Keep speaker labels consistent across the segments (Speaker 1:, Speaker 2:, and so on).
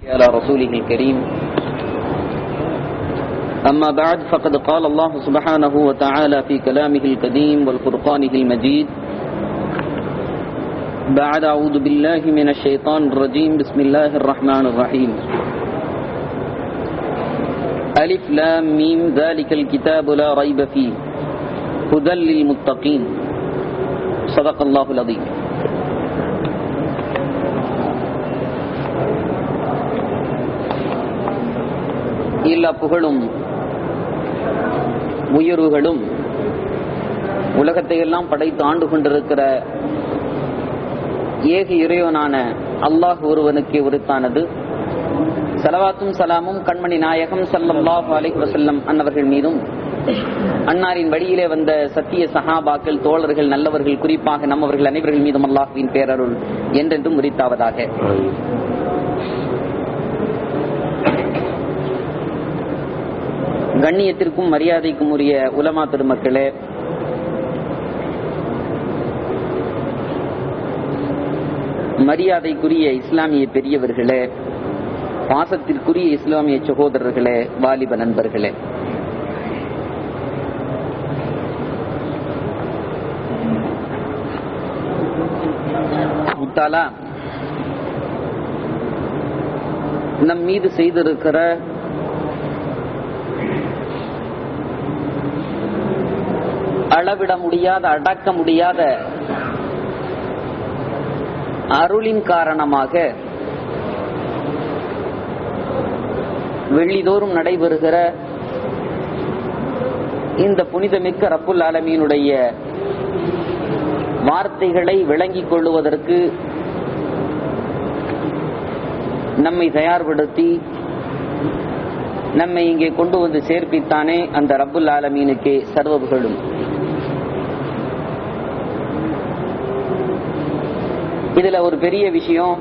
Speaker 1: على رسوله الكريم أما بعد فقد قال الله سبحانه وتعالى في كلامه القديم والفرقانه المجيد بعد أعوذ بالله من الشيطان الرجيم بسم الله الرحمن الرحيم ألف لام ميم ذلك الكتاب لا ريب فيه هدى للمتقين صدق الله العظيم எல்லா புகழும் உயர்வுகளும் உலகத்தை எல்லாம் படைத்து ஆண்டு கொண்டிருக்கிற ஏக இறைவனான அல்லாஹ் ஒருவனுக்கே உரித்தானது சலவாத்தும் சலாமும் கண்மணி நாயகம் சல்லல்லாஹு அலைஹி வஸல்லம் அன்னவர்கள் மீதும் அன்னாரின் வழியிலே வந்த சத்திய சஹாபாக்கள் தோழர்கள் நல்லவர்கள் குறிப்பாக நம்மவர்கள் அனைவர்கள் மீதும் அல்லாஹுவின் பேரருள் என்றென்றும் உரித்தாவதாக கண்ணியத்திற்கும் மரியாதைக்கும் உரிய உலமா பெருமக்களே மரியாதைக்குரிய இஸ்லாமிய பெரியவர்களே பாசத்திற்குரிய இஸ்லாமிய சகோதரர்களே வாலிப நண்பர்களே முத்தாலா நம் மீது செய்திருக்கிற அளவிட முடியாத அடக்க முடியாத அருளின் காரணமாக வெள்ளிதோறும் நடைபெறுகிற இந்த புனிதமிக்க ரப்புல் ஆலமீனுடைய வார்த்தைகளை விளங்கிக் கொள்ளுவதற்கு நம்மை தயார்படுத்தி நம்மை இங்கே கொண்டு வந்து சேர்ப்பித்தானே அந்த ரப்புல் ஆலமீனுக்கே சர்வபுகளும் இதுல ஒரு பெரிய விஷயம்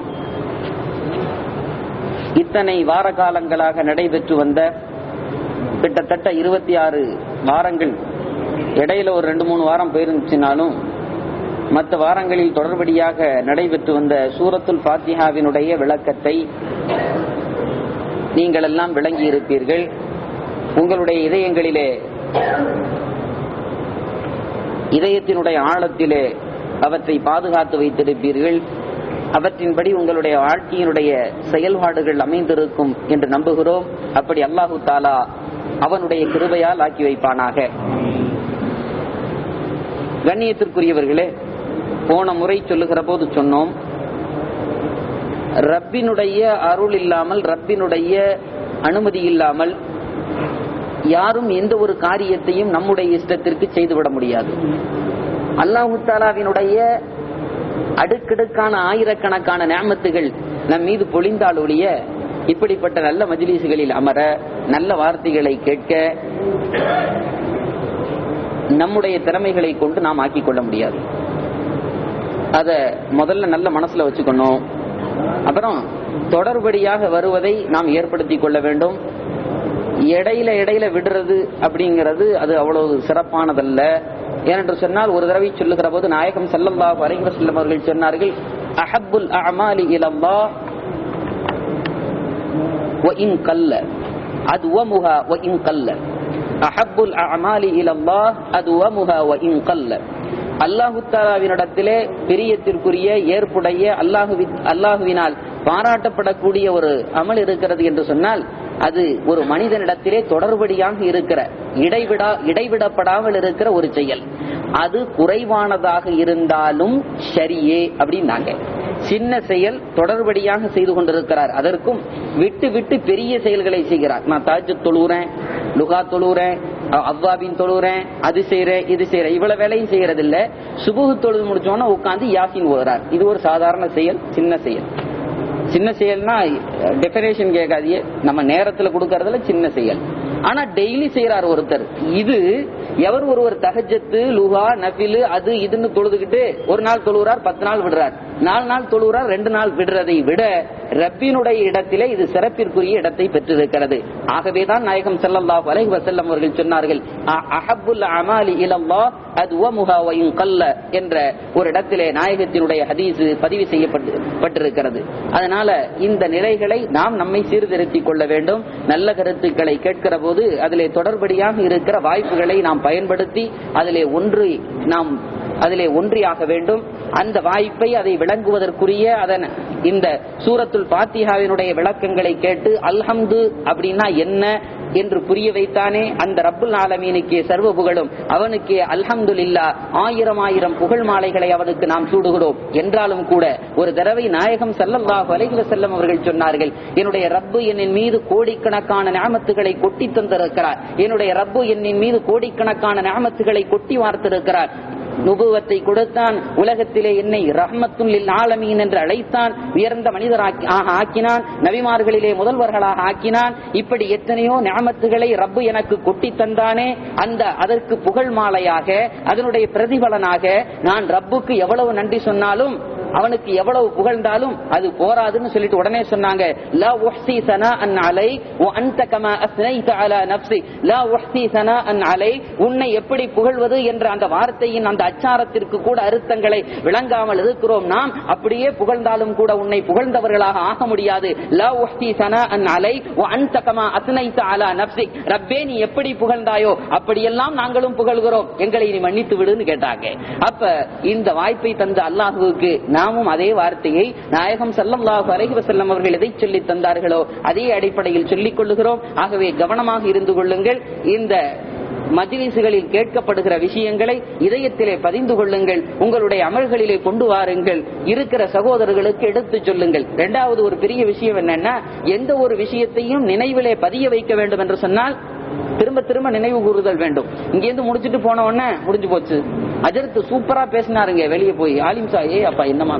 Speaker 1: இத்தனை வார காலங்களாக நடைபெற்று வந்த கிட்டத்தட்ட இருபத்தி ஆறு வாரங்கள் இடையில ஒரு ரெண்டு மூணு வாரம் போயிருந்துச்சுனாலும் மற்ற வாரங்களில் தொடர்படியாக நடைபெற்று வந்த சூரத்துல் பாத்தியாவினுடைய விளக்கத்தை நீங்கள் எல்லாம் விளங்கி இருப்பீர்கள் உங்களுடைய இதயங்களிலே இதயத்தினுடைய ஆழத்திலே அவற்றை பாதுகாத்து வைத்திருப்பீர்கள் அவற்றின்படி உங்களுடைய வாழ்க்கையினுடைய செயல்பாடுகள் அமைந்திருக்கும் என்று நம்புகிறோம் அப்படி அல்லாஹு தாலா அவனுடைய கிருபையால் ஆக்கி வைப்பானாக கண்ணியத்திற்குரியவர்களே போன முறை சொல்லுகிற போது சொன்னோம் ரப்பினுடைய அருள் இல்லாமல் ரப்பினுடைய அனுமதி இல்லாமல் யாரும் எந்த ஒரு காரியத்தையும் நம்முடைய இஷ்டத்திற்கு செய்துவிட முடியாது அல்லாஹு தாலாவினுடைய அடுக்கடுக்கான ஆயிரக்கணக்கான நேமத்துகள் நம் மீது பொழிந்தால் ஒழிய இப்படிப்பட்ட நல்ல மஜிலிசுகளில் அமர நல்ல வார்த்தைகளை கேட்க நம்முடைய திறமைகளை கொண்டு நாம் ஆக்கிக் கொள்ள முடியாது அத முதல்ல நல்ல மனசுல வச்சுக்கணும் அப்புறம் தொடர்படியாக வருவதை நாம் ஏற்படுத்திக் கொள்ள வேண்டும் இடையில இடையில விடுறது அப்படிங்கிறது அது அவ்வளவு சிறப்பானதல்ல ஏனென்று சொன்னால் ஒரு தடவை சொல்லுகிற போது நாயகம் செல்லல்லாஹு அலைஹி வஸல்லம் அவர்கள் சொன்னார்கள் அஹப்புல் அமாலி இலல்லா வ இன் கல்ல அதுவமுஹா வ இன் கல்ல அஹப்புல் அமாலி இலல்லாஹ் அதுவமுஹா வ இன் கல்ல அல்லாஹு தாலாவினிடத்திலே பிரியத்திற்குரிய ஏற்புடைய அல்லாஹுவி அல்லாஹுவினால் பாராட்டப்படக்கூடிய ஒரு அமல் இருக்கிறது என்று சொன்னால் அது ஒரு மனிதனிடத்திலே தொடர்படியாக இருக்கிற இடைவிடா இடைவிடப்படாமல் இருக்கிற ஒரு செயல் அது குறைவானதாக இருந்தாலும் சரியே அப்படின்னாங்க சின்ன செயல் தொடர்படியாக செய்து கொண்டிருக்கிறார் அதற்கும் விட்டு விட்டு பெரிய செயல்களை செய்கிறார் நான் தாஜு தொழுறேன் லுகா தொழுறேன் அவ்வாபின் தொழுறேன் அது செய்யறேன் இது செய்யறேன் இவ்வளவு வேலையும் செய்யறது இல்ல சுபுகு தொழுது முடிச்சோன்னா உட்காந்து யாசின் ஓதுறார் இது ஒரு சாதாரண செயல் சின்ன செயல் சின்ன செயல்னா டெபினேஷன் கேட்காதியே நம்ம நேரத்துல கொடுக்கறதுல சின்ன செயல் ஆனா டெய்லி செய்யறாரு ஒருத்தர் இது எவர் ஒருவர் தகஜத்து லுகா நபிலு அது இதுன்னு தொழுதுகிட்டு ஒரு நாள் தொழுகிறார் பத்து நாள் விடுறார் நாலு நாள் தொழுகிறார் ரெண்டு நாள் விடுறதை விட ரப்பினுடைய இடத்திலே இது சிறப்பிற்குரிய இடத்தை பெற்றிருக்கிறது ஆகவேதான் நாயகம் ஸல்லல்லாஹு அலைஹி வஸல்லம் அவர்கள் சொன்னார்கள் "அ- அஹப்புல் அமாலி இலல்லாஹ் அத்வமுஹா வ இன் கல்ல என்ற ஒரு இடத்திலே நாயகத்தினுடைய ஹதீஸ் பதிவு செய்யப்பட்டு பட்டிருக்கிறது அதனால இந்த நிலைகளை நாம் நம்மை சீர்திருத்திக் கொள்ள வேண்டும் நல்ல கருத்துக்களை கேட்கிற போது அதிலே தொடர்படியாக இருக்கிற வாய்ப்புகளை நாம் பயன்படுத்தி அதிலே ஒன்று நாம் அதிலே ஒன்றியாக வேண்டும் அந்த வாய்ப்பை அதை விளங்குவதற்குரிய அதன் இந்த சூரத்துல் பாத்திஹாவினுடைய விளக்கங்களை கேட்டு அல்ஹம்து அப்படின்னா என்ன என்று புரிய வைத்தானே அந்த ரப்புல் ஆலமீனுக்கே சர்வ புகழும் அவனுக்கே அல்ஹம்துலில்லா ஆயிரம் ஆயிரம் புகழ் மாலைகளை அவனுக்கு நாம் சூடுகிறோம் என்றாலும் கூட ஒரு தடவை நாயகம் ஸல்லல்லாஹு அலைஹி வஸல்லம் அவர்கள் சொன்னார்கள் என்னுடைய ரப்பு என்னின் மீது கோடிக்கணக்கான நியாமத்துகளை கொட்டி தந்திருக்கிறார் என்னுடைய ரப்பு என்னின் மீது கோடிக்கணக்கான நியாமத்துகளை கொட்டி வார்த்திருக்கிறார் நுபுவத்தை கொடுத்தான் உலகத்திலே என்னை ரஹ்மத்துல் ஆலமீன் என்று அழைத்தான் உயர்ந்த மனிதராக்கி ஆக ஆக்கினான் நபிமார்களிலே முதல்வர்களாக ஆக்கினான் இப்படி எத்தனையோ ஞாமத்துகளை ரப்பு எனக்கு கொட்டி தந்தானே அந்த அதற்கு புகழ் மாலையாக அதனுடைய பிரதிபலனாக நான் ரப்புக்கு எவ்வளவு நன்றி சொன்னாலும் அவனுக்கு எவ்வளவு புகழ்ந்தாலும் அது போராதுன்னு சொல்லிட்டு உடனே சொன்னாங்க லா உஹ்சி சனாஅன் அலை வ அன்த கமா அஸ்னைத அலா நஃப்ஸி லா உஹ்சி சனாஅன் அலை உன்னை எப்படி புகழ்வது என்ற அந்த வார்த்தையின் அந்த அச்சாரத்திற்கு கூட அர்த்தங்களை விளங்காமல் இருக்கிறோம் நாம் அப்படியே புகழ்ந்தாலும் கூட உன்னை புகழ்ந்தவர்களாக ஆக முடியாது லா உஹ்சி சனாஅன் அலை வ அன்த கமா அஸ்னைத அலா நஃப்ஸி ரப்பே நீ எப்படி புகழ்ந்தாயோ அப்படியெல்லாம் நாங்களும் புகழ்கிறோம் எங்களை நீ மன்னித்து விடுன்னு கேட்டாங்க அப்ப இந்த வாய்ப்பை தந்த அல்லாஹுவுக்கு நாமும் அதே வார்த்தையை நாயகம் ஸல்லல்லாஹு அலைஹி வஸல்லம் அவர்கள் எதை சொல்லி தந்தார்களோ அதே அடிப்படையில் சொல்லிக் கொள்ளுகிறோம் ஆகவே கவனமாக இருந்து கொள்ளுங்கள் இந்த மஜ்லிசுகளில் கேட்கப்படுகிற விஷயங்களை இதயத்திலே பதிந்து கொள்ளுங்கள் உங்களுடைய அமல்களிலே கொண்டு வாருங்கள் இருக்கிற சகோதரர்களுக்கு எடுத்துச் சொல்லுங்கள் இரண்டாவது ஒரு பெரிய விஷயம் என்னன்னா எந்த ஒரு விஷயத்தையும் நினைவிலே பதிய வைக்க வேண்டும் என்று சொன்னால் திரும்ப திரும்ப நினைவு கூறுதல் வேண்டும் இங்கேருந்து முடிச்சிட்டு போன உடனே முடிஞ்சு போச்சு அஜர்த்து சூப்பரா பேசினாருங்க வெளியே போய் ஆலிம் சா ஏ அப்பா என்னமா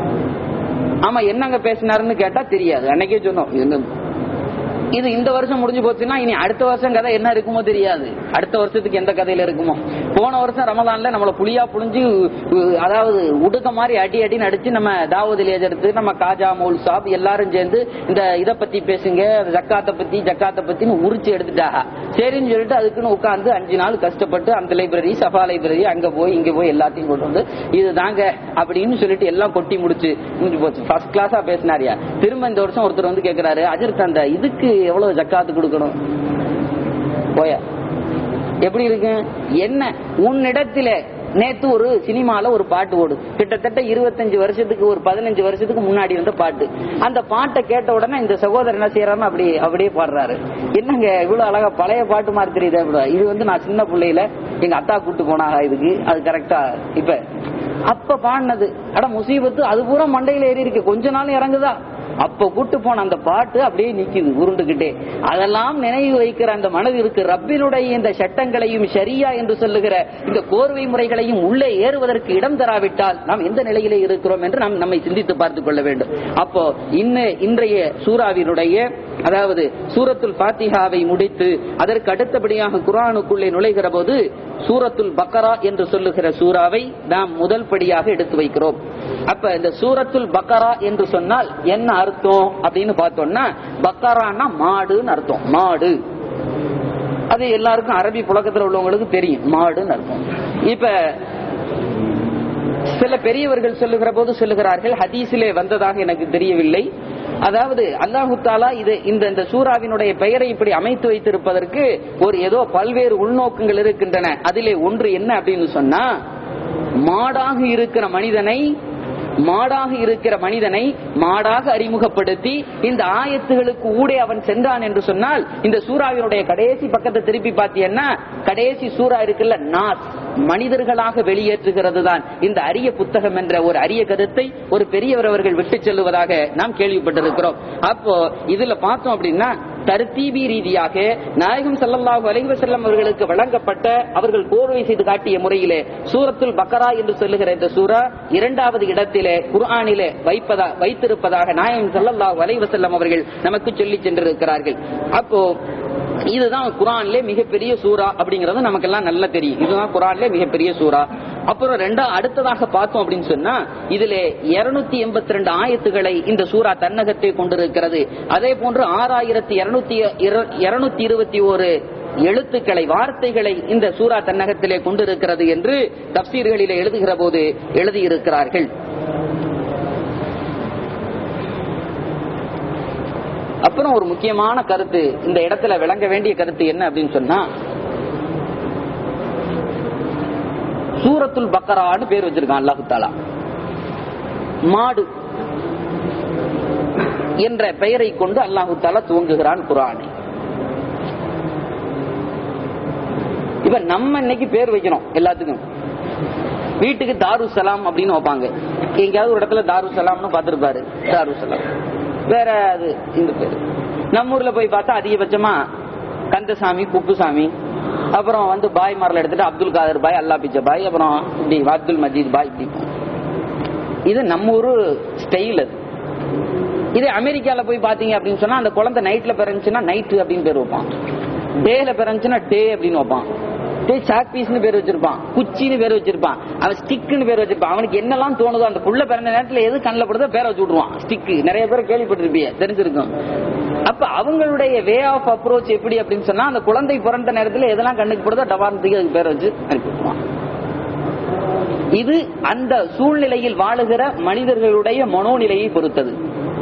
Speaker 1: ஆமா என்னங்க பேசினாருன்னு கேட்டா தெரியாது அன்னைக்கே சொன்னோம் என்ன- இது இந்த வருஷம் முடிஞ்சு போச்சுன்னா இனி அடுத்த வருஷம் கதை என்ன இருக்குமோ தெரியாது அடுத்த வருஷத்துக்கு எந்த கதையில இருக்குமோ போன வருஷம் ரமலான்ல நம்மள புளியா புளிஞ்சு உ- அதாவது உடுக்க மாதிரி அடி அடி நடிச்சு நம்ம தாவூத் எடுத்து நம்ம காஜா மௌல் சாப் எல்லாரும் சேர்ந்து இந்த இத பத்தி பேசுங்க ஜக்காத்தை பத்தி ஜக்காத்தை பத்தின்னு உரிச்சு எடுத்துட்டாங்க சரின்னு சொல்லிட்டு அதுக்குன்னு உட்கார்ந்து அஞ்சு நாள் கஷ்டப்பட்டு அந்த லைப்ரரி சஃபா லைப்ரரி அங்க போய் இங்க போய் எல்லாத்தையும் கொண்டு வந்து இது தாங்க அப்படின்னு சொல்லிட்டு எல்லாம் கொட்டி முடிச்சு முடிஞ்சு போச்சு ஃபர்ஸ்ட் கிளாஸா பேசினாரியா திரும்ப இந்த வருஷம் ஒருத்தர் வந்து கேக்குறாரு அஜித் அந்த இதுக்கு எவ்வளவு ஜக்காத்து கொடுக்கணும் போயா எப்படி இருக்கு என்ன உன்னிடத்தில நேத்து ஒரு சினிமால ஒரு பாட்டு ஓடு கிட்டத்தட்ட இருபத்தஞ்சு வருஷத்துக்கு ஒரு பதினஞ்சு வருஷத்துக்கு முன்னாடி இருந்த பாட்டு அந்த பாட்டை கேட்ட உடனே இந்த சகோதரர் என்ன செய்யறாரு அப்படி அப்படியே பாடுறாரு என்னங்க இவ்வளவு அழகா பழைய பாட்டு மாதிரி தெரியுது அப்படி இது வந்து நான் சின்ன பிள்ளையில எங்க அத்தா கூட்டு போனாங்க இதுக்கு அது கரெக்டா இப்ப அப்ப பாடினது அட முசீபத்து அது பூரா மண்டையில ஏறி இருக்கு கொஞ்ச நாள் இறங்குதா அப்ப கூட்டு போன அந்த பாட்டு அப்படியே நிக்குது உருண்டுகிட்டே அதெல்லாம் நினைவு வைக்கிற அந்த மனதிற்கு ரப்பினுடைய இந்த சட்டங்களையும் ஷரியா என்று சொல்லுகிற இந்த கோர்வை முறைகளையும் உள்ளே ஏறுவதற்கு இடம் தராவிட்டால் நாம் எந்த நிலையிலே இருக்கிறோம் என்று நாம் நம்மை சிந்தித்து பார்த்துக் கொள்ள வேண்டும் அப்போ இன்ன இன்றைய சூறாவினுடைய அதாவது சூரத்துல் பாத்திஹாவை முடித்து அதற்கு அடுத்தபடியாக குர்ஆனுக்குள்ளே நுழைகிற போது சூரத்துல் பக்கரா என்று சொல்லுகிற சூறாவை நாம் முதல் படியாக எடுத்து வைக்கிறோம் அப்ப இந்த சூரத்துல் பக்கரா என்று சொன்னால் என்ன அர்த்தம் அப்படின்னு பார்த்தோம்னா பக்கரான்னா மாடுன்னு அர்த்தம் மாடு அது எல்லாருக்கும் அரபி புழக்கத்துல உள்ளவங்களுக்கு தெரியும் மாடுன்னு அர்த்தம் இப்ப சில பெரியவர்கள் சொல்லுகிற போது சொல்லுகிறார்கள் ஹதீஸிலே வந்ததாக எனக்கு தெரியவில்லை அதாவது அல்லாஹு தாலா இது இந்த இந்த சூறாவினுடைய பெயரை இப்படி அமைத்து வைத்திருப்பதற்கு ஒரு ஏதோ பல்வேறு உள்நோக்கங்கள் இருக்கின்றன அதிலே ஒன்று என்ன அப்படின்னு சொன்னா மாடாக இருக்கிற மனிதனை மாடாக இருக்கிற மனிதனை மாடாக அறிமுகப்படுத்தி இந்த ஆயத்துகளுக்கு ஊடே அவன் சென்றான் என்று சொன்னால் இந்த சூறாவினுடைய கடைசி பக்கத்தை திருப்பி பார்த்தீங்கன்னா கடைசி சூறா இருக்குல்ல நாஸ் மனிதர்களாக வெளியேற்றுகிறது தான் இந்த அரிய புத்தகம் என்ற ஒரு அரிய கருத்தை ஒரு பெரியவர் அவர்கள் விட்டு செல்லுவதாக நாம் கேள்விப்பட்டிருக்கிறோம் அப்போ இதுல பார்த்தோம் அப்படின்னா தர்த்தீபி ரீதியாக நாயகம் ஸல்லல்லாஹு அலைஹி வஸல்லம் அவர்களுக்கு வழங்கப்பட்ட அவர்கள் கோர்வை செய்து காட்டிய முறையிலே சூரத்துல் பக்கரா என்று சொல்லுகிற இந்த சூரா இரண்டாவது இடத்திலே குர்ஆனிலே வைப்பதா வைத்திருப்பதாக நாயகம் ஸல்லல்லாஹு அலைஹி வஸல்லம் அவர்கள் நமக்கு சொல்லி சென்றிருக்கிறார்கள் அப்போ இதுதான் குரான்ல மிகப்பெரிய சூரா அப்படிங்கறது நமக்கெல்லாம் நல்லா தெரியும் இதுதான் குரான்ல மிகப்பெரிய சூரா அப்புறம் ரெண்டா அடுத்ததாக பார்த்தோம் அப்படின்னு சொன்னா இதுல இருநூத்தி எண்பத்தி ரெண்டு ஆயத்துகளை இந்த சூரா தன்னகத்தை கொண்டிருக்கிறது அதே போன்று ஆறாயிரத்தி இருநூத்தி இருநூத்தி இருபத்தி ஒரு எழுத்துக்களை வார்த்தைகளை இந்த சூரா தன்னகத்திலே கொண்டிருக்கிறது என்று தப்சீர்களிலே எழுதுகிற போது எழுதியிருக்கிறார்கள் அப்புறம் ஒரு முக்கியமான கருத்து இந்த இடத்துல விளங்க வேண்டிய கருத்து என்ன அப்படின்னு சொன்னா சூரத்துல் பக்கரான்னு பேர் வச்சிருக்கான் அல்லாஹு தாலா மாடு என்ற பெயரை கொண்டு அல்லாஹு தாலா துவங்குகிறான் குரானை இப்ப நம்ம இன்னைக்கு பேர் வைக்கிறோம் எல்லாத்துக்கும் வீட்டுக்கு தாரு சலாம் அப்படின்னு வைப்பாங்க எங்கேயாவது ஒரு இடத்துல தாரு சலாம்னு பார்த்திருப்பாரு தாரு சலாம் வேற அது இந்த பேரு நம்ம ஊர்ல போய் பார்த்தா அதிகபட்சமா கந்தசாமி குப்புசாமி அப்புறம் வந்து பாய் மாரில் எடுத்துட்டு அப்துல் காதர் பாய் அல்லா பிச்ச பாய் அப்புறம் இப்படி அப்துல் மஜீத் பாய் இப்படி இது நம்ம ஊரு ஸ்டைல் அது இதே அமெரிக்கால போய் பாத்தீங்க அப்படின்னு சொன்னா அந்த குழந்தை நைட்ல பிறந்துச்சுன்னா நைட்டு அப்படின்னு பேர் வைப்பான் டேல பிறந்துச்சுன்னா டே அப்படின்னு வைப்பான் டே சாக் பீஸ்னு பேர் வச்சிருப்பான் குச்சின்னு பேர் வச்சிருப்பான் அவன் ஸ்டிக்னு பேர் வச்சிருப்பான் அவனுக்கு என்னெல்லாம் தோணுதோ அந்த புள்ள பிறந்த நேரத்துல எது கண்ணில் படுதோ பேரை வச்சு விடுவான் ஸ்டிக் நிறைய பேர் கேள்விப்பட்டிருப்பீங்க தெரிஞ்சிருக்கும் அப்ப அவங்களுடைய வே ஆஃப் அப்ரோச் எப்படி அப்படின்னு சொன்னா அந்த குழந்தை பிறந்த நேரத்துல எதெல்லாம் கண்ணுக்கு படுதோ டபார்னத்துக்கு அதுக்கு பேரை வச்சு அனுப்பி விட்டுருவான் இது அந்த சூழ்நிலையில் வாழுகிற மனிதர்களுடைய மனோநிலையை பொறுத்தது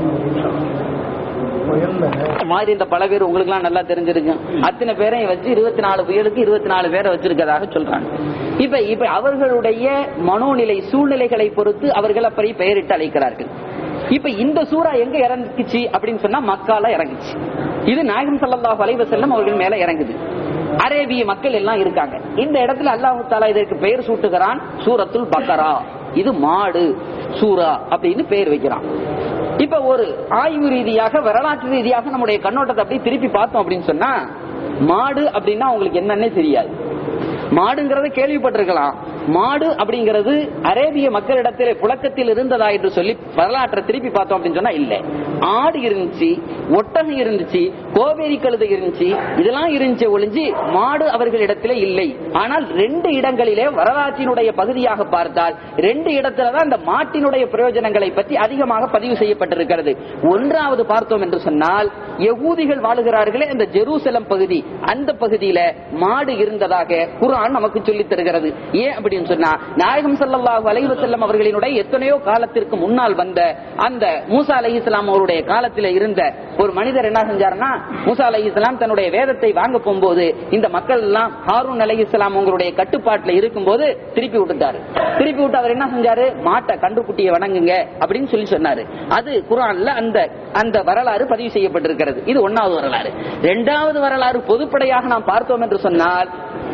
Speaker 1: மாதிரி இந்த பல பேர் உங்களுக்கு எல்லாம் நல்லா தெரிஞ்சிருக்கும் அத்தனை பேரையும் வச்சு இருபத்தி நாலு புயலுக்கு இருபத்தி நாலு பேரை வச்சிருக்கதாக சொல்றாங்க இப்ப இப்ப அவர்களுடைய மனோநிலை சூழ்நிலைகளை பொறுத்து அவர்கள் அப்படி பெயரிட்டு அழைக்கிறார்கள் இப்ப இந்த சூறா எங்க இறங்குச்சு அப்படின்னு சொன்னா மக்கால இறங்குச்சு இது நாயகம் சல்லாஹ் அலைவ செல்லம் அவர்கள் மேல இறங்குது அரேபிய மக்கள் எல்லாம் இருக்காங்க இந்த இடத்துல அல்லாஹு தாலா இதற்கு பெயர் சூட்டுகிறான் சூரத்துல் பக்கரா இது மாடு சூரா அப்படின்னு பெயர் வைக்கிறான் இப்ப ஒரு ஆய்வு ரீதியாக வரலாற்று ரீதியாக நம்முடைய கண்ணோட்டத்தை அப்படியே திருப்பி பார்த்தோம் அப்படின்னு சொன்னா மாடு அப்படின்னா உங்களுக்கு என்னன்னே தெரியாது மாடுங்கிறத கேள்விப்பட்டிருக்கலாம் மாடு அப்படிங்கிறது அரேபிய மக்களிடத்திலே புழக்கத்தில் இருந்ததா என்று சொல்லி வரலாற்றை திருப்பி பார்த்தோம் அப்படின்னு சொன்னா இல்ல ஆடு இருந்துச்சு ஒட்டகம் இருந்துச்சு கோவேரி கழுதை இருந்துச்சு இதெல்லாம் இருந்துச்சு ஒளிஞ்சு மாடு அவர்களிடத்திலே இல்லை ஆனால் ரெண்டு இடங்களிலே வரலாற்றினுடைய பகுதியாக பார்த்தால் ரெண்டு இடத்துலதான் அந்த மாட்டினுடைய பிரயோஜனங்களை பற்றி அதிகமாக பதிவு செய்யப்பட்டிருக்கிறது ஒன்றாவது பார்த்தோம் என்று சொன்னால் யகூதிகள் வாழுகிறார்களே அந்த ஜெருசலம் பகுதி அந்த பகுதியில மாடு இருந்ததாக குரான் நமக்கு சொல்லித் தருகிறது ஏன் அப்படின்னு சொன்னா நாயகம் ஸல்லல்லாஹு அலைஹி வஸல்லம் அவர்களினுடைய எத்தனையோ காலத்திற்கு முன்னால் வந்த அந்த மூசா அலைஹிஸ்ஸலாம் அவருடைய காலத்தில் இருந்த ஒரு மனிதர் என்ன செஞ்சாருன்னா மூசா அலைஹிஸ்ஸலாம் தன்னுடைய வேதத்தை வாங்க போகும்போது இந்த மக்கள் எல்லாம் ஹாரூன் அலைஹிஸ்ஸலாம் அவங்களுடைய கட்டுப்பாட்டுல இருக்கும்போது திருப்பி விட்டுட்டாரு திருப்பி விட்டு அவர் என்ன செஞ்சாரு மாட்டை கண்டுக்குட்டியை வணங்குங்க அப்படின்னு சொல்லி சொன்னாரு அது குரான்ல அந்த அந்த வரலாறு பதிவு செய்யப்பட்டிருக்கிறது இது ஒன்னாவது வரலாறு இரண்டாவது வரலாறு பொதுப்படையாக நாம் பார்த்தோம் என்று சொன்னால்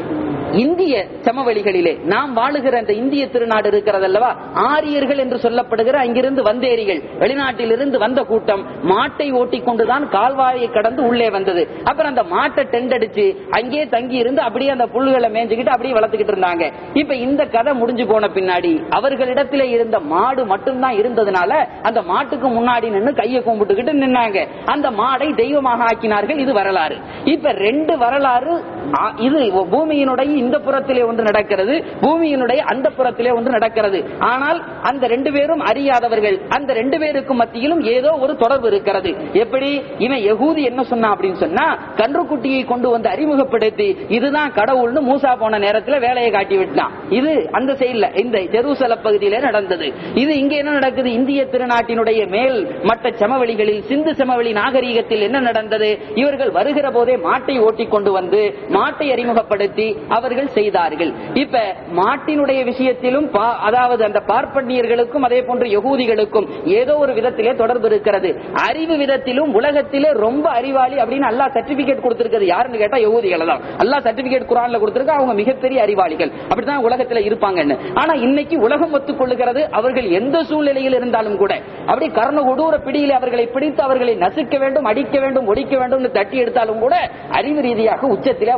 Speaker 1: இந்திய சமவெளிகளிலே நாம் வாழுகிற அந்த இந்திய திருநாடு இருக்கிறது அல்லவா ஆரியர்கள் என்று சொல்லப்படுகிற அங்கிருந்து வந்தேரிகள் வெளிநாட்டிலிருந்து வந்த கூட்டம் மாட்டை ஓட்டிக் கொண்டுதான் கால்வாயை கடந்து உள்ளே வந்தது அப்புறம் அந்த மாட்டை டெண்ட் அடிச்சு அங்கே தங்கி இருந்து அப்படியே அந்த புல்லுகளை மேய்ஞ்சுக்கிட்டு அப்படியே வளர்த்துக்கிட்டு இருந்தாங்க இப்ப இந்த கதை முடிஞ்சு போன பின்னாடி அவர்களிடத்திலே இருந்த மாடு மட்டும்தான் இருந்ததுனால அந்த மாட்டுக்கு முன்னாடி நின்று கையை கும்பிட்டுக்கிட்டு நின்னாங்க அந்த மாடை தெய்வமாக ஆக்கினார்கள் இது வரலாறு இப்ப ரெண்டு வரலாறு ஆ, இது பூமியினுடைய இந்த புறத்திலே ஒன்று நடக்கிறது பூமியினுடைய அந்த புறத்திலே ஒன்று நடக்கிறது ஆனால் அந்த ரெண்டு பேரும் அறியாதவர்கள் அந்த ரெண்டு பேருக்கும் மத்தியிலும் ஏதோ ஒரு தொடர்பு இருக்கிறது எப்படி இவன் யகூதி என்ன சொன்னான் அப்படின்னு சொன்னா கன்றுக்குட்டியை கொண்டு வந்து அறிமுகப்படுத்தி இதுதான் கடவுள்னு மூசா போன நேரத்துல வேலையை காட்டி விட்டான் இது அந்த செயல்ல இந்த ஜெருசல பகுதியிலே நடந்தது இது இங்க என்ன நடக்குது இந்திய திருநாட்டினுடைய மேல் மட்ட சமவெளிகளில் சிந்து சமவெளி நாகரீகத்தில் என்ன நடந்தது இவர்கள் வருகிற போதே மாட்டை ஓட்டிக் கொண்டு வந்து மாட்டை அறிமுகப்படுத்தி அவர்கள் செய்தார்கள் இப்ப மாட்டினுடைய விஷயத்திலும் பா- அதாவது அந்த பார்ப்பனியர்களுக்கும் அதே போன்று யகூதிகளுக்கும் ஏதோ ஒரு விதத்திலே தொடர்பு இருக்கிறது அறிவு விதத்திலும் உலகத்திலே ரொம்ப அறிவாளி அப்படின்னு அல்லாஹ் சர்டிபிகேட் கொடுத்திருக்கிறது யாருன்னு கேட்டா யகூதிகளை தான் அல்லாஹ் சர்டிபிகேட் குரான்ல கொடுத்திருக்க அவங்க மிகப்பெரிய அறிவாளிகள் அப்படிதான் உலகத்துல இருப்பாங்கன்னு ஆனா இன்னைக்கு உலகம் ஒத்துக்கொள்ளுகிறது அவர்கள் எந்த சூழ்நிலையில் இருந்தாலும் கூட அப்படி கர்ண கொடூர பிடியில் அவர்களை பிடித்து அவர்களை நசுக்க வேண்டும் அடிக்க வேண்டும் ஒடிக்க வேண்டும் தட்டி எடுத்தாலும் கூட அறிவு ரீதியாக உச்சத்திலே அவர்கள்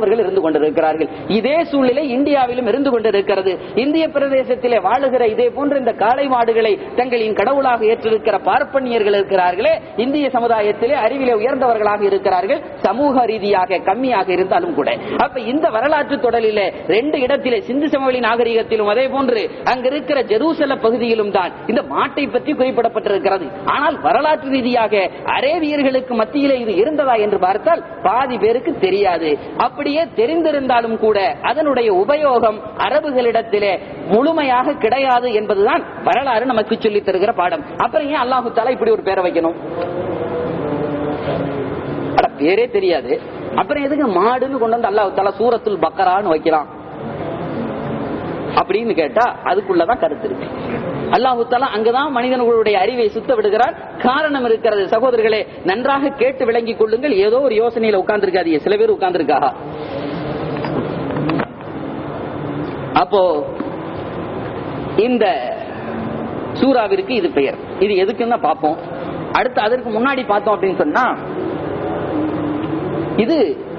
Speaker 1: அவர்கள் இருந்து கொண்டிருக்கிறார்கள் இதே சூழ்நிலை இந்தியாவிலும் இருந்து கொண்டிருக்கிறது இந்திய பிரதேசத்திலே வாழுகிற இதே போன்ற இந்த காளை மாடுகளை தங்களின் கடவுளாக ஏற்றிருக்கிற பார்ப்பனியர்கள் இருக்கிறார்களே இந்திய சமுதாயத்திலே அறிவிலே உயர்ந்தவர்களாக இருக்கிறார்கள் சமூக ரீதியாக கம்மியாக இருந்தாலும் கூட அப்ப இந்த வரலாற்று தொடரிலே ரெண்டு இடத்திலே சிந்து சமவெளி நாகரிகத்திலும் அதே போன்று அங்க இருக்கிற ஜெருசல பகுதியிலும் தான் இந்த மாட்டை பற்றி குறிப்பிடப்பட்டிருக்கிறது ஆனால் வரலாற்று ரீதியாக அரேபியர்களுக்கு மத்தியிலே இது இருந்ததா என்று பார்த்தால் பாதி பேருக்கு தெரியாது அப்படியே தெரிந்திருந்தாலும் கூட அதனுடைய உபயோகம் அரபுகளிடத்திலே முழுமையாக கிடையாது என்பதுதான் வரலாறு நமக்கு சொல்லித் தருகிற பாடம் அப்புறம் ஏன் அல்லாஹு தாலா இப்படி ஒரு பேரை வைக்கணும் அட பேரே தெரியாது அப்புறம் எதுக்கு மாடுன்னு கொண்டு வந்து அல்லாஹு தாலா சூரத்துல் பக்கரான்னு வைக்கலாம் அப்படின்னு கேட்டா அதுக்குள்ளதான் கருத்து இருக்கு அல்லாஹு தாலா அங்கதான் மனிதர்களுடைய அறிவை சுத்த விடுகிறார் காரணம் இருக்கிறது சகோதரர்களே நன்றாக கேட்டு விளங்கிக் கொள்ளுங்கள் ஏதோ ஒரு யோசனையில உட்கார்ந்துருக்காதீங்க சில பேர் உட்கார்ந்துருக்கா அப்போ இந்த சூறாவிற்கு இது பெயர் இது எதுக்குன்னு தான் பார்ப்போம் அடுத்து அதற்கு முன்னாடி பார்த்தோம் அப்படின்னு சொன்னா இது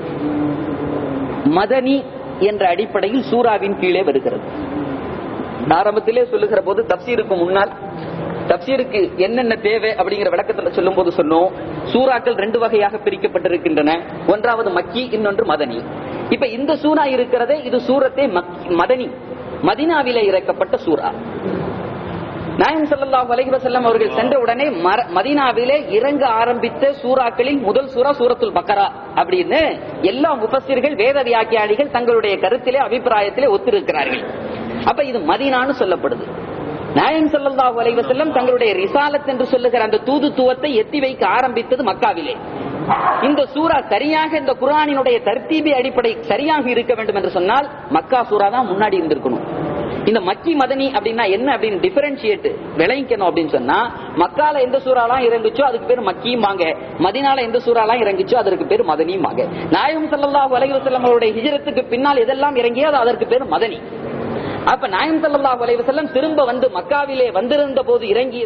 Speaker 1: மதனி என்ற அடிப்படையில் சூறாவின் கீழே வருகிறது ஆரம்பத்திலே சொல்லுகிற போது தப்சீருக்கு முன்னால் தப்சீருக்கு என்னென்ன தேவை அப்படிங்கிற விளக்கத்துல சொல்லும் போது சொன்னோம் சூறாக்கள் ரெண்டு வகையாக பிரிக்கப்பட்டிருக்கின்றன ஒன்றாவது மக்கி இன்னொன்று மதனி இப்ப இந்த சூறா இருக்கிறதே இது சூரத்தே மக்கி- மதனி மதினாவிலே இறக்கப்பட்ட சூறா நாயம் ஸல்லல்லாஹு அலைஹி வஸல்லம் அவர்கள் சென்ற உடனே மர- மதீனாவிலே இறங்க ஆரம்பித்த சூறாக்களில் முதல் சூரா சூரத்துல் பக்கரா அப்படின்னு எல்லா முஃபஸ்ஸிர்கள் வேத வியாக்கியானிகள் தங்களுடைய கருத்திலே அபிப்பிராயத்திலே ஒத்திருக்கிறார்கள் அப்ப இது மதீனான்னு சொல்லப்படுது நாயம் ஸல்லல்லாஹு அலைஹி வஸல்லம் தங்களுடைய ரிசாலத் என்று சொல்லுகிற அந்த தூதுத்துவத்தை எத்தி வைக்க ஆரம்பித்தது மக்காவிலே இந்த சூரா சரியாக இந்த குர்ஆனினுடைய தர்த்தீபி அடிப்படை சரியாக இருக்க வேண்டும் என்று சொன்னால் மக்கா சூரா தான் முன்னாடி இருந்திருக்கணும் இந்த மக்கி மதனி அப்படின்னா என்ன அப்படின்னு டிஃபரன்ஷியேட் விளங்கிக்கணும் அப்படின்னு சொன்னா மக்கால எந்த சூறாலாம் இறங்குச்சோ அதுக்கு பேர் மக்கியும் வாங்க மதினால எந்த சூறாலாம் இறங்குச்சோ அதற்கு பேர் மதனியும் வாங்க நாயகம் ஸல்லல்லாஹு அலைஹி வஸல்லம் அவருடைய ஹிஜ்ரத்துக்கு பின்னால் எதெல்லாம் இறங்கியோ அது அதற்கு பேர் மதனி அப்ப நாயம் ஸல்லல்லாஹு அலைஹி வஸல்லம் திரும்ப வந்து மக்காவிலே வந்திருந்த போது இறங்கிய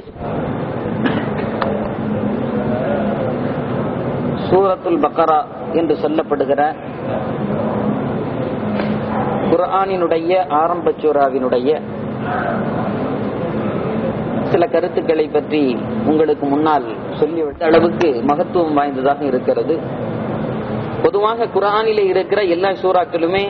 Speaker 1: சூரத்துல் பக்கரா என்று சொல்லப்படுகிற குர்ஆனினுடைய ஆரம்ப சூறாவினுடைய சில கருத்துக்களை பற்றி உங்களுக்கு முன்னால் சொல்லிவிட்ட அளவுக்கு மகத்துவம் வாய்ந்ததாக இருக்கிறது பொதுவாக குர்ஆனிலே இருக்கிற எல்லா சூறாக்களுமே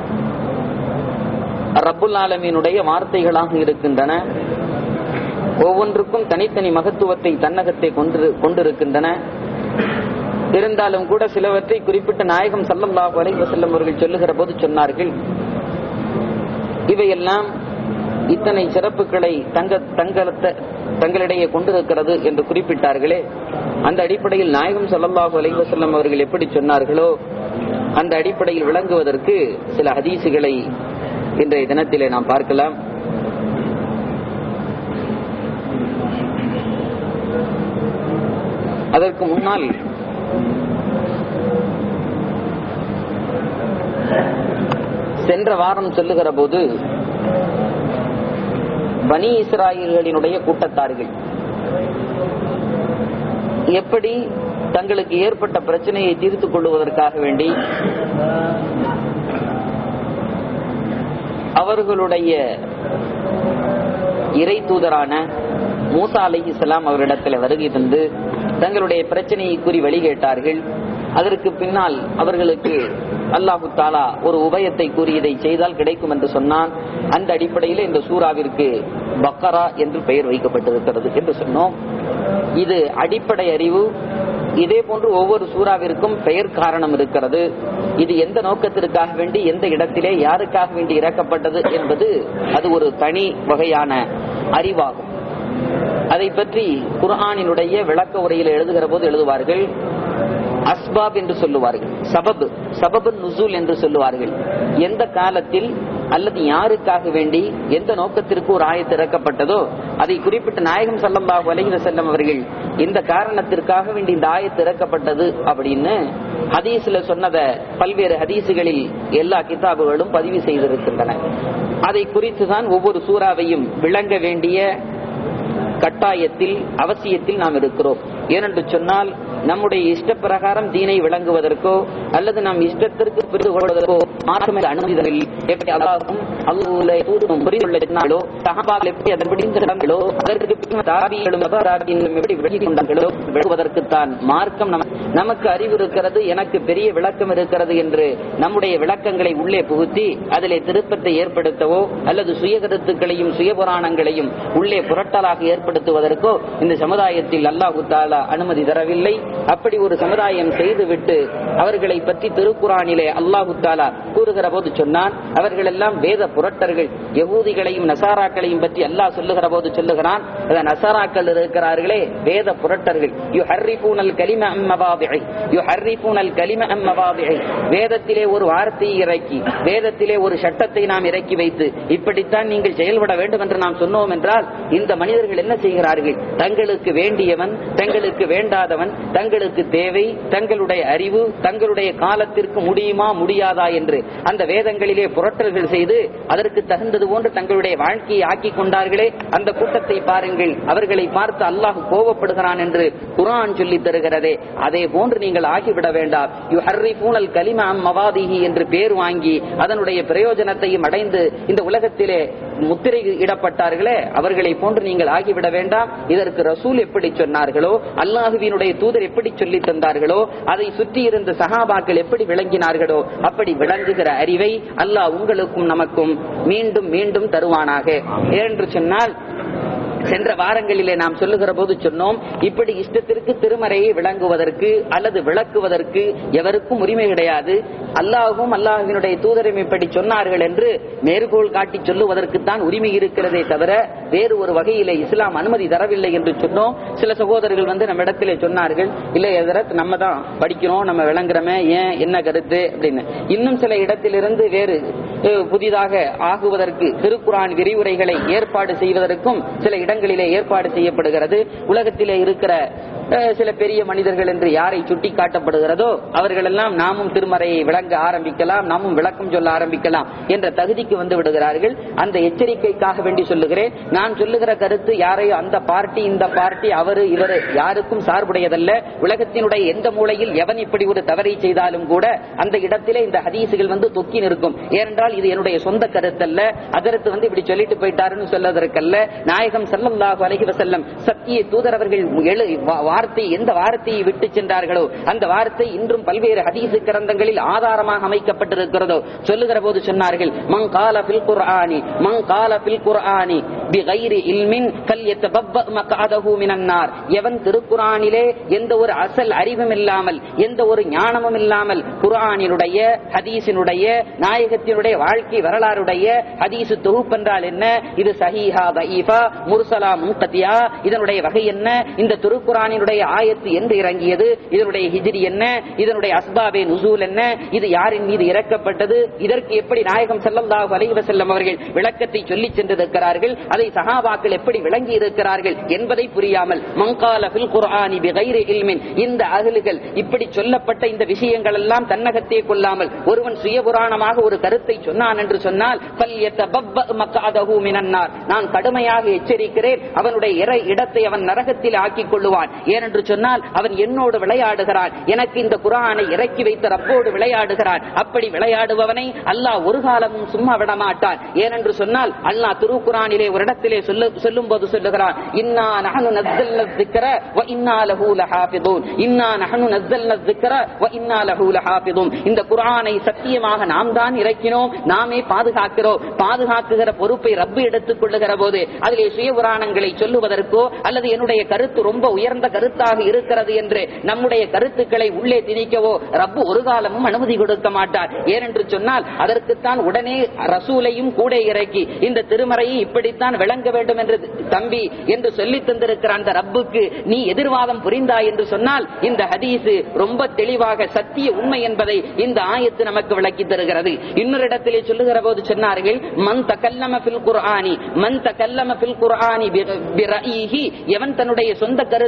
Speaker 1: ரப்புல் ஆலமீனுடைய வார்த்தைகளாக இருக்கின்றன ஒவ்வொன்றுக்கும் தனித்தனி மகத்துவத்தை தன்னகத்தை கொண்டு கொண்டிருக்கின்றன இருந்தாலும் கூட சிலவற்றை குறிப்பிட்ட நாயகம் ஸல்லல்லாஹு அலைஹி வஸல்லம் அவர்கள் சொல்லுகிற போது சொன்னார்கள் இவையெல்லாம் இத்தனை சிறப்புகளை தங்க தங்களத்த தங்களிடையே கொண்டிருக்கிறது என்று குறிப்பிட்டார்களே அந்த அடிப்படையில் நாயகம் ஸல்லல்லாஹு அலைஹி வஸல்லம் அவர்கள் எப்படி சொன்னார்களோ அந்த அடிப்படையில் விளங்குவதற்கு சில ஹதீசுகளை இன்றைய தினத்திலே நாம் பார்க்கலாம் அதற்கு முன்னால் சென்ற வாரம் சொல்லுகிற போது பனி இஸ்ராயல்களினுடைய கூட்டத்தார்கள் எப்படி தங்களுக்கு ஏற்பட்ட பிரச்சனையை தீர்த்துக் கொள்வதற்காக வேண்டி அவர்களுடைய இறை தூதரான மூசா அலைஹிஸ்ஸலாம் அவரிடத்தில் வருகை தந்து தங்களுடைய பிரச்சனையை கூறி வழி கேட்டார்கள் அதற்கு பின்னால் அவர்களுக்கு அல்லாஹு தாலா ஒரு உபயத்தை கூறி இதை செய்தால் கிடைக்கும் என்று சொன்னான் அந்த அடிப்படையில் இந்த சூறாவிற்கு பக்கரா என்று பெயர் வைக்கப்பட்டிருக்கிறது என்று சொன்னோம் இது அடிப்படை அறிவு இதே போன்று ஒவ்வொரு சூறாவிற்கும் பெயர் காரணம் இருக்கிறது இது எந்த நோக்கத்திற்காக வேண்டி எந்த இடத்திலே யாருக்காக வேண்டி இறக்கப்பட்டது என்பது அது ஒரு தனி வகையான அறிவாகும் அதை பற்றி குர்ஆனினுடைய விளக்க உரையில் எழுதுகிற போது எழுதுவார்கள் அஸ்பாப் என்று சொல்லுவார்கள் சபபு சபபு நுசூல் என்று சொல்லுவார்கள் எந்த காலத்தில் அல்லது யாருக்காக வேண்டி எந்த நோக்கத்திற்கு ஒரு ஆயத்து இறக்கப்பட்டதோ அதை குறிப்பிட்ட நாயகம் ஸல்லல்லாஹு அலைஹி வஸல்லம் அவர்கள் இந்த காரணத்திற்காக வேண்டி இந்த ஆயத்து இறக்கப்பட்டது அப்படின்னு ஹதீஸ்ல சொன்னத பல்வேறு ஹதீசுகளில் எல்லா கிதாபுகளும் பதிவு செய்திருக்கின்றன அதை குறித்து தான் ஒவ்வொரு சூறாவையும் விளங்க வேண்டிய கட்டாயத்தில் அவசியத்தில் நாம் இருக்கிறோம் ஏனென்று சொன்னால் நம்முடைய இஷ்ட பிரகாரம் தீனை விளங்குவதற்கோ அல்லது நம் இஷ்டத்திற்கு புரிந்து கொள்வதற்கோ மாற்றம் அனுமதி தரவில்லை எப்படி அல்லாஹும் அல்லாஹ்வுடைய தூதரும் புரிந்து கொள்ளார்களோ சஹாபாக்கள் எப்படி அதன்படி நடந்தார்களோ அதற்கு பின் தாபிகளும் தபாராபியும் எப்படி விளங்கிக் கொண்டார்களோ விளக்குவதற்குத்தான் மார்க்கம் நம- நமக்கு அறிவு இருக்கிறது எனக்கு பெரிய விளக்கம் இருக்கிறது என்று நம்முடைய விளக்கங்களை உள்ளே புகுத்தி அதிலே திருப்பத்தை ஏற்படுத்தவோ அல்லது சுய கருத்துக்களையும் சுய புராணங்களையும் உள்ளே புரட்டலாக ஏற்படுத்துவதற்கோ இந்த சமுதாயத்தில் அல்லாஹு தாலா அனுமதி தரவில்லை அப்படி ஒரு சமுதாயம் செய்துவிட்டு அவர்களை பற்றி திருக்குறானிலே அல்லாஹு தாலா கூறுகிற போது சொன்னான் அவர்கள் எல்லாம் வேத புரட்டர்கள் யகூதிகளையும் நசாராக்களையும் பற்றி அல்லாஹ் சொல்லுகிற போது சொல்லுகிறான் அந்த நசாராக்கள் இருக்கிறார்களே வேத புரட்டர்கள் யு ஹர்ரிஃபூனல் கலிம அம்மவாபிஐ யு ஹர்ரிஃபூனல் கலிம அம்மவாபிஐ வேதத்திலே ஒரு வார்த்தையை இறக்கி வேதத்திலே ஒரு சட்டத்தை நாம் இறக்கி வைத்து இப்படித்தான் நீங்கள் செயல்பட வேண்டும் என்று நாம் சொன்னோம் என்றால் இந்த மனிதர்கள் என்ன செய்கிறார்கள் தங்களுக்கு வேண்டியவன் தங்களுக்கு வேண்டாதவன் தங்களுக்கு தேவை தங்களுடைய அறிவு தங்களுடைய காலத்திற்கு முடியுமா முடியாதா என்று அந்த வேதங்களிலே புரட்டல்கள் செய்து அதற்கு தகுந்தது போன்று தங்களுடைய வாழ்க்கையை ஆக்கிக் கொண்டார்களே அந்த கூட்டத்தை பாருங்கள் அவர்களை பார்த்து அல்லாஹ் கோபப்படுகிறான் என்று குர்ஆன் சொல்லித் தருகிறதே அதே போன்று நீங்கள் ஆகிவிட வேண்டாம் யு ஹர்ரிஃபூனல் கலிம அம் மவாதிஹி என்று பேர் வாங்கி அதனுடைய பிரயோஜனத்தையும் அடைந்து இந்த உலகத்திலே முத்திரை இடப்பட்டார்களே அவர்களை போன்று நீங்கள் ஆகிவிட வேண்டாம் இதற்கு ரசூல் எப்படி சொன்னார்களோ அல்லாஹுவினுடைய தூதர் எப்படி சொல்லி தந்தார்களோ அதை சுற்றி இருந்த சஹாபாக்கள் எப்படி விளங்கினார்களோ அப்படி விளங்குகிற அறிவை அல்லாஹ் உங்களுக்கும் நமக்கும் மீண்டும் மீண்டும் தருவானாக ஏனென்று சொன்னால் சென்ற வாரங்களிலே நாம் சொல்லுகிற போது சொன்னோம் இப்படி இஷ்டத்திற்கு திருமறையை விளங்குவதற்கு அல்லது விளக்குவதற்கு எவருக்கும் உரிமை கிடையாது அல்லாஹும் அல்லாஹுவினுடைய தூதரும் இப்படி சொன்னார்கள் என்று மேற்கோள் காட்டி சொல்லுவதற்குத்தான் உரிமை இருக்கிறதே தவிர வேறு ஒரு வகையிலே இஸ்லாம் அனுமதி தரவில்லை என்று சொன்னோம் சில சகோதரர்கள் வந்து நம்ம இடத்திலே சொன்னார்கள் இல்லை எதிரத் நம்ம தான் படிக்கிறோம் நம்ம விளங்குறோமே ஏன் என்ன கருத்து அப்படின்னு இன்னும் சில இடத்திலிருந்து வேறு அஹ், புதிதாக ஆகுவதற்கு திருக்குரான் விரிவுரைகளை ஏற்பாடு செய்வதற்கும் சில இடங்களிலே ஏற்பாடு செய்யப்படுகிறது உலகத்திலே இருக்கிற அஹ், சில பெரிய மனிதர்கள் என்று யாரை சுட்டி காட்டப்படுகிறதோ அவர்களெல்லாம் நாமும் திருமறையை விளங்க ஆரம்பிக்கலாம் நாமும் விளக்கம் சொல்ல ஆரம்பிக்கலாம் என்ற தகுதிக்கு வந்து விடுகிறார்கள் அந்த எச்சரிக்கைக்காக வேண்டி சொல்லுகிறேன் நான் சொல்லுகிற கருத்து யாரையும் அந்த பார்ட்டி இந்த பார்ட்டி அவரு இவரு யாருக்கும் சார்புடையதல்ல உலகத்தினுடைய எந்த மூலையில் எவன் இப்படி ஒரு தவறை செய்தாலும் கூட அந்த இடத்திலே இந்த ஹதீசுகள் வந்து தொக்கி நிற்கும் ஏனென்றால் இது என்னுடைய சொந்த கருத்தல்ல அதற்கு வந்து இப்படி சொல்லிட்டு போயிட்டாருன்னு சொல்வதற்கல்ல நாயகம் ஸல்லல்லாஹு அலைஹி வஸல்லம் சத்திய தூதரவர்கள் எழு வா- வார்த்தை எந்த வார்த்தையை விட்டு சென்றார்களோ அந்த வார்த்தை இன்றும் பல்வேறு ஹதீஸ் கிரந்தங்களில் ஆதாரமாக அமைக்கப்பட்டிருக்கிறதோ சொல்லுகிற போது சொன்னார்கள் மங் கால ஃபில் குர்ஆனி மங் கால ஃபில் குர்ஆனி பிகைரி இல்மின் ஃபல்யத்தபவ்வ மக்அதஹு மினன் நார் எவன் திருக்குர்ஆனிலே எந்த ஒரு அசல் அறிவும் இல்லாமல் எந்த ஒரு ஞானமும் இல்லாமல் குர்ஆனினுடைய ஹதீஸினுடைய நாயகத்தினுடைய வாழ்க்கை வரலாறுடைய ஹதீஸ் தொகுப்பென்றால் என்ன இது சஹீஹா தஈஃபா முர்சலா முன்கத்தியா இதனுடைய வகை என்ன இந்த திருக்குரானினுடைய ஆயத்து என்று இறங்கியது இதனுடைய ஹிஜ்ரி என்ன இதனுடைய அஸ்பாபே நுசூல் என்ன இது யாரின் மீது இறக்கப்பட்டது இதற்கு எப்படி நாயகம் ஸல்லல்லாஹு அலைஹி வஸல்லம் அவர்கள் விளக்கத்தை சொல்லி சென்றிருக்கிறார்கள் அதை சஹாபாக்கள் எப்படி விளங்கி இருக்கிறார்கள் என்பதை புரியாமல் மங்கால ஃபில் குர்ஆனி பிகைரி இல்மின் இந்த அகலுகள் இப்படி சொல்லப்பட்ட இந்த விஷயங்கள் எல்லாம் தன்னகத்தே கொள்ளாமல் ஒருவன் சுயபுராணமாக ஒரு கருத்தை சொன்னான் என்று சொன்னால் ஃபல்யத்தபவ்வ மக்அதஹு மினன் நார். நான் கடுமையாக எச்சரிக்கிறேன் அவனுடைய இறை இடத்தை அவன் நரகத்தில் ஆக்கிக் கொள்ளுவான் ஏனென்று சொன்னால் அவன் என்னோடு விளையாடுகிறான் எனக்கு இந்த குரானை இறக்கி வைத்த ரப்போடு விளையாடுகிறான் அப்படி விளையாடுபவனை அல்லாஹ் ஒரு காலமும் சும்மா விட மாட்டான் ஏனென்று சொன்னால் அல்லாஹ் திருக்குரானிலே ஒரு இடத்திலே சொல்லு சொல்லும் போது சொல்லுகிறான் இன்னா நஹனு நஸ்ஸல்ன الذِّكْرَ وَإِنَّا لَهُ لَحَافِظُونَ இன்னா நஹனு நஸ்ஸல்ன الذِّكْرَ وَإِنَّا لَهُ لَحَافِظُونَ இந்த குர்ஆனை சத்தியமாக நாம் தான் இறக்கினோம் நாமே பாதுகாக்கிறோம் பாதுகாக்குகிற பொறுப்பை ரப்பு எடுத்துக் கொள்ளுகிற போது அதிலே சுய புராணங்களை சொல்லுவதற்கோ அல்லது என்னுடைய கருத்து ரொம்ப உயர்ந்த கருத்தாக இருக்கிறது என்று நம்முடைய கருத்துக்களை உள்ளே திணிக்கவோ ரப்பு ஒரு காலமும் அனுமதி கொடுக்க மாட்டார் ஏனென்று சொன்னால் அதற்குத்தான் உடனே ரசூலையும் கூட இறக்கி இந்த திருமறையை இப்படித்தான் விளங்க வேண்டும் என்று தம்பி என்று சொல்லி தந்திருக்கிற அந்த ரப்புக்கு நீ எதிர்வாதம் புரிந்தாய் என்று சொன்னால் இந்த ஹதீஸ் ரொம்ப தெளிவாக சத்திய உண்மை என்பதை இந்த ஆயத்து நமக்கு விளக்கி தருகிறது இன்னொரு இடத்திலே சொல்லுகிற போது சொன்னார்கள் மன் தகல்லம ஃபில் குர்ஆனி மன் தகல்லம ஃபில் குர்ஆனி பி- பிரஈஹி எவன் தன்னுடைய சொந்த கருத்தை கொண்டு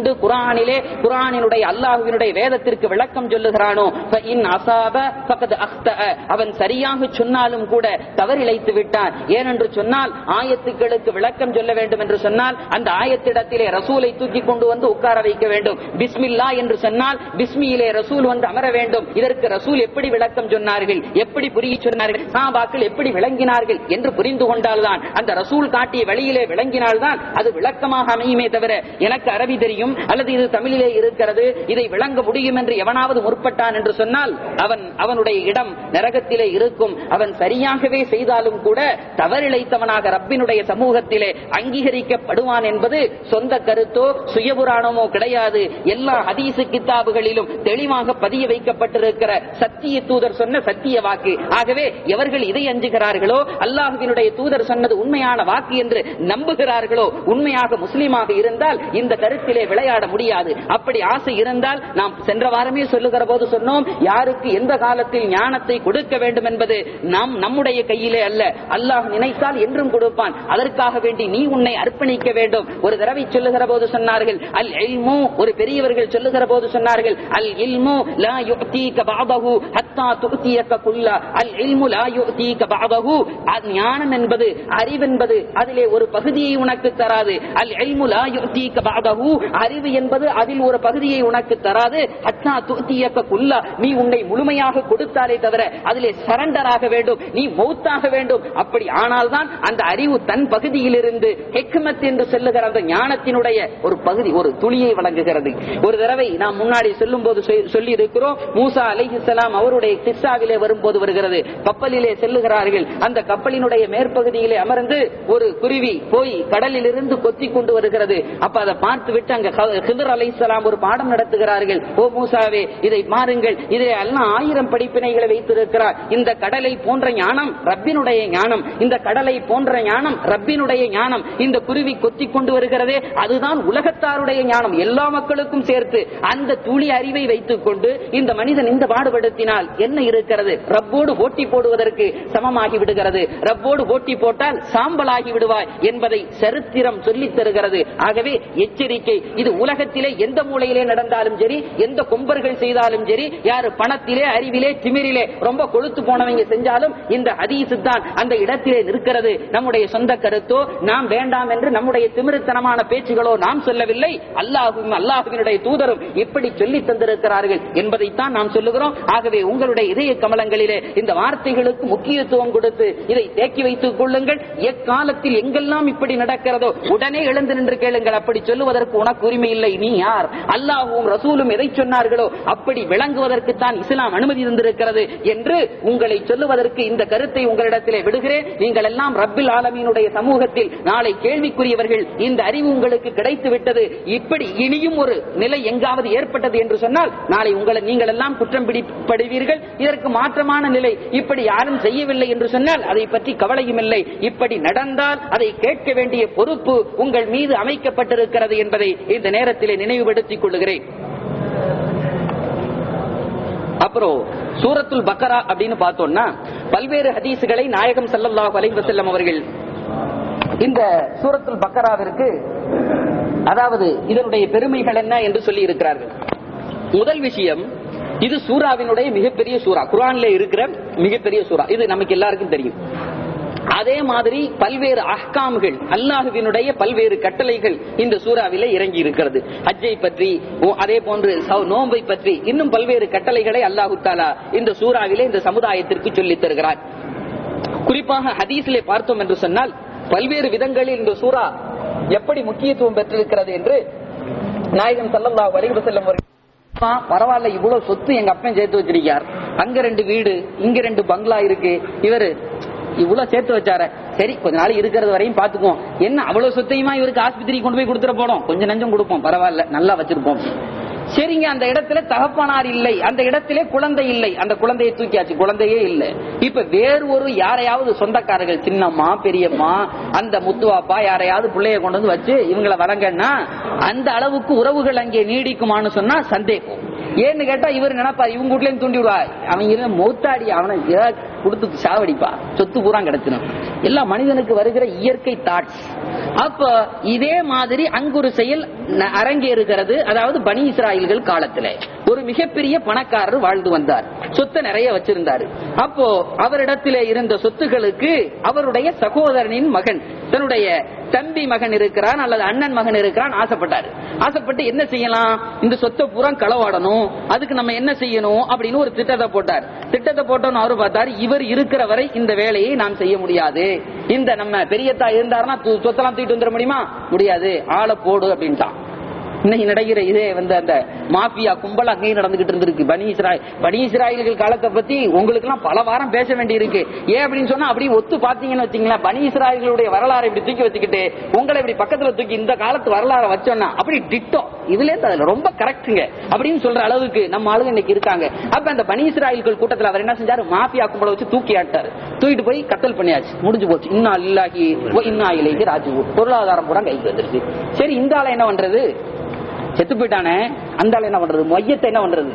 Speaker 1: கொண்டு குரானிலே குரானினுடைய அல்லாஹுவினுடைய வேதத்திற்கு விளக்கம் சொல்லுகிறானோ فَإِنْ أَصَابَ فَقَدْ أَخْطَأَ அவன் சரியாக சொன்னாலும் கூட தவறிழைத்து விட்டான் ஏனென்று சொன்னால் ஆயத்துக்களுக்கு விளக்கம் சொல்ல வேண்டும் என்று சொன்னால் அந்த ஆயத்திடத்திலே ரசூலை தூக்கி கொண்டு வந்து உட்கார வைக்க வேண்டும் பிஸ்மில்லா என்று சொன்னால் பிஸ்மியிலே ரசூல் வந்து அமர வேண்டும் இதற்கு ரசூல் எப்படி விளக்கம் சொன்னார்கள் எப்படி புரிய சொன்னார்கள் சாபாக்கள் எப்படி விளங்கினார்கள் என்று புரிந்து கொண்டால்தான் அந்த ரசூல் காட்டிய வழியிலே விளங்கினால்தான் அது விளக்கமாக அமையுமே தவிர எனக்கு அரபி தெரியும் அல்லது இது தமிழிலே இருக்கிறது இதை விளங்க முடியும் என்று எவனாவது முற்பட்டான் என்று சொன்னால் அவன் அவனுடைய இடம் நரகத்திலே இருக்கும் அவன் சரியாகவே செய்தாலும் கூட தவறிழைத்தவனாக ரப்பினுடைய சமூகத்திலே அங்கீகரிக்கப்படுவான் என்பது சொந்த கருத்தோ சுயபுராணமோ கிடையாது எல்லா ஹதீசு கித்தாபுகளிலும் தெளிவாக பதிய வைக்கப்பட்டிருக்கிற சத்திய தூதர் சொன்ன சத்திய வாக்கு ஆகவே எவர்கள் இதை அஞ்சுகிறார்களோ அல்லாஹுவினுடைய தூதர் சொன்னது உண்மையான வாக்கு என்று நம்புகிறார்களோ உண்மையாக முஸ்லீமாக இருந்தால் இந்த கருத்திலே விளையாட முடியாது அப்படி ஆசை இருந்தால் நாம் சென்ற வாரமே சொல்லுகிற போது சொன்னோம் யாருக்கு எந்த காலத்தில் ஞானத்தை கொடுக்க வேண்டும் என்பது நாம் நம்முடைய கையிலே அல்ல அல்லாஹ் நினைத்தால் என்றும் கொடுப்பான் அதற்காக வேண்டி நீ உன்னை அர்ப்பணிக்க வேண்டும் ஒரு தடவை சொல்லுகிற போது சொன்னார்கள் அல் இல்மு ஒரு பெரியவர்கள் சொல்லுகிற போது சொன்னார்கள் அல் இல்மு லா யுக்தீக பாதஹு ஹத்தா துக்தியக குல்லா அல் இல்மு லா யுக்தீக பாதஹு அது ஞானம் என்பது அறிவென்பது அதிலே ஒரு பகுதியை உனக்கு தராது அல் இல்மு லா யுக்தீக பாதஹு அறிவு என்பது அதில் ஒரு பகுதியை உனக்கு தராது ஹத்தா துக்தியக குல்லா நீ உன்னை முழுமையாக கொடுத்தாலே தவிர அதிலே சரண்டர் ஆக வேண்டும் நீ மௌத்தாக வேண்டும் அப்படி ஆனால்தான் அந்த அறிவு தன் பகுதியிலிருந்து ஹெக்மத் என்று சொல்லுகிற அந்த ஞானத்தினுடைய ஒரு பகுதி ஒரு துளியை வழங்குகிறது ஒரு தடவை நாம் முன்னாடி சொல்லும் போது சொல்லி இருக்கிறோம் மூசா அலைஹிஸ்ஸலாம் அவருடைய கிஸ்ஸாவிலே வரும்போது வருகிறது கப்பலிலே செல்லுகிறார்கள் அந்த கப்பலினுடைய மேற்பகுதியிலே அமர்ந்து ஒரு குருவி போய் கடலில் இருந்து கொத்தி கொண்டு வருகிறது அப்ப அதை பார்த்து விட்டு அங்க ஹிதர் அலைஹிஸ்ஸலாம் ஒரு பாடம் நடத்துகிறார்கள் ஓ மூசாவே இதை பாருங்கள் இதை எல்லாம் ஆயிரம் படிப்பினைகளை வைத்திருக்கிறார் இந்த கடலை போன்ற ஞானம் ரப்பினுடைய ஞானம் இந்த கடலை போன்ற ஞானம் ரப்பினுடைய ஞானம் இந்த குருவி கொத்தி கொண்டு வருகிறதே அதுதான் உலகத்தாருடைய ஞானம் எல்லா மக்களுக்கும் சேர்த்து அந்த துளி அறிவை வைத்துக் கொண்டு இந்த மனிதன் இந்த பாடுபடுத்தினால் என்ன இருக்கிறது ரப்போடு ஓட்டி போடுவதற்கு சமமாகி விடுகிறது ரப்போடு ஓட்டி போட்டால் சாம்பலாகி விடுவாய் என்பதை சரித்திரம் சொல்லித் தருகிறது ஆகவே எச்சரிக்கை இது உலகத்திலே எந்த மூலையிலே நடந்தாலும் சரி எந்த கொம்பர்கள் செய்தாலும் சரி யாரு பணத்திலே அறிவிலே திமிரிலே ரொம்ப கொழுத்து போனவங்க செஞ்சாலும் இந்த ஹதீசு தான் அந்த இடத்திலே நிற்கிறது நம்முடைய சொந்த கருத்தோ நாம் வேண்டாம் என்று நம்முடைய திமிருத்தனமான பேச்சுகளோ நாம் சொல்லவில்லை அல்லாஹும் அல்லாஹுவினுடைய தூதரும் இப்படி சொல்லி தந்திருக்கிறார்கள் என்பதைத்தான் நாம் சொல்லுகிறோம் ஆகவே உங்களுடைய இதய கமலங்களிலே இந்த வார்த்தைகளுக்கு முக்கியத்துவம் கொடுத்து இதை தேக்கி வைத்துக் கொள்ளுங்கள் எக்காலத்தில் எங்கெல்லாம் இப்படி நடக்கிறதோ உடனே எழுந்து நின்று கேளுங்கள் அப்படி சொல்லுவதற்கு உனக்கு உரிமை இல்லை நீ யார் அல்லாஹும் ரசூலும் எதை சொன்னார்களோ அப்படி விளங்குவதற்கு தான் இஸ்லாம் அனுமதி தந்திருக்கிறது என்று உங்களை சொல்லுவதற்கு இந்த கருத்தை உங்களிடத்திலே விடுகிறேன் நீங்கள் எல்லாம் ரப்பில் ஆலமீனுடைய சமூகத்தில் நாளை கேள்விக்குரியவர்கள் இந்த அறிவு உங்களுக்கு கிடைத்து விட்டது இப்படி இனியும் ஒரு நிலை எங்காவது ஏற்பட்டது என்று சொன்னால் நாளை உங்களை நீங்கள் எல்லாம் குற்றம் பிடிப்படுவீர்கள் இதற்கு மாற்றமான நிலை இப்படி யாரும் செய்யவில்லை என்று சொன்னால் அதை பற்றி கவலையும் இல்லை இப்படி நடந்தால் அதை கேட்க வேண்டிய பொறுப்பு உங்கள் மீது அமைக்கப்பட்டிருக்கிறது என்பதை இந்த நேரத்திலே நினைவுபடுத்திக் கொள்ளுகிறேன் அப்புறம் சூரத்துல் பக்கரா அப்படின்னு பார்த்தோம்னா பல்வேறு ஹதீசுகளை நாயகம் சல்லல்லாஹு அலைஹி வஸல்லம் அவர்கள் இந்த சூரத்துல் பக்கராவிற்கு அதாவது இதனுடைய பெருமைகள் என்ன என்று சொல்லி இருக்கிறார்கள் முதல் விஷயம் இது சூராவினுடைய மிகப்பெரிய சூரா குரான்ல இருக்கிற மிகப்பெரிய சூரா இது நமக்கு எல்லாருக்கும் தெரியும் அதே மாதிரி பல்வேறு அஹ்காம்கள் அல்லாஹுவினுடைய பல்வேறு கட்டளைகள் இந்த சூறாவிலே இறங்கி இருக்கிறது ஹஜ்ஜை பற்றி அதே போன்று நோன்பை பற்றி இன்னும் பல்வேறு கட்டளைகளை அல்லாஹு தாலா இந்த சூறாவிலே இந்த சமுதாயத்திற்கு சொல்லித் தருகிறார் குறிப்பாக ஹதீஸிலே பார்த்தோம் என்று சொன்னால் பல்வேறு விதங்களில் இந்த சூறா எப்படி முக்கியத்துவம் பெற்றிருக்கிறது என்று நாயகம் சல்லல்லாஹு அலைஹி வஸல்லம் அவர்கள் பரவாயில்ல இவ்வளவு சொத்து எங்க அப்பன் சேர்த்து வச்சிருக்கார் அங்க ரெண்டு வீடு இங்க ரெண்டு பங்களா இருக்கு இவரு இவ்வளவு சேர்த்து வச்சார சரி கொஞ்ச நாள் இருக்கிறது வரையும் பாத்துக்குவோம் என்ன அவ்வளவு சொத்தையுமா இவருக்கு ஆஸ்பத்திரி கொண்டு போய் கொடுத்துட போனோம் கொஞ்சம் நஞ்சம் கொடுப்போம் பரவாயில்ல நல்லா வச்சிருப்போம் சரிங்க அந்த இடத்துல தகப்பனார் இல்லை அந்த இடத்திலே குழந்தை இல்லை அந்த குழந்தையை தூக்கியாச்சு குழந்தையே இல்லை இப்ப வேறு ஒரு யாரையாவது சொந்தக்காரர்கள் சின்னம்மா பெரியம்மா அந்த முத்துவாப்பா யாரையாவது பிள்ளைய கொண்டு வந்து வச்சு இவங்களை வரங்கன்னா அந்த அளவுக்கு உறவுகள் அங்கே நீடிக்குமான்னு சொன்னா சந்தேகம் ஏன்னு கேட்டா இவர் நினைப்பா இவங்க வீட்ல இருந்து தூண்டி விடுவா அவன் இருந்த மௌத்தாடி அவனை ஏதாவது கொடுத்து சாவடிப்பா சொத்து பூரா கிடைச்சிடும் எல்லாம் மனிதனுக்கு வருகிற இயற்கை தாட்ஸ் அப்ப இதே மாதிரி அங்கு ஒரு செயல் ந- அரங்கேறுகிறது அதாவது பனி இஸ்ராயல்கள் காலத்துல ஒரு மிகப்பெரிய பணக்காரர் வாழ்ந்து வந்தார் சொத்தை நிறைய வச்சிருந்தாரு அப்போ அவரிடத்திலே இருந்த சொத்துகளுக்கு அவருடைய சகோதரனின் மகன் தன்னுடைய தம்பி மகன் இருக்கிறான் அல்லது அண்ணன் மகன் இருக்கிறான் ஆசைப்பட்டாரு ஆசைப்பட்டு என்ன செய்யலாம் இந்த சொத்தை பூரா களவாடணும் அதுக்கு நம்ம என்ன செய்யணும் அப்படின்னு ஒரு திட்டத்தை போட்டார் திட்டத்தை போட்டோன்னு அவரு பார்த்தாரு இவர் இருக்கிற வரை இந்த வேலையை நாம் செய்ய முடியாது இந்த நம்ம பெரியத்தா இருந்தாருன்னா து- சொத்தெல்லாம் தூக்கிட்டு வந்துட முடியுமா முடியாது ஆளை போடு அப்படின்ட்டான் இன்னைக்கு நடக்கிற இதே வந்து அந்த மாஃபியா கும்பல் அங்கேயும் நடந்துகிட்டு இருந்திருக்கு பனி இஸ்ராயல் பனி இஸ்ராயல்கள் காலத்தை பத்தி உங்களுக்கு எல்லாம் பல வாரம் பேச வேண்டி இருக்கு ஏன் அப்படின்னு சொன்னா அப்படி ஒத்து பாத்தீங்கன்னு வச்சீங்களா பனி இஸ்ராயல்களுடைய வரலாறு இப்படி தூக்கி வச்சுக்கிட்டு உங்களை இப்படி பக்கத்துல தூக்கி இந்த காலத்து வரலாறு வச்சோம்னா அப்படி டிட்டோ இதுல இருந்து அதுல ரொம்ப கரெக்டுங்க அப்படின்னு சொல்ற அளவுக்கு நம்ம ஆளுங்க இன்னைக்கு இருக்காங்க அப்ப அந்த பனி இஸ்ராயல்கள் கூட்டத்துல அவர் என்ன செஞ்சாரு மாஃபியா கும்பலை வச்சு தூக்கி ஆட்டாரு தூக்கிட்டு போய் கத்தல் பண்ணியாச்சு முடிஞ்சு போச்சு இன்னா இல்லாஹி வ இன்னா இலைஹி ராஜிஊன் பொருளாதாரம் பூரா கைக்கு வந்துருச்சு சரி இந்த ஆளை என்ன பண்றது செத்து போயிட்டானே அந்த ஆள் என்ன பண்றது மையத்தை என்ன பண்றது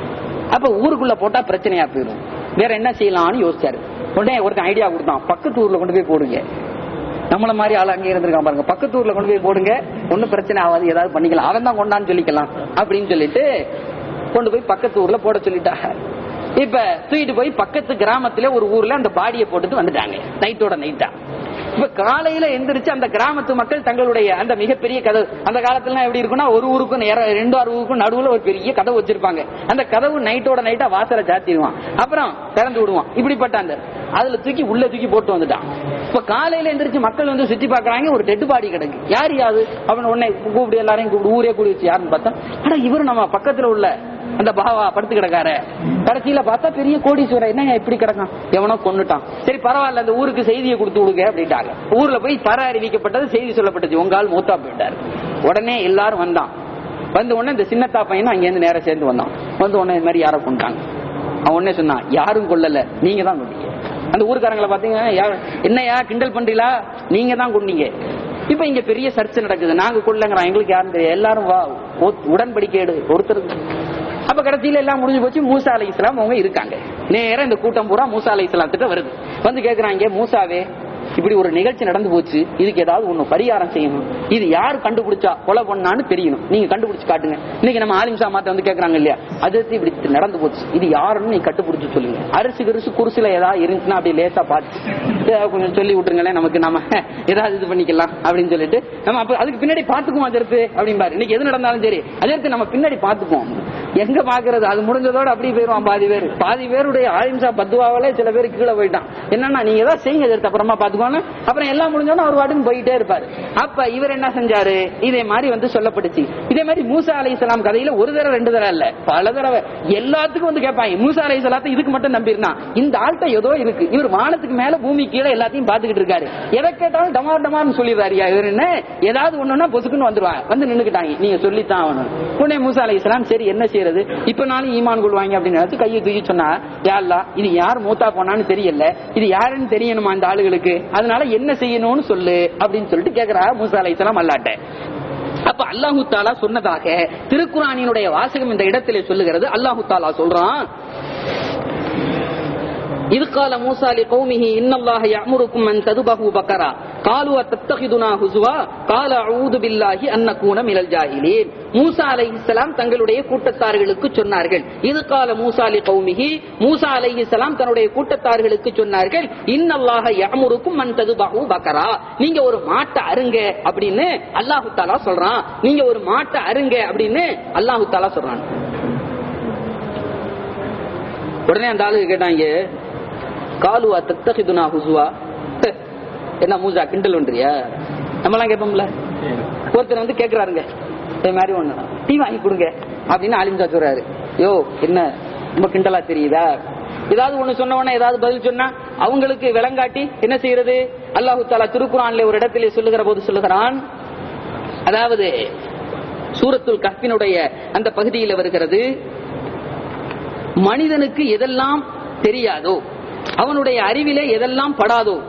Speaker 1: அப்ப ஊருக்குள்ள போட்டா பிரச்சனையா போயிடும் வேற என்ன செய்யலாம்னு யோசிச்சாரு உடனே ஒருத்தன் ஐடியா கொடுத்தான் பக்கத்து ஊர்ல கொண்டு போய் போடுங்க நம்மள மாதிரி ஆள் அங்கே இருந்திருக்கான் பாருங்க பக்கத்து ஊர்ல கொண்டு போய் போடுங்க ஒண்ணும் பிரச்சனை ஆகாது ஏதாவது பண்ணிக்கலாம் அவன் தான் கொண்டான்னு சொல்லிக்கலாம் அப்படின்னு சொல்லிட்டு கொண்டு போய் பக்கத்து ஊர்ல போட சொல்லிட்டாங்க இப்ப தூக்கிட்டு போய் பக்கத்து கிராமத்துல ஒரு ஊர்ல அந்த பாடியை போட்டுட்டு வந்துட்டாங்க நைட்டோட நைட்டா இப்ப காலையில எந்திரிச்சு அந்த கிராமத்து மக்கள் தங்களுடைய அந்த மிகப்பெரிய கதவு அந்த காலத்துல எப்படி இருக்கும்னா ஒரு ஊருக்கும் நேர- ரெண்டு ஆறு ஊருக்கும் நடுவுல ஒரு பெரிய கதவு வச்சிருப்பாங்க அந்த கதவு நைட்டோட நைட்டா வாசலை சாத்திடுவான் அப்புறம் திறந்து விடுவான் இப்படிப்பட்ட அந்த அதுல தூக்கி உள்ள தூக்கி போட்டு வந்துட்டான் இப்ப காலையில எந்திரிச்சு மக்கள் வந்து சுத்தி பாக்குறாங்க ஒரு டெட் பாடி கிடக்கு யார் யாது அவன் உடனே கூப்பிடு எல்லாரையும் கூப்பிடு ஊரே கூடி வச்சு யாருன்னு பார்த்தா ஆனா இவரு நம்ம பக்கத்துல உள்ள அந்த பாவா படுத்து கிடக்காரு கடைசியில பார்த்தா பெரிய கோடீஸ்வரர் என்னங்க இப்படி கிடக்கான் எவனோ கொன்னுட்டான் சரி பரவாயில்ல அந்த ஊருக்கு செய்தியை கொடுத்து விடுங்க அப்படின்ட்டாங்க ஊர்ல போய் பர அறிவிக்கப்பட்டது செய்தி சொல்லப்பட்டது உங்க ஆள் மூத்தா போயிட்டாரு உடனே எல்லாரும் வந்தான் வந்த உடனே இந்த சின்னத்தா பையனும் அங்க இருந்து நேரம் சேர்ந்து வந்தான் வந்த உடனே இது மாதிரி யாரோ கொண்டாங்க அவன் உடனே சொன்னான் யாரும் கொல்லல நீங்க தான் கொண்டீங்க அந்த ஊருக்காரங்களை பாத்தீங்கன்னா யா- என்னையா கிண்டல் பண்றீங்களா நீங்க தான் கொண்டீங்க இப்ப இங்க பெரிய சர்ச்சை நடக்குது நாங்க கொள்ளங்கிறோம் எங்களுக்கு யாரும் தெரியாது எல்லாரும் வா ஒத்- உடன்படிக்கை எடு ஒருத்தருக்கு அப்ப கடைசியில எல்லாம் முடிஞ்சு போச்சு மூசா அலை இஸ்லாம் அவங்க இருக்காங்க நேரா இந்த கூட்டம் பூரா மூசா அலை இஸ்லாம் கிட்ட வருது வந்து கேக்குறாங்க மூசாவே இப்படி ஒரு நிகழ்ச்சி நடந்து போச்சு இதுக்கு ஏதாவது ஒண்ணு பரிகாரம் செய்யணும் இது யார் கண்டுபிடிச்சா கொலை பண்ணான்னு தெரியணும் நீங்க கண்டுபிடிச்சு காட்டுங்க இன்னைக்கு நம்ம ஆலிம்சா மாத்த வந்து கேக்குறாங்க இல்லையா அது இப்படி நடந்து போச்சு இது யாருன்னு நீ கண்டுபிடிச்சு சொல்லுங்க அரிசி கரிசி குருசுல ஏதாவது இருந்துச்சுன்னா அப்படி லேசா பார்த்து ஏதாவது கொஞ்சம் சொல்லி விட்டுருங்களேன் நமக்கு நம்ம ஏதாவது இது பண்ணிக்கலாம் அப்படின்னு சொல்லிட்டு நம்ம அப்ப அதுக்கு பின்னாடி பாத்துக்குவோம் அதற்கு அப்படிம்பாரு இன்னைக்கு எது நடந்தாலும் சரி அதற்கு நம்ம பின்னாடி பாத்துக்குவோம் எங்க பாக்குறது அது முடிஞ்சதோட அப்படியே போயிருவான் பாதி பேர் பாதி பேருடைய ஆலிம்சா பத்துவாவிலே சில பேர் கீழே போயிட்டான் என்னன்னா நீங்க ஏதாவது செய்யுங்க அதற்கு அப்புறமா பாத்துக்கோன்னு அப்புறம் எல்லாம் முடிஞ்சோன்னு அவர் வாட்டுக்கு போயிட்டே இருப்பாரு அப்ப இவர் என்ன செஞ்சாரு இதே மாதிரி வந்து சொல்லப்பட்டுச்சு இதே மாதிரி மூசா அலை இஸ்லாம் கதையில ஒரு தடவை ரெண்டு தடவை இல்ல பல தடவை எல்லாத்துக்கும் வந்து கேட்பாங்க மூசா அலை இஸ்லாத்தை இதுக்கு மட்டும் நம்பியிருந்தான் இந்த ஆள்கிட்ட ஏதோ இருக்கு இவர் வானத்துக்கு மேல பூமி கீழே எல்லாத்தையும் பாத்துக்கிட்டு இருக்காரு எதை கேட்டாலும் டமார் டமார்னு சொல்லிடுறாரு இவர் என்ன ஏதாவது ஒண்ணுன்னா பொசுக்குன்னு வந்துருவாங்க வந்து நின்னுக்கிட்டாங்க நீங்க சொல்லித்தான் ஆகணும் உடனே மூசா அலை இஸ்லாம் சரி என்ன செய்யறது இப்ப நாளும் ஈமான் கொள்வாங்க அப்படின்னு நினைச்சு கையை தூக்கி சொன்னா யா அல்லாஹ், இது யார் மூத்தா போனான்னு தெரியல இது யாருன்னு தெரியணுமா அந்த ஆளுகளுக்கு அதனால என்ன செய்யணும்னு சொல்லு அப்படின்னு சொல்லிட்டு கேக்குறா மூசா அலை இஸ்லாம் அல்லாட்ட அப்ப அல்லாஹு தாலா சொன்னதாக திருக்குறானினுடைய வாசகம் இந்த இடத்திலே சொல்லுகிறது அல்லாஹு தாலா சொல்றான் إذ قال موسى لقومه إن الله يأمركم أن تذبحوا بقرة قالوا أتتخذنا هزوا قال أعوذ بالله أن نكون من الجاهلين மூசா அலைஹிஸ்ஸலாம் தங்களுடைய கூட்டத்தார்களுக்கு சொன்னார்கள் இது கால மூசா அலி கௌமிஹி மூசா அலைஹிஸ்ஸலாம் தன்னுடைய கூட்டத்தார்களுக்கு சொன்னார்கள் இன்னல்லாஹ யஅமுருக்கும் மன் ததுபஹு பக்கரா நீங்க ஒரு மாட்டை அருங்க அப்படின்னு அல்லாஹு தாலா சொல்றான் நீங்க ஒரு மாட்டை அருங்க அப்படின்னு அல்லாஹு தாலா சொல்றான் உடனே அந்த ஆளுக்கு கேட்டாங்க காலுவா தத்தகிதுனா ஹுசுவா என்ன மூசா கிண்டல் பண்றியா நம்மலாம் கேட்போம்ல ஒருத்தர் வந்து கேக்குறாருங்க இது மாதிரி ஒண்ணு டீ வாங்கி கொடுங்க அப்படின்னு அலிம்சா சொல்றாரு யோ என்ன ரொம்ப கிண்டலா தெரியுதா ஏதாவது ஒண்ணு சொன்ன உடனே ஏதாவது பதில் சொன்னா அவங்களுக்கு விளங்காட்டி என்ன செய்யறது அல்லாஹு தாலா திருக்குறான்ல ஒரு இடத்திலே சொல்லுகிற போது சொல்லுகிறான் அதாவது சூரத்துல் கஹ்பினுடைய அந்த பகுதியில் வருகிறது மனிதனுக்கு எதெல்லாம் தெரியாதோ அவனுடைய அறிவிலே எதெல்லாம் படாதோ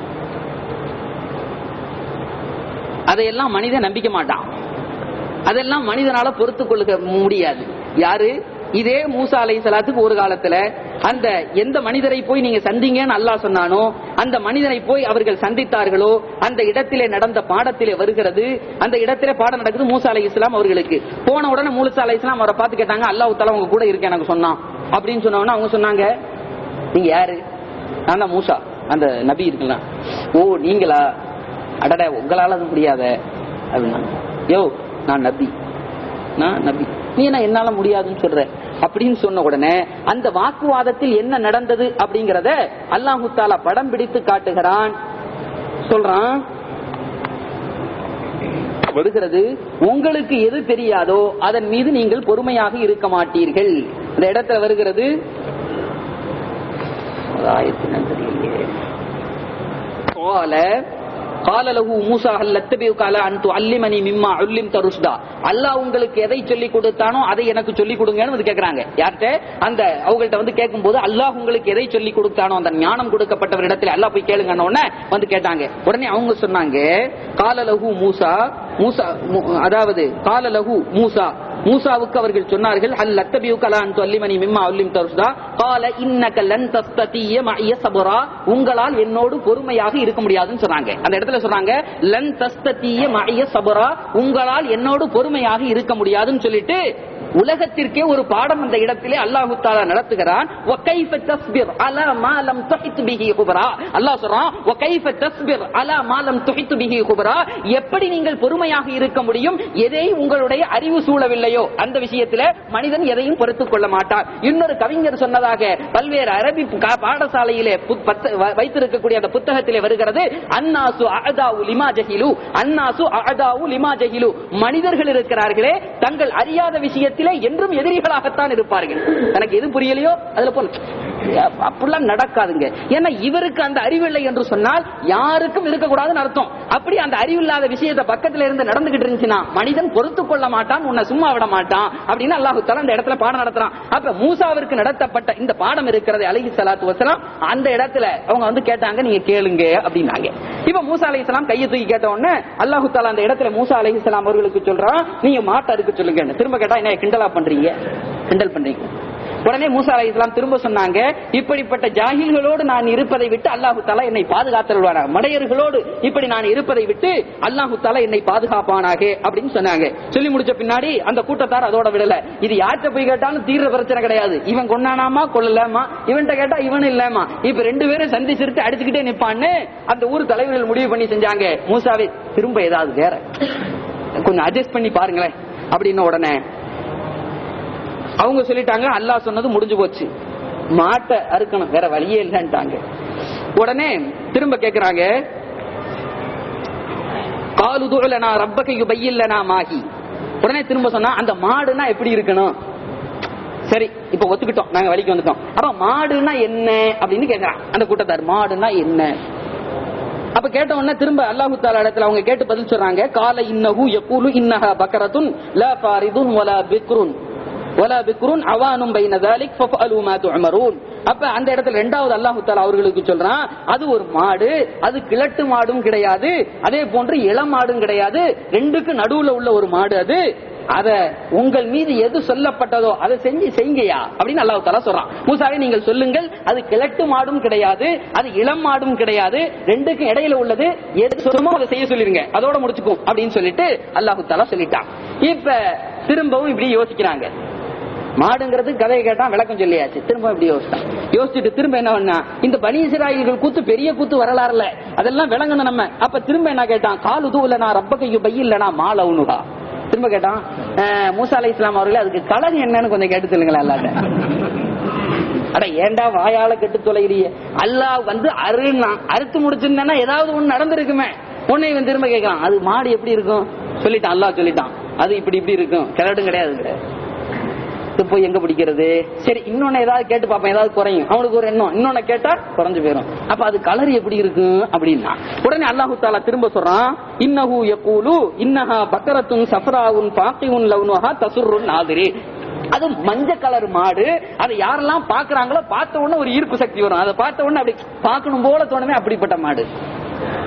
Speaker 1: அதையெல்லாம் மனிதன் நம்பிக்க மாட்டான் அதெல்லாம் மனிதனால பொறுத்துக் கொள்ளுக முடியாது யாரு இதே மூசா அலை சலாத்துக்கு ஒரு காலத்துல அந்த எந்த மனிதரை போய் நீங்க சந்திங்கன்னு அல்லாஹ் சொன்னானோ அந்த மனிதனை போய் அவர்கள் சந்தித்தார்களோ அந்த இடத்திலே நடந்த பாடத்திலே வருகிறது அந்த இடத்திலே பாடம் நடக்குது மூசா அலை இஸ்லாம் அவர்களுக்கு போன உடனே மூசா அலை இஸ்லாம் அவரை பார்த்து கேட்டாங்க அல்லாஹ் தலா உங்க கூட இருக்கேன் எனக்கு சொன்னான் அப்படின்னு சொன்ன உடனே அவங்க சொன்னாங்க நீங்க யாரு நான் தான் மூசா அந்த நபி இருக்கலாம் ஓ நீங்களா அடட உங்களால அது முடியாத அப்படின்னா யோ நான் நபி நான் நபி நீ என்ன என்னால முடியாதுன்னு சொல்ற அப்படின்னு சொன்ன உடனே அந்த வாக்குவாதத்தில் என்ன நடந்தது அப்படிங்கறத அல்லாஹு தாலா படம் பிடித்து காட்டுகிறான் சொல்றான் வருகிறது உங்களுக்கு எது தெரியாதோ அதன் மீது நீங்கள் பொறுமையாக இருக்க மாட்டீர்கள் இந்த இடத்துல வருகிறது ஒரு ஆயத்து என்னன்னு தெரியலையே. قال قال له موسى هل اتبعك على ان تعلمني مما علمت رشدا அல்லாஹ் உங்களுக்கு எதை சொல்லி கொடுத்தானோ அதை எனக்கு சொல்லி கொடுங்கன்னு வந்து கேக்குறாங்க யார்கிட்ட அந்த அவங்கள்ட்ட வந்து கேட்கும்போது அல்லாஹ் உங்களுக்கு எதை சொல்லி கொடுத்தானோ அந்த ஞானம் கொடுக்கப்பட்டவரிடத்தில் அல்லாஹ் போய் கேளுங்கன்னு உடனே வந்து கேட்டாங்க உடனே அவங்க சொன்னாங்க கால லகு மூசா மூசா மு- அதாவது கால லகு மூசா மூசாவுக்கு அவர்கள் சொன்னார்கள் அல் லத்தபியுக லா அன் துல்லிமனி மிம்மா உல்லிம் தருஷ்தா கால இன்னக லன் தஸ்ததிய மஇய சபரா உங்களால் என்னோடு பொறுமையாக இருக்க முடியாதுன்னு சொன்னாங்க அந்த இடத்துல சொல்றாங்க லன் தஸ்ததிய மஇய சபரா உங்களால் என்னோடு பொறுமையாக இருக்க முடியாதுன்னு சொல்லிட்டு உலகத்திற்கே ஒரு பாடம் அந்த இடத்திலே அல்லாஹு தாலா நடத்துகிறான் وَكَيْفَ تَصْبِرْ عَلَى مَا لَمْ تُحِطْ بِهِ خُبْرًا அல்லாஹ் சொல்றான் وَكَيْفَ تَصْبِرْ عَلى مَا لَمْ تُحِطْ بِهِ خُبْرًا எப்படி நீங்கள் பொறுமையாக இருக்க முடியும் எதை உங்களுடைய அறிவு சூழவில்லையோ அந்த விஷயத்துல மனிதன் எதையும் பொறுத்துக் கொள்ள மாட்டான் இன்னொரு கவிஞர் சொன்னதாக பல்வேறு அரபி கா- பாடசாலையிலே பு- பத்த- வ- வைத்திருக்கக்கூடிய அந்த புத்தகத்திலே வருகிறது அன்னாசு அஅதாவு லிமா ஜஹிலு அன்னாசு அஅதாவு லிமா ஜஹிலு மனிதர்கள் இருக்கிறார்களே தங்கள் அறியாத விஷயத்திலே என்றும் எதிரிகளாகத்தான் இருப்பார்கள் எனக்கு எது புரியலையோ அதுல போல அப்படிலாம் நடக்காதுங்க ஏன்னா இவருக்கு அந்த அறிவில்லை என்று சொன்னால் யாருக்கும் இருக்கக்கூடாதுன்னு அர்த்தம் அப்படி அந்த அறிவில்லாத விஷயத்தை பக்கத்துல இருந்து நடந்துகிட்டு இருந்துச்சுன்னா மனிதன் பொறுத்து கொள்ள மாட்டான் உன்னை சும்மா விட மாட்டான் அப்படின்னு அல்லாஹு தஆலா அந்த இடத்துல பாடம் நடத்துறான் அப்ப மூசாவிற்கு நடத்தப்பட்ட இந்த பாடம் இருக்கிறது அலைஹி ஸலாத்து வஸலாம் அந்த இடத்துல அவங்க வந்து கேட்டாங்க நீங்க கேளுங்க அப்படின்னாங்க இப்ப மூசா அலைஹிஸ்ஸலாம் கையை தூக்கி கேட்ட உடனே அல்லாஹு தஆலா அந்த இடத்துல மூசா அலைஹிஸ்ஸலாம் அவர்களுக்கு சொல்றான் நீங்க மாட்டை அறுக்க சொல்லுங்க திரும்ப கேட்டா என்ன கிண்டலா பண்றீங்க கிண்டல் பண்றீங்க உடனே மூசா அலை இஸ்லாம் திரும்ப சொன்னாங்க இப்படிப்பட்ட ஜாகில்களோடு நான் இருப்பதை விட்டு அல்லாஹு தாலா என்னை பாதுகாத்தருள்வானாக மடையர்களோடு இப்படி நான் இருப்பதை விட்டு அல்லாஹு தாலா என்னை பாதுகாப்பானாக அப்படின்னு சொன்னாங்க சொல்லி முடிச்ச பின்னாடி அந்த கூட்டத்தார் அதோட விடல இது யார்கிட்ட போய் கேட்டாலும் தீர்ற பிரச்சனை கிடையாது இவன் கொண்டானாமா கொள்ளலாமா இவன்கிட்ட கேட்டா இவன் இல்லமா இப்ப ரெண்டு பேரும் சந்திச்சிருட்டு அடிச்சுக்கிட்டே நிப்பான்னு அந்த ஊர் தலைவர்கள் முடிவு பண்ணி செஞ்சாங்க மூசாவே திரும்ப ஏதாவது வேற கொஞ்சம் அட்ஜஸ்ட் பண்ணி பாருங்களேன் அப்படின்னு உடனே அவங்க சொல்லிட்டாங்க அல்லாஹ் சொன்னது முடிஞ்சு போச்சு மாட்டை அறுக்கணும் வேற வழியே இல்லைன்ட்டாங்க உடனே திரும்ப கேக்குறாங்க காலு துழலனா ரப்பக யுபையில்லனா மாகி உடனே திரும்ப சொன்னா அந்த மாடுனா எப்படி இருக்கணும் சரி இப்ப ஒத்துக்கிட்டோம் நாங்க வழிக்கு வந்துட்டோம் அப்ப மாடுனா என்ன அப்படின்னு கேக்குறான் அந்த கூட்டத்தார் மாடுனா என்ன அப்ப கேட்ட உடனே திரும்ப அல்லாஹு தாலா இடத்துல அவங்க கேட்டு பதில் சொல்றாங்க கால இன்னஹு யகூலு இன்னஹா பக்கரத்துன் லா ஃபாரிதுன் வலா பிக்ருன் வலா பிக்ருன் அவானும் பைன ذلك ففعلوا ما تعمرون அப்ப அந்த இடத்துல ரெண்டாவது அல்லாஹு தாலா அவர்களுக்கு சொல்றான் அது ஒரு மாடு அது கிழட்டு மாடும் கிடையாது அதே போன்று இளம் மாடும் கிடையாது ரெண்டுக்கு நடுவுல உள்ள ஒரு மாடு அது அத உங்கள் மீது எது சொல்லப்பட்டதோ அதை செஞ்சு செய்யுங்கயா அப்படின்னு அல்லாஹ் தாலா சொல்றான் மூசாவே நீங்கள் சொல்லுங்கள் அது கிழட்டு மாடும் கிடையாது அது இளம் மாடும் கிடையாது ரெண்டுக்கும் இடையில உள்ளது எது சொல்லுமோ அதை செய்ய சொல்லிருங்க அதோட முடிச்சுக்கும் அப்படின்னு சொல்லிட்டு அல்லாஹு தாலா சொல்லிட்டான் இப்ப திரும்பவும் இப்படி யோசிக்கிறாங்க மாடுங்கிறது கதையை கேட்டா விளக்கம் சொல்லியாச்சு திரும்ப இப்படி யோசிச்சான் யோசிச்சுட்டு திரும்ப என்ன பண்ணா இந்த பனி இஸ்ராயல்கள் கூத்து பெரிய கூத்து வரலாறுல அதெல்லாம் விளங்கணும் நம்ம அப்ப திரும்ப என்ன கேட்டான் கால் உதுவுல நான் ரப்ப கையு பையில்லனா மாலவுனுகா திரும்ப கேட்டான் அஹ், மூசா அலை இஸ்லாம் அவர்களே அதுக்கு கலர் என்னன்னு கொஞ்சம் கேட்டு சொல்லுங்களேன் அல்லாட்ட அட ஏன்டா வாயால கெட்டு தொலைகிறிய அல்லாஹ் வந்து அருன்னா அறுத்து முடிச்சிருந்தேன்னா ஏதாவது ஒண்ணு நடந்திருக்குமே உன்னை இவன் திரும்ப கேட்கலாம் அது மாடு எப்படி இருக்கும் சொல்லிட்டான் அல்லாஹ் சொல்லிட்டான் அது இப்படி இப்படி இருக்கும் கிளடும் கிடையாது கிடையாது இது போய் எங்க பிடிக்கிறது சரி இன்னொன்னு ஏதாவது கேட்டு பார்ப்பேன் ஏதாவது குறையும் அவனுக்கு ஒரு எண்ணம் இன்னொன்னு கேட்டா குறைஞ்சு போயிடும் அப்ப அது கலர் எப்படி இருக்கும் அப்படின்னா உடனே அல்லாஹு தாலா திரும்ப சொல்றான் இன்னஹு யகூலு இன்னஹா பக்கரத்துன் சஃப்ராவுன் பாக்கியுன் லவ்னுஹா தசுர்ருன் நாதிரி அது மஞ்ச கலர் மாடு அதை யாரெல்லாம் பாக்குறாங்களோ பார்த்த உடனே ஒரு ஈர்ப்பு சக்தி வரும் அதை பார்த்த உடனே அப்படி பார்க்கணும் போல தோணுமே அப்படிப்பட்ட மாடு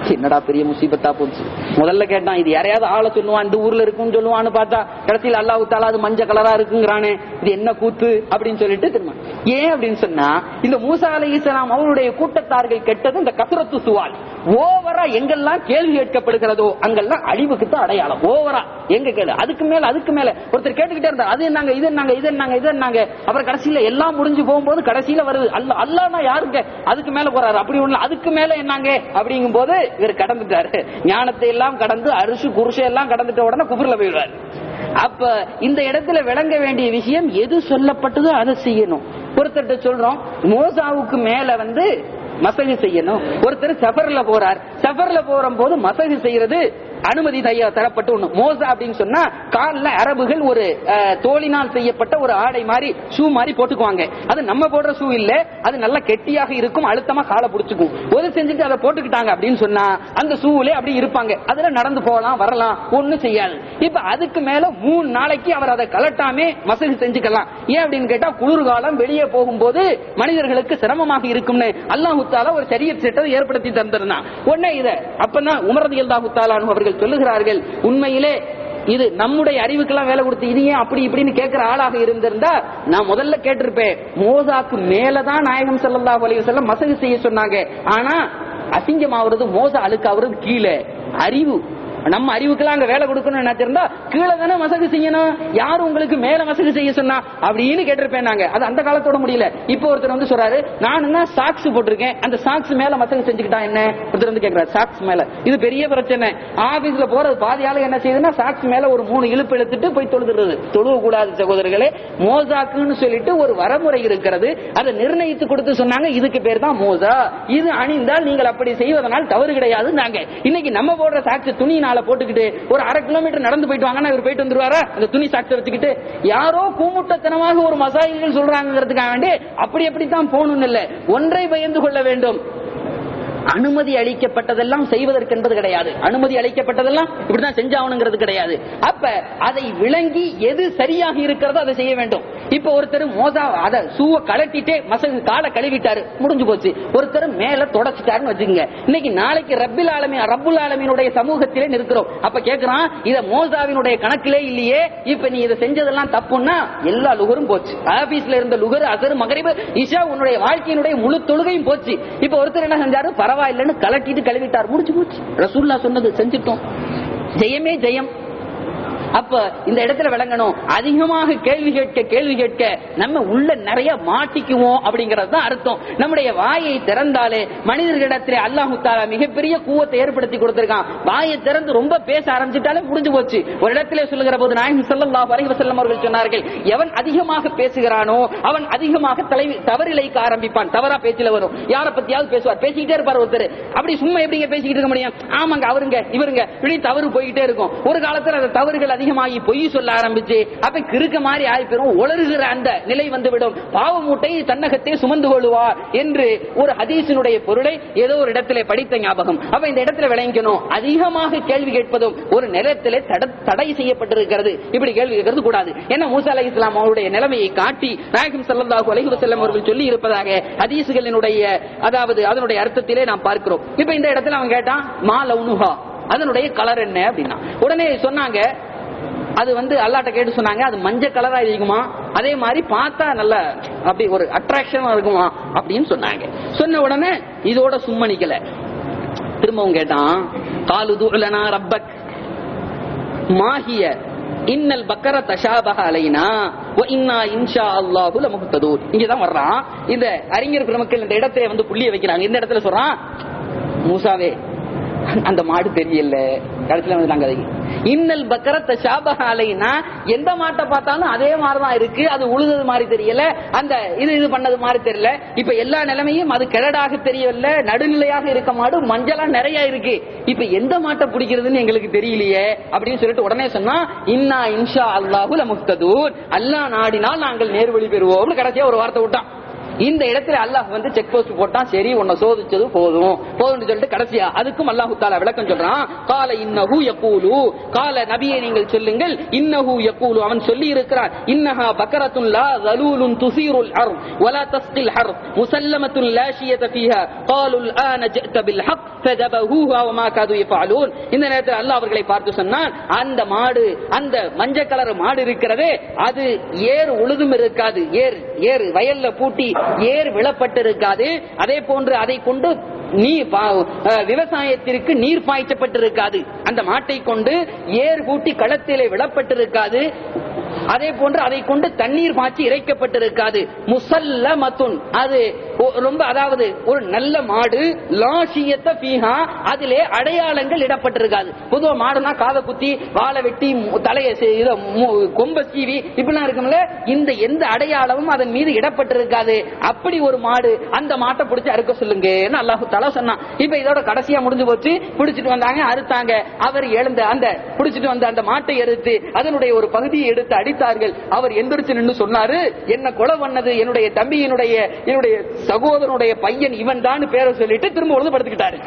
Speaker 1: என்னடா பெரிய முசீபத்தா போச்சு முதல்ல கேட்டான் இது யாரையாவது ஆளை சொல்லுவான் இந்த ஊர்ல இருக்குன்னு சொல்லுவான்னு பார்த்தா கடைசியில் அல்லாஹ் தாலா அது மஞ்சள் கலரா இருக்குங்கிறானே இது என்ன கூத்து அப்படின்னு சொல்லிட்டு திரும்ப ஏன் அப்படின்னு சொன்னா இந்த மூசா அலை இஸ்லாம் அவருடைய கூட்டத்தார்கள் கெட்டது இந்த கசரத்து சுவால் ஓவரா எங்கெல்லாம் கேள்வி கேட்கப்படுகிறதோ அங்கெல்லாம் அழிவுக்கு தான் அடையாளம் ஓவரா எங்க கேளு அதுக்கு மேல அதுக்கு மேல ஒருத்தர் கேட்டுக்கிட்டே இருந்தார் அது என்னங்க இது என்னங்க இது என்னங்க இது என்னங்க அப்புறம் கடைசியில எல்லாம் முடிஞ்சு போகும்போது கடைசியில வருது அல்ல அல்லாஹ்னா யாருங்க அதுக்கு மேல போறாரு அப்படி ஒண்ணு அதுக்கு மேல என்னங்க அப்படிங்கும் போது இவர் கடந்துட்டாரு ஞானத்தை எல்லாம் கடந்து அரிசு குருஷை எல்லாம் கடந்துட்ட உடனே குபுர்ல போயிடுறாரு அப்ப இந்த இடத்துல விளங்க வேண்டிய விஷயம் எது சொல்லப்பட்டதோ அதை செய்யணும் ஒருத்தர்கிட்ட சொல்றோம் மோசாவுக்கு மேல வந்து மசகு செய்யணும் ஒருத்தர் சஃபர்ல போறார் சஃபர்ல போற போது மசகு செய்யறது அனுமதி தைய- தரப்பட்டு ஒண்ணு மோசா அப்படின்னு சொன்னா கால்ல அரபுகள் ஒரு அஹ், தோலினால் செய்யப்பட்ட ஒரு ஆடை மாதிரி ஷூ மாதிரி போட்டுக்குவாங்க அது நம்ம போடுற ஷூ இல்ல அது நல்லா கெட்டியாக இருக்கும் அழுத்தமா காலை புடிச்சுக்கும் ஒரு செஞ்சுட்டு அதை போட்டுக்கிட்டாங்க அப்படின்னு சொன்னா அந்த ஷூவிலே அப்படி இருப்பாங்க அதுல நடந்து போகலாம் வரலாம் ஒண்ணும் செய்யாது இப்ப அதுக்கு மேல மூணு நாளைக்கு அவர் அதை கலட்டாமே மசகு செஞ்சுக்கலாம் ஏன் அப்படின்னு கேட்டா குளிர்காலம் வெளியே போகும்போது மனிதர்களுக்கு சிரமமாக இருக்கும்னு அல்லாஹு தாலா ஒரு சரிய சட்டத்தை ஏற்படுத்தி தந்திருந்தான் உடனே இத அப்பதான் உமரது அல்லாஹு தாலானு அவர்கள் சொல்லுகிறார்கள் உண்மையிலே இது நம்முடைய அறிவுக்கெல்லாம் வேலை கொடுத்து இது ஏன் அப்படி இப்படின்னு கேட்கிற ஆளாக இருந்திருந்தா நான் முதல்ல கேட்டிருப்பேன் மோசாக்கு மேலதான் நாயகம் ஸல்லல்லாஹு அலைஹி வஸல்லம் மசகு செய்ய சொன்னாங்க ஆனா அசிங்கமாவது மோசா அழுக்காவது கீழே அறிவு நம்ம அறிவுக்கெல்லாம் அங்க வேலை கொடுக்கணும்னு நினைச்சிருந்தா கீழே தானே மசகு செய்யணும் யாரு உங்களுக்கு மேல மசகு செய்ய சொன்னா அப்படின்னு கேட்டிருப்பேன் நாங்க அது அந்த காலத்தோட முடியல இப்போ ஒருத்தர் வந்து சொல்றாரு நான் என்ன சாக்ஸ் போட்டிருக்கேன் அந்த சாக்ஸ் மேல மசகு செஞ்சுக்கிட்டா என்ன ஒருத்தர் வந்து கேக்குறாரு சாக்ஸ் மேல இது பெரிய பிரச்சனை ஆபீஸ்ல போறது பாதி ஆளு என்ன செய்யுதுன்னா சாக்ஸ் மேல ஒரு மூணு இழுப்பு எடுத்துட்டு போய் தொழுதுறது தொழுவ கூடாது சகோதரர்களே மோசாக்குன்னு சொல்லிட்டு ஒரு வரமுறை இருக்கிறது அதை நிர்ணயித்து கொடுத்து சொன்னாங்க இதுக்கு பேர் தான் மோசா இது அணிந்தால் நீங்கள் அப்படி செய்வதனால் தவறு கிடையாது நாங்க இன்னைக்கு நம்ம போடுற சாக்ஸ் துணியினால போட்டுக்கிட்டு ஒரு அரை கிலோமீட்டர் நடந்து போயிட்டு வாங்கன்னா இவர் போயிட்டு வந்துருவாரா அந்த துணி சாக்ஸ் வச்சுக்கிட்டு யாரோ கூமுட்டத்தனமாக ஒரு மசாயிகள் சொல்றாங்கிறதுக்காக வேண்டி அப்படி அப்படித்தான் போகணும்னு இல்ல ஒன்றை பயந்து கொள்ள வேண்டும் அனுமதி அளிக்கப்பட்டதெல்லாம் செய்வதற்கு என்பது கிடையாது அனுமதி அளிக்கப்பட்டதெல்லாம் இப்படிதான் செஞ்சாகணுங்கிறது கிடையாது அப்ப அதை விளங்கி எது சரியாக இருக்கிறதோ அதை செய்ய வேண்டும் இப்ப ஒருத்தர் மோசா அத சூவ கலட்டிட்டே மசகு காலை கழுவிட்டாரு முடிஞ்சு போச்சு ஒருத்தர் மேல தொடச்சிட்டாருன்னு வச்சுக்கோங்க இன்னைக்கு நாளைக்கு ரப்பில் ஆலமி ரப்புல் ஆலமீனுடைய சமூகத்திலே நிற்கிறோம் அப்ப கேக்குறான் இத மோசாவினுடைய கணக்கிலே இல்லையே இப்ப நீ இதை செஞ்சதெல்லாம் தப்புன்னா எல்லா லுகரும் போச்சு ஆபீஸ்ல இருந்த லுகர் அசரு மகரிபு இஷா உன்னுடைய வாழ்க்கையினுடைய முழு தொழுகையும் போச்சு இப்ப ஒருத்தர் என்ன செஞ்சாரு பரவாயில்லைன்னு கலட்டிட்டு கழுவிட்டார் முடிச்சு போச்சு ரசூல்லா சொன்னது செஞ்சுட்டோம் ஜெயமே ஜெயம் அப்ப இந்த இடத்துல விளங்கணும் அதிகமாக கேள்வி கேட்க கேள்வி கேட்க நம்ம உள்ள நிறைய மாட்டிக்குவோம் அப்படிங்கறது தான் அர்த்தம் நம்முடைய வாயை திறந்தாலே மனிதர்களிடத்திலே அல்லாஹு தாலா மிகப்பெரிய கூவத்தை ஏற்படுத்தி கொடுத்திருக்கான் வாயை திறந்து ரொம்ப பேச ஆரம்பிச்சிட்டாலே முடிஞ்சு போச்சு ஒரு இடத்திலே சொல்லுகிற போது நாயகம் ஸல்லல்லாஹு அலைஹி வஸல்லம் அவர்கள் சொன்னார்கள் எவன் அதிகமாக பேசுகிறானோ அவன் அதிகமாக தலை தவறிழைக்க ஆரம்பிப்பான் தவறா பேச்சில வரும் யாரை பத்தியாவது பேசுவார் பேசிக்கிட்டே இருப்பார் ஒருத்தர் அப்படி சும்மா எப்படிங்க பேசிக்கிட்டு இருக்க முடியும் ஆமாங்க அவருங்க இவருங்க இப்படி தவறு போய்கிட்டே இருக்கும் ஒரு காலத்துல அந்த தவறுகள் அதிகமாகி பொய் சொல்ல ஆரம்பிச்சு அப்ப கிறுக்க மாதிரி ஆகி பெறும் உளறுகிற அந்த நிலை வந்துவிடும் பாவ மூட்டை தன்னகத்தை சுமந்து கொள்வார் என்று ஒரு ஹதீஸினுடைய பொருளை ஏதோ ஒரு இடத்திலே படித்த ஞாபகம் அப்ப இந்த இடத்துல விளங்கிக்கணும் அதிகமாக கேள்வி கேட்பதும் ஒரு நிலத்திலே தட- தடை செய்யப்பட்டிருக்கிறது இப்படி கேள்வி கேட்கறது கூடாது என்ன மூசா அலை இஸ்லாம் அவருடைய நிலைமையை காட்டி நாயகம் ஸல்லல்லாஹு அலைஹி வஸல்லம் அவர்கள் சொல்லி இருப்பதாக ஹதீசுகளினுடைய அதாவது அதனுடைய அர்த்தத்திலே நாம் பார்க்கிறோம் இப்ப இந்த இடத்துல அவன் கேட்டான் மா லவுனுஹா அதனுடைய கலர் என்ன அப்படின்னா உடனே சொன்னாங்க அது வந்து அல்லாட்ட கேட்டு சொன்னாங்க அது மஞ்சள் கலரா இருக்குமா அதே மாதிரி பார்த்தா நல்ல அப்படி ஒரு அட்ராக்ஷனா இருக்குமா அப்படின்னு சொன்னாங்க சொன்ன உடனே இதோட சும்மணிக்கல திரும்பவும் கேட்டான் காலு துலனா ரப்பக் மாஹிய இன்னல் பக்கர தஷாபஹ அலைனா வ இன்னா இன்ஷா அல்லாஹு லமுஹ்ததூன் இங்க தான் வர்றான் இந்த அறிஞர் பெருமக்கள் இந்த இடத்தை வந்து புள்ளிய வைக்கிறாங்க இந்த இடத்துல சொல்றான் மூசாவே அந்த மாடு தெரியல கடைசியில வந்து நாங்க அதை இன்னல் பக்கரத்த ஷாபஹ அலைனா எந்த மாட்டை பார்த்தாலும் அதே மாதிரிதான் இருக்கு அது உழுதது மாதிரி தெரியல அந்த இது இது பண்ணது மாதிரி தெரியல இப்ப எல்லா நிலைமையும் அது கிழடாக தெரியல நடுநிலையாக இருக்க மாடு மஞ்சளா நிறைய இருக்கு இப்ப எந்த மாட்டை பிடிக்கிறதுன்னு எங்களுக்கு தெரியலையே அப்படின்னு சொல்லிட்டு உடனே சொன்னா இன்னா இன்ஷா அல்லாஹு லமுக்ததூன் அல்லாஹ் நாடினால் நாங்கள் நேர்வழி பெறுவோம்னு கடைசியா ஒரு வார்த்தை விட்டான் இந்த இடத்துல அல்லாஹ் வந்து செக் போஸ்ட் போட்டான் சரி உன்னை சோதிச்சது போதும் போதும்னு சொல்லிட்டு கடைசியா அதுக்கும் அல்லாஹு தாலா விளக்கம் சொல்றான் கால இன்னஹு யகூலு கால நபியை நீங்கள் சொல்லுங்கள் இன்னஹு யகூலு அவன் சொல்லி இருக்கிறான் இன்னஹா பக்கரத்துன் லா ذلول تثير الارض ولا تسقي الحرث مسلمة لا شية فيها قالوا الآن جئت بالحق فذبحوها وما كادوا يفعلون இந்த நேரத்தில் அல்லாஹ் அவர்களை பார்த்து சொன்னான் அந்த மாடு அந்த மஞ்சள் கலர் மாடு இருக்கிறதே அது ஏர் உழுதும் இருக்காது ஏர் ஏர் வயல்ல பூட்டி ஏர் விழப்பட்டு இருக்காது அதே போன்று அதை கொண்டு நீ பா- அஹ், விவசாயத்திற்கு நீர் பாய்ச்சப்பட்டிருக்காது அந்த மாட்டை கொண்டு ஏர் பூட்டி களத்திலே விழப்பட்டிருக்காது அதே போன்று அதை கொண்டு தண்ணீர் பாய்ச்சி இறைக்கப்பட்டிருக்காது முசல்லமத்துன் அது ஒ- ரொம்ப அதாவது ஒரு நல்ல மாடு லாஷியத்த பீஹா அதிலே அடையாளங்கள் இடப்பட்டிருக்காது பொதுவா மாடுனா காதை குத்தி வாழை வெட்டி மு- தலையை செ- இத மு- கொம்ப சீவி இப்படிலாம் இருக்கும்ல இந்த எந்த அடையாளமும் அதன் மீது இடப்பட்டிருக்காது அப்படி ஒரு மாடு அந்த மாட்டை பிடிச்சு அறுக்க சொல்லுங்கன்னு அல்லாஹு தலா சொன்னான் இப்ப இதோட கடைசியா முடிஞ்சு போச்சு பிடிச்சிட்டு வந்தாங்க அறுத்தாங்க அவர் எழுந்த அந்த பிடிச்சிட்டு வந்த அந்த மாட்டை அறுத்து அதனுடைய ஒரு பகுதியை எடுத்து அடித்தார்கள் அவர் எந்திரிச்சு நின்று சொன்னாரு என்ன கொலை பண்ணது என்னுடைய தம்பியினுடைய என்னுடைய சகோதரனுடைய பையன் இவன் தான் பேரை சொல்லிட்டு திரும்ப உழுது படுத்துக்கிட்டாரு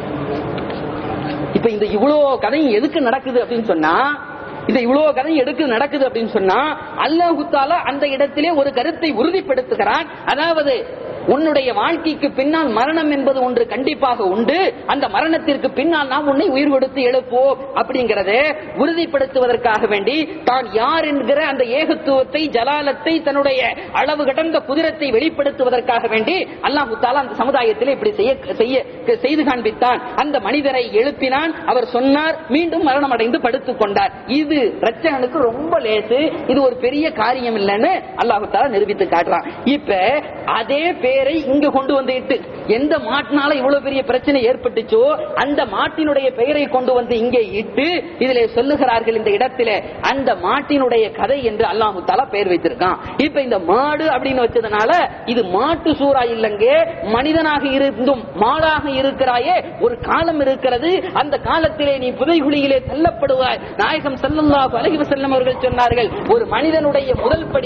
Speaker 1: இப்ப இந்த இவ்வளவு கதையும் எதுக்கு நடக்குது அப்படின்னு சொன்னா இந்த இவ்வளவு கதையும் எதுக்கு நடக்குது அப்படின்னு சொன்னா அல்லாஹு தாலா அந்த இடத்திலே ஒரு கருத்தை உறுதிப்படுத்துகிறான் அதாவது உன்னுடைய வாழ்க்கைக்கு பின்னால் மரணம் என்பது ஒன்று கண்டிப்பாக உண்டு அந்த மரணத்திற்கு பின்னால் நாம் உன்னை உயிர் கொடுத்து எழுப்போம் அப்படிங்கறத உறுதிப்படுத்துவதற்காக வேண்டி தான் யார் என்கிற அந்த ஏகத்துவத்தை ஜலாலத்தை தன்னுடைய அளவு கடந்த குதிரத்தை வெளிப்படுத்துவதற்காக வேண்டி அல்லாஹு தாலா அந்த சமுதாயத்தில் இப்படி செய்ய செய்ய செய்து காண்பித்தான் அந்த மனிதரை எழுப்பினான் அவர் சொன்னார் மீண்டும் மரணம் அடைந்து படுத்துக் கொண்டார் இது ரச்சகனுக்கு ரொம்ப லேசு இது ஒரு பெரிய காரியம் இல்லைன்னு அல்லாஹு தாலா நிரூபித்து காட்டுறான் இப்ப அதே பேரை இங்க கொண்டு வந்து இட்டு எந்த மாட்டினால இவ்வளவு பெரிய பிரச்சனை ஏற்பட்டுச்சோ அந்த மாட்டினுடைய பெயரை கொண்டு வந்து இங்கே இட்டு இதிலே சொல்லுகிறார்கள் இந்த இடத்திலே அந்த மாட்டினுடைய கதை என்று அல்லாஹு தாலா பெயர் வைத்திருக்கான் இப்ப இந்த மாடு அப்படின்னு வச்சதுனால இது மாட்டு சூறா இல்லைங்க மனிதனாக இருந்தும் மாடாக இருக்கிறாயே ஒரு காலம் இருக்கிறது அந்த காலத்திலே நீ புதைகுழியிலே தள்ளப்படுவாய் நாயகம் ஸல்லல்லாஹு அலைஹி வஸல்லம் அவர்கள் சொன்னார்கள் ஒரு மனிதனுடைய முதல் படி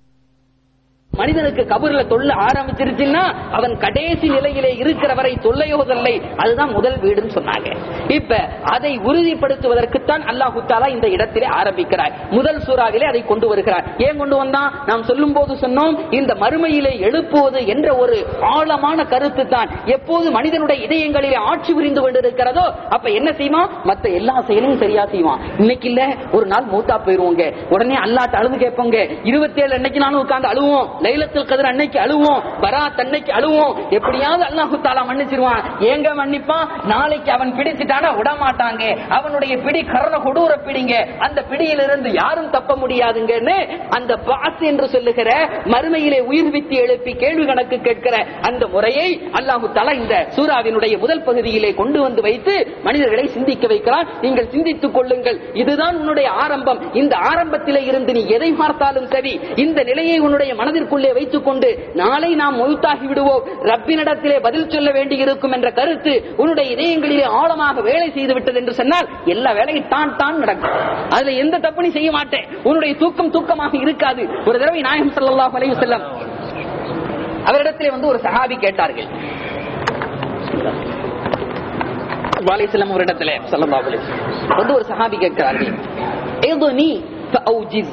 Speaker 1: மனிதனுக்கு கபர்ல தொல்ல ஆரம்பிச்சிருச்சுன்னா அவன் கடைசி நிலையிலே இருக்கிற வரை தொல்லையோதல்லை அதுதான் முதல் வீடுன்னு சொன்னாங்க இப்ப அதை உறுதிப்படுத்துவதற்குத்தான் அல்லாஹு தாலா இந்த இடத்திலே ஆரம்பிக்கிறார் முதல் சூறாவிலே அதை கொண்டு வருகிறார் ஏன் கொண்டு வந்தான் நாம் சொல்லும் போது சொன்னோம் இந்த மறுமையிலே எழுப்புவது என்ற ஒரு ஆழமான கருத்து தான் எப்போது மனிதனுடைய இதயங்களிலே ஆட்சி புரிந்து கொண்டிருக்கிறதோ அப்ப என்ன செய்வான் மத்த எல்லா செயலையும் சரியா செய்வான் இன்னைக்கு இல்ல ஒரு நாள் மூத்தா போயிருவோங்க உடனே அல்லாட்ட அழுது கேட்போங்க இருபத்தி ஏழு அன்னைக்கு நானும் உட்கார்ந்து அழுவோம் லைலத்தில் கதிர் அன்னைக்கு அழுவோம் பராத் அன்னைக்கு அழுவோம் எப்படியாவது அல்லாஹு தாலா மன்னிச்சிருவான் ஏங்க மன்னிப்பான் நாளைக்கு அவன் பிடிச்சிட்டானா விட மாட்டாங்க அவனுடைய பிடி கரண கொடூர பிடிங்க அந்த பிடியிலிருந்து யாரும் தப்ப முடியாதுங்கன்னு அந்த பாஸ் என்று சொல்லுகிற மறுமையிலே உயிர் வித்தி எழுப்பி கேள்வி கணக்கு கேட்கிற அந்த முறையை அல்லாஹு தலா இந்த சூறாவினுடைய முதல் பகுதியிலே கொண்டு வந்து வைத்து மனிதர்களை சிந்திக்க வைக்கிறான் நீங்கள் சிந்தித்துக் கொள்ளுங்கள் இதுதான் உன்னுடைய ஆரம்பம் இந்த ஆரம்பத்திலே இருந்து நீ எதை பார்த்தாலும் சரி இந்த நிலையை உன்னுடைய மனதிற்குள்ளே வைத்துக் கொண்டு நாளை நாம் மொய்த்தாகி விடுவோம் ரப்பினிடத்திலே பதில் சொல்ல வேண்டி இருக்கும் என்ற கருத்து உன்னுடைய இதயங்களிலே ஆழமாக வேலை செய்து விட்டது என்று சொன்னால் எல்லா வேலையும் தான் தான் நடக்கும் அதுல எந்த தப்பு நீ செய்ய மாட்டேன் உன்னுடைய தூக்கம் தூக்கமாக இருக்காது ஒரு தடவை நாயகம் ஸல்லல்லாஹு அலைஹி வஸல்லம் அவரிடத்திலே வந்து ஒரு சஹாபி கேட்டார்கள் வாலிசல்லம் ஒரு இடத்துல ஸல்லல்லாஹு அலைஹி வஸல்லம் வந்து ஒரு சஹாபி கேட்கிறார்கள் ஏதுனி ஃபஅவுஜிஸ்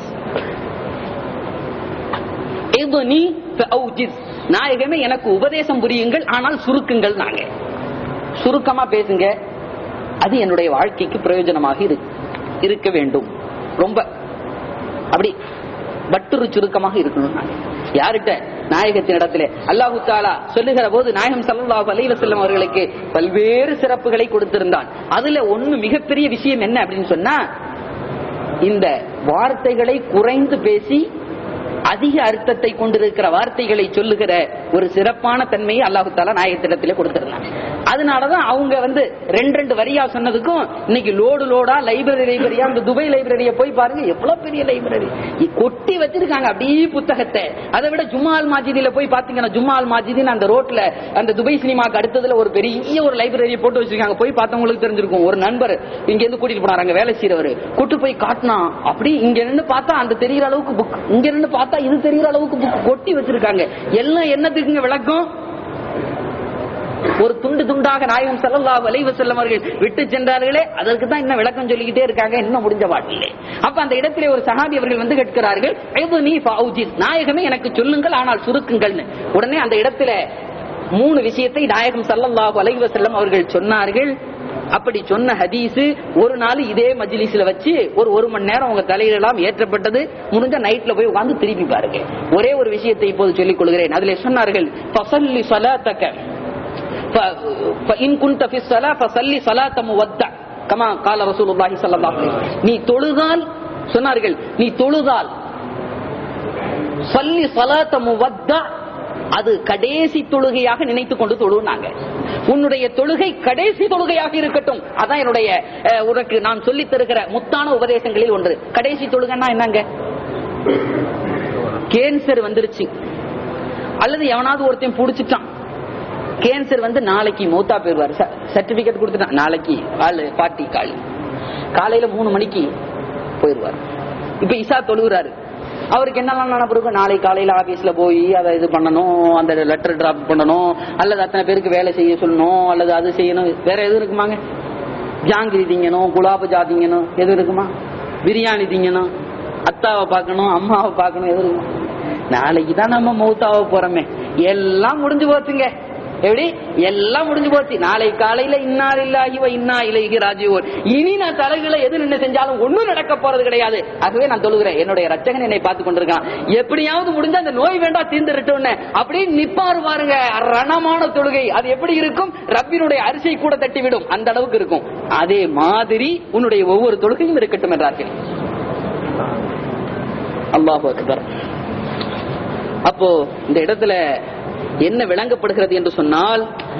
Speaker 1: ஏதுனி ஃபஅவுஜிஸ் நாயகமே எனக்கு உபதேசம் புரியுங்கள் ஆனால் சுருக்குங்கள் நாங்க சுருக்கமா பேசுங்க அது என்னுடைய வாழ்க்கைக்கு பிரயோஜனமாக இரு- இருக்க வேண்டும் ரொம்ப அப்படி பட்டுரு சுருக்கமாக இருக்கணும் நாங்க யார்கிட்ட நாயகத்தின் இடத்திலே அல்லாஹு தாலா சொல்லுகிற போது நாயகம் ஸல்லல்லாஹு அலைஹி வஸல்லம் அவர்களுக்கு பல்வேறு சிறப்புகளை கொடுத்திருந்தான் அதுல ஒண்ணு மிகப்பெரிய விஷயம் என்ன அப்படின்னு சொன்னா இந்த வார்த்தைகளை குறைந்து பேசி அதிக அர்த்தத்தை கொண்டிருக்கிற வார்த்தைகளை சொல்லுகிற ஒரு சிறப்பான தன்மையை அல்லாஹு தாலா நாயகத்திடத்திலே கொடுத்திருந்தான் அதனாலதான் அவங்க வந்து ரெண்டு ரெண்டு வரியா சொன்னதுக்கும் இன்னைக்கு லோடு லோடா லைப்ரரி லைப்ரரியா அந்த துபை லைப்ரரிய போய் பாருங்க எவ்வளவு பெரிய லைப்ரரி கொட்டி வச்சிருக்காங்க அப்படியே புத்தகத்தை அதை விட ஜும்மால் மாஜிதில போய் பாத்தீங்கன்னா ஜும்மால் மாஜிதின்னு அந்த ரோட்ல அந்த துபை சினிமாக்கு அடுத்ததுல ஒரு பெரிய ஒரு லைப்ரரி போட்டு வச்சிருக்காங்க போய் பார்த்தவங்களுக்கு தெரிஞ்சிருக்கும் ஒரு நண்பர் இங்க இருந்து கூட்டிட்டு போனாரு அங்க வேலை செய்யறவர் கூட்டு போய் காட்டினா அப்படி இங்க நின்னு பார்த்தா அந்த தெரியுற அளவுக்கு புக் இங்க நின்னு பார்த்தா இது தெரியுற அளவுக்கு புக் கொட்டி வச்சிருக்காங்க எல்லாம் என்னத்துக்குங்க விளக்கம் ஒரு துண்டு துண்டாக நாயகம் ஸல்லல்லாஹு அலைஹி வஸல்லம் அவர்கள் விட்டு சென்றார்களே அதற்கு தான் இன்னும் விளக்கம் சொல்லிக்கிட்டே இருக்காங்க இன்னும் முடிஞ்ச பாட்டிலே அப்ப அந்த இடத்திலே ஒரு சஹாபி அவர்கள் வந்து கேட்கிறார்கள் "ஐதுனி ஃபௌஜித்." நாயகமே எனக்கு சொல்லுங்கள் ஆனால் சுருக்குங்கள்னு உடனே அந்த இடத்துல மூணு விஷயத்தை நாயகம் ஸல்லல்லாஹு அலைஹி வஸல்லம் அவர்கள் சொன்னார்கள் அப்படி சொன்ன ஹதீஸ் ஒரு நாள் இதே மஜ்லிஸ்ல வச்சு ஒரு ஒரு மணி நேரம் உங்க தலையிலெல்லாம் ஏற்றப்பட்டது முடிஞ்ச நைட்ல போய் உட்கார்ந்து திருப்பி பாருங்க ஒரே ஒரு விஷயத்தை இப்போது சொல்லிக் கொள்கிறேன் அதில் சொன்னார்கள் "ஃபஸல்லி ஸலாத்தக ف- فإن كنت في الصلاة فصلي صلاة مودع كما قال رسول الله صلى الله عليه وسلم நீ தொழுதால் சொன்னார்கள் நீ தொழுதால் சொல்லி சலாத்த முவத்தா அது கடைசி தொழுகையாக நினைத்துக் கொண்டு தொழுனாங்க உன்னுடைய தொழுகை கடைசி தொழுகையாக இருக்கட்டும் அதான் என்னுடைய அஹ், உனக்கு நான் சொல்லித் தருகிற முத்தான உபதேசங்களில் ஒன்று கடைசி தொழுகைன்னா என்னங்க கேன்சர் வந்துருச்சு அல்லது எவனாவது ஒருத்தன் புடிச்சிட்டான் கேன்சர் வந்து நாளைக்கு மூத்தா போயிருவாரு சர்டிபிகேட் கொடுத்துட்டான் நாளைக்கு ஆளு பாட்டி காலு காலையில மூணு மணிக்கு போயிருவாரு இப்ப இசா தொழுகிறாரு அவருக்கு என்னெல்லாம் நினைப்பு இருக்கும் நாளை காலையில ஆபீஸ்ல போய் அதை இது பண்ணணும் அந்த லெட்டர் டிராப் பண்ணணும் அல்லது அத்தனை பேருக்கு வேலை செய்ய சொல்லணும் அல்லது அது செய்யணும் வேற எதுவும் இருக்குமாங்க ஜாங்கிரி திங்கணும் குலாப ஜா திங்கணும் எது இருக்குமா பிரியாணி திங்கணும் அத்தாவை பார்க்கணும் அம்மாவை பார்க்கணும் எது இருக்குமா நாளைக்கு தான் நம்ம மௌத்தாவ போறோமே எல்லாம் முடிஞ்சு போச்சுங்க எப்படி எல்லாம் முடிஞ்சு போச்சு நாளை காலையில இன்னா இல்லாஹி வ இன்னா இலைஹி ராஜிவோன் இனி நான் தலைகளை எது நின்று செஞ்சாலும் ஒண்ணும் நடக்க போறது கிடையாது ஆகவே நான் தொழுகிறேன் என்னுடைய ரச்சகன் என்னை பார்த்து கொண்டிருக்கான் எப்படியாவது முடிஞ்சா அந்த நோய் வேண்டாம் தீர்ந்துருட்டோன்னு அப்படியே நிப்பாரு பாருங்க ரணமான தொழுகை அது எப்படி இருக்கும் ரப்பினுடைய அரிசியை கூட தட்டிவிடும் அந்த அளவுக்கு இருக்கும் அதே மாதிரி உன்னுடைய ஒவ்வொரு தொழுகையும் இருக்கட்டும் என்றார்கள் அல்லாஹு அக்பர் அப்போ இந்த இடத்துல என்ன விளங்கப்படுகிறது என்று சொன்னால்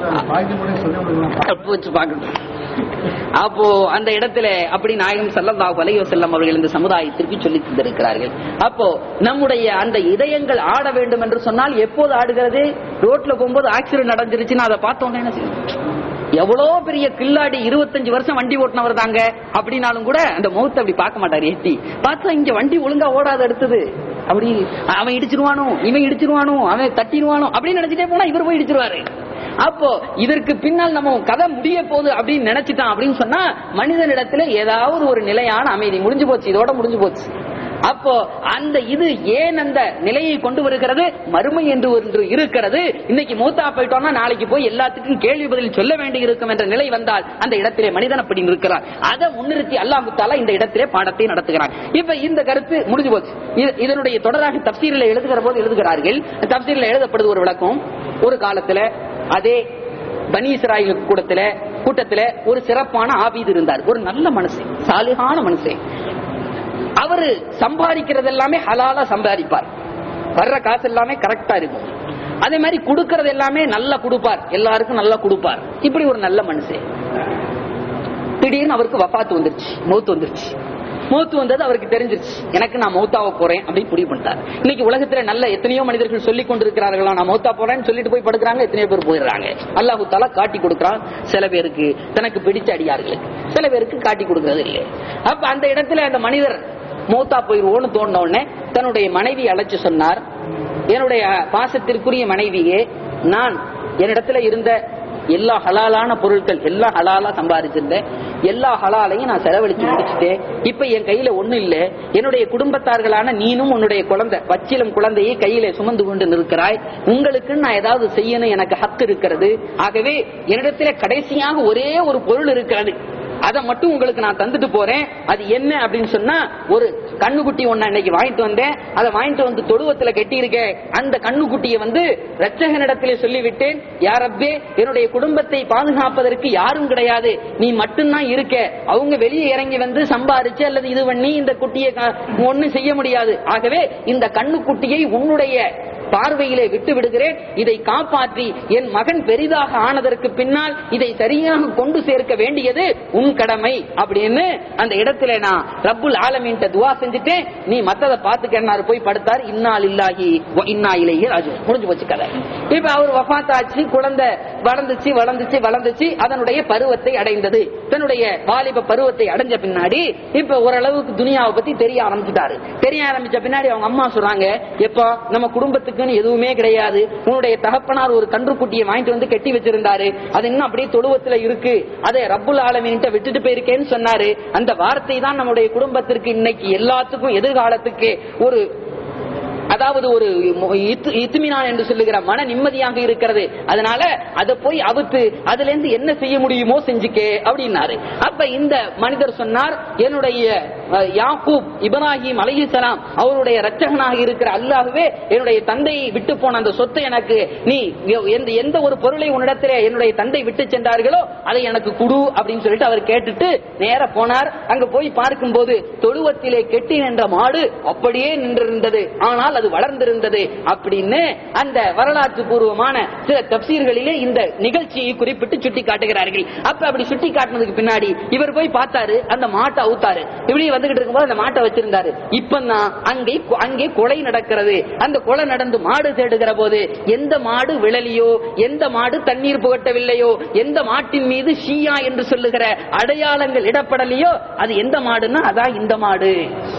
Speaker 1: அப்போ வச்சு பார்க்கணும் அப்போ அந்த இடத்துல அப்படி நாயகம் ஸல்லல்லாஹு அலைஹி வஸல்லம் அவர்கள் இந்த சமுதாயத்திற்கு சொல்லி தந்திருக்கிறார்கள் அப்போ நம்முடைய அந்த இதயங்கள் ஆட வேண்டும் என்று சொன்னால் எப்போது ஆடுகிறது ரோட்ல போகும்போது ஆக்சிடென்ட் நடந்துருச்சுன்னா அதை பார்த்தோன்னே என்ன செய்யணும் எவ்வளவு பெரிய கில்லாடி இருபத்தஞ்சு வருஷம் வண்டி ஓட்டினவர் தாங்க அப்படின்னாலும் கூட அந்த முகத்தை அப்படி பார்க்க மாட்டாரு எட்டி பார்த்தா இங்க வண்டி ஒழுங்கா ஓடாத எடுத்தது அப்படி அவன் இடிச்சிருவானோ இவன் இடிச்சிருவானோ அவன் தட்டிடுவானோ அப்படின்னு நினைச்சிட்டே போனா இவர் போய் இடிச்சிருவாரு அப்போ இதற்கு பின்னால் நம்ம கதை முடிய போகுது அப்படின்னு நினைச்சிட்டான் அப்படின்னு சொன்னா மனிதனிடத்துல ஏதாவது ஒரு நிலையான அமைதி முடிஞ்சு போச்சு இதோட முடிஞ்சு போச்சு அப்போ அந்த இது ஏன் அந்த நிலையை கொண்டு வருகிறது மறுமை என்று ஒன்று இருக்கிறது இன்னைக்கு மூத்தா போயிட்டோம்னா நாளைக்கு போய் எல்லாத்துக்கும் கேள்வி பதில் சொல்ல வேண்டி இருக்கும் என்ற நிலை வந்தால் அந்த இடத்திலே மனிதன் அப்படி இருக்கிறான் அதை முன்னிறுத்தி அல்லாஹு தாலா இந்த இடத்திலே பாடத்தை நடத்துகிறான் இப்ப இந்த கருத்து முடிஞ்சு போச்சு இது- இதனுடைய தொடராக தப்சீரில் எழுதுகிற போது எழுதுகிறார்கள் தப்சீரில் எழுதப்படுது ஒரு விளக்கம் ஒரு காலத்துல அதே பனி இஸ்ராயில் கூட்டத்துல கூட்டத்துல ஒரு சிறப்பான ஆபீது இருந்தார் ஒரு நல்ல மனுஷன் சாலிகான மனுஷன் அவரு சம்பாதிக்கிறது எல்லாமே ஹலாலா சம்பாதிப்பார் வர்ற காசு எல்லாமே கரெக்டா இருக்கும் அதே மாதிரி கொடுக்கறது எல்லாமே நல்லா கொடுப்பார் எல்லாருக்கும் நல்லா கொடுப்பார் இப்படி ஒரு நல்ல மனுஷன் திடீர்னு அவருக்கு வஃபாத்து வந்துருச்சு மௌத்து வந்துருச்சு மௌத்து வந்தது அவருக்கு தெரிஞ்சிருச்சு எனக்கு நான் மௌத்தாவ போறேன் அப்படின்னு முடிவு பண்ணிட்டார் இன்னைக்கு உலகத்துல நல்ல எத்தனையோ மனிதர்கள் சொல்லிக் கொண்டிருக்கிறார்களா நான் மௌத்தா போறேன்னு சொல்லிட்டு போய் படுக்கிறாங்க எத்தனையோ பேர் போயிடுறாங்க அல்லாஹு தாலா காட்டி கொடுக்கிறான் சில பேருக்கு தனக்கு பிடிச்ச அடியார்களுக்கு சில பேருக்கு காட்டி கொடுக்கறது இல்லை அப்ப அந்த இடத்துல அந்த மனிதர் மௌத்தா போயிருவோன்னு தோணுன உடனே தன்னுடைய மனைவி அழைச்சு சொன்னார் என்னுடைய பாசத்திற்குரிய மனைவியே நான் என்னிடத்துல இருந்த எல்லா ஹலாலான பொருட்கள் எல்லா ஹலாலா சம்பாதிச்சிருந்தேன் எல்லா ஹலாலையும் நான் செலவழிச்சு முடிச்சுட்டேன் இப்ப என் கையில ஒண்ணும் இல்ல என்னுடைய குடும்பத்தார்களான நீனும் உன்னுடைய குழந்தை பச்சிலம் குழந்தையை கையில சுமந்து கொண்டு நிற்கிறாய் உங்களுக்கு நான் ஏதாவது செய்யணும் எனக்கு ஹக்கு இருக்கிறது ஆகவே என்னிடத்துல கடைசியாக ஒரே ஒரு பொருள் இருக்கிறது அதை மட்டும் உங்களுக்கு நான் தந்துட்டு போறேன் அது என்ன அப்படின்னு சொன்னா ஒரு கண்ணுக்குட்டி ஒண்ணு இன்னைக்கு வாங்கிட்டு வந்தேன் அதை வாங்கிட்டு வந்து தொழுவத்துல கட்டி இருக்கேன் அந்த கண்ணுக்குட்டியை வந்து ரட்சகனிடத்திலே சொல்லிவிட்டேன் யாரப்பே என்னுடைய குடும்பத்தை பாதுகாப்பதற்கு யாரும் கிடையாது நீ மட்டும்தான் இருக்க அவங்க வெளியே இறங்கி வந்து சம்பாரிச்சு அல்லது இது பண்ணி இந்த குட்டியை ஒண்ணு செய்ய முடியாது ஆகவே இந்த கண்ணுக்குட்டியை உன்னுடைய பார்வையிலே விட்டு விடுகிறேன் இதை காப்பாற்றி என் மகன் பெரிதாக ஆனதற்கு பின்னால் இதை சரியாக கொண்டு சேர்க்க வேண்டியது உன் கடமை அப்படின்னு அந்த இடத்துல நான் ரப்புல் ஆலமீன்ட்ட துவா செஞ்சுட்டேன் நீ மத்தத பாத்துக்கன்னாரு போய் படுத்தார் இன்னால் இல்லாஹி வ இன்னா இலைஹி ராஜிஊன் முடிஞ்சு போச்சு கதை இப்ப அவர் வஃபாத்தாச்சு குழந்தை வளர்ந்துச்சு வளர்ந்துச்சு வளர்ந்துச்சு அதனுடைய பருவத்தை அடைந்தது தன்னுடைய வாலிப பருவத்தை அடைஞ்ச பின்னாடி இப்ப ஓரளவுக்கு துனியாவை பத்தி தெரிய ஆரம்பிச்சுட்டாரு தெரிய ஆரம்பிச்ச பின்னாடி அவங்க அம்மா சொல்றாங்க எப்பா நம்ம குடும்பத்துக்குன்னு எதுவுமே கிடையாது உன்னுடைய தகப்பனார் ஒரு கன்றுக்குட்டியை வாங்கிட்டு வந்து கட்டி வச்சிருந்தாரு அது இன்னும் அப்படியே தொழுவத்துல இருக்கு அதை ரப்புல் ஆலமீன்ட்ட விட்டுட்டு போயிருக்கேன்னு சொன்னாரு அந்த வார்த்தை தான் நம்முடைய குடும்பத்திற்கு இன்னைக்கு எல்லாத்துக்கும் எதிர்காலத்துக்கு ஒரு அதாவது ஒரு இத்து- இத்துமினான் என்று சொல்லுகிற மன நிம்மதியாக இருக்கிறது அதனால அதை போய் அவுத்து அதுல இருந்து என்ன செய்ய முடியுமோ செஞ்சுக்கே அப்படின்னாரு அப்ப இந்த மனிதர் சொன்னார் என்னுடைய அஹ், யாக்கூப் இப்ராஹிம் அலைஹிஸ்ஸலாம் அவருடைய ரட்சகனாக இருக்கிற அல்லாஹ்வே என்னுடைய தந்தையை விட்டு போன அந்த சொத்தை எனக்கு நீ எந்த எந்த ஒரு பொருளை உன்னிடத்திலே என்னுடைய தந்தை விட்டு சென்றார்களோ அதை எனக்கு குடு அப்படின்னு சொல்லிட்டு அவர் கேட்டுட்டு நேர போனார் அங்க போய் பார்க்கும்போது தொழுவத்திலே கெட்டி நின்ற மாடு அப்படியே நின்றிருந்தது ஆனால் அது வளர்ந்திருந்தது அப்படின்னு அந்த வரலாற்று பூர்வமான சில தப்சீர்களிலே இந்த நிகழ்ச்சியை குறிப்பிட்டு சுட்டி காட்டுகிறார்கள் அப்ப அப்படி சுட்டி காட்டினதுக்கு பின்னாடி இவர் போய் பார்த்தாரு அந்த மாட்டை அவுத்தாரு இப்படி வந்துகிட்டு இருக்கும்போது அந்த மாட்டை வச்சிருந்தாரு இப்பதான் அங்கே அங்கே கொலை நடக்கிறது அந்த கொலை நடந்து மாடு தேடுகிற போது எந்த மாடு விழலியோ எந்த மாடு தண்ணீர் புகட்டவில்லையோ எந்த மாட்டின் மீது ஷியா என்று சொல்லுகிற அடையாளங்கள் இடப்படலையோ அது எந்த மாடுன்னா அதான் இந்த மாடு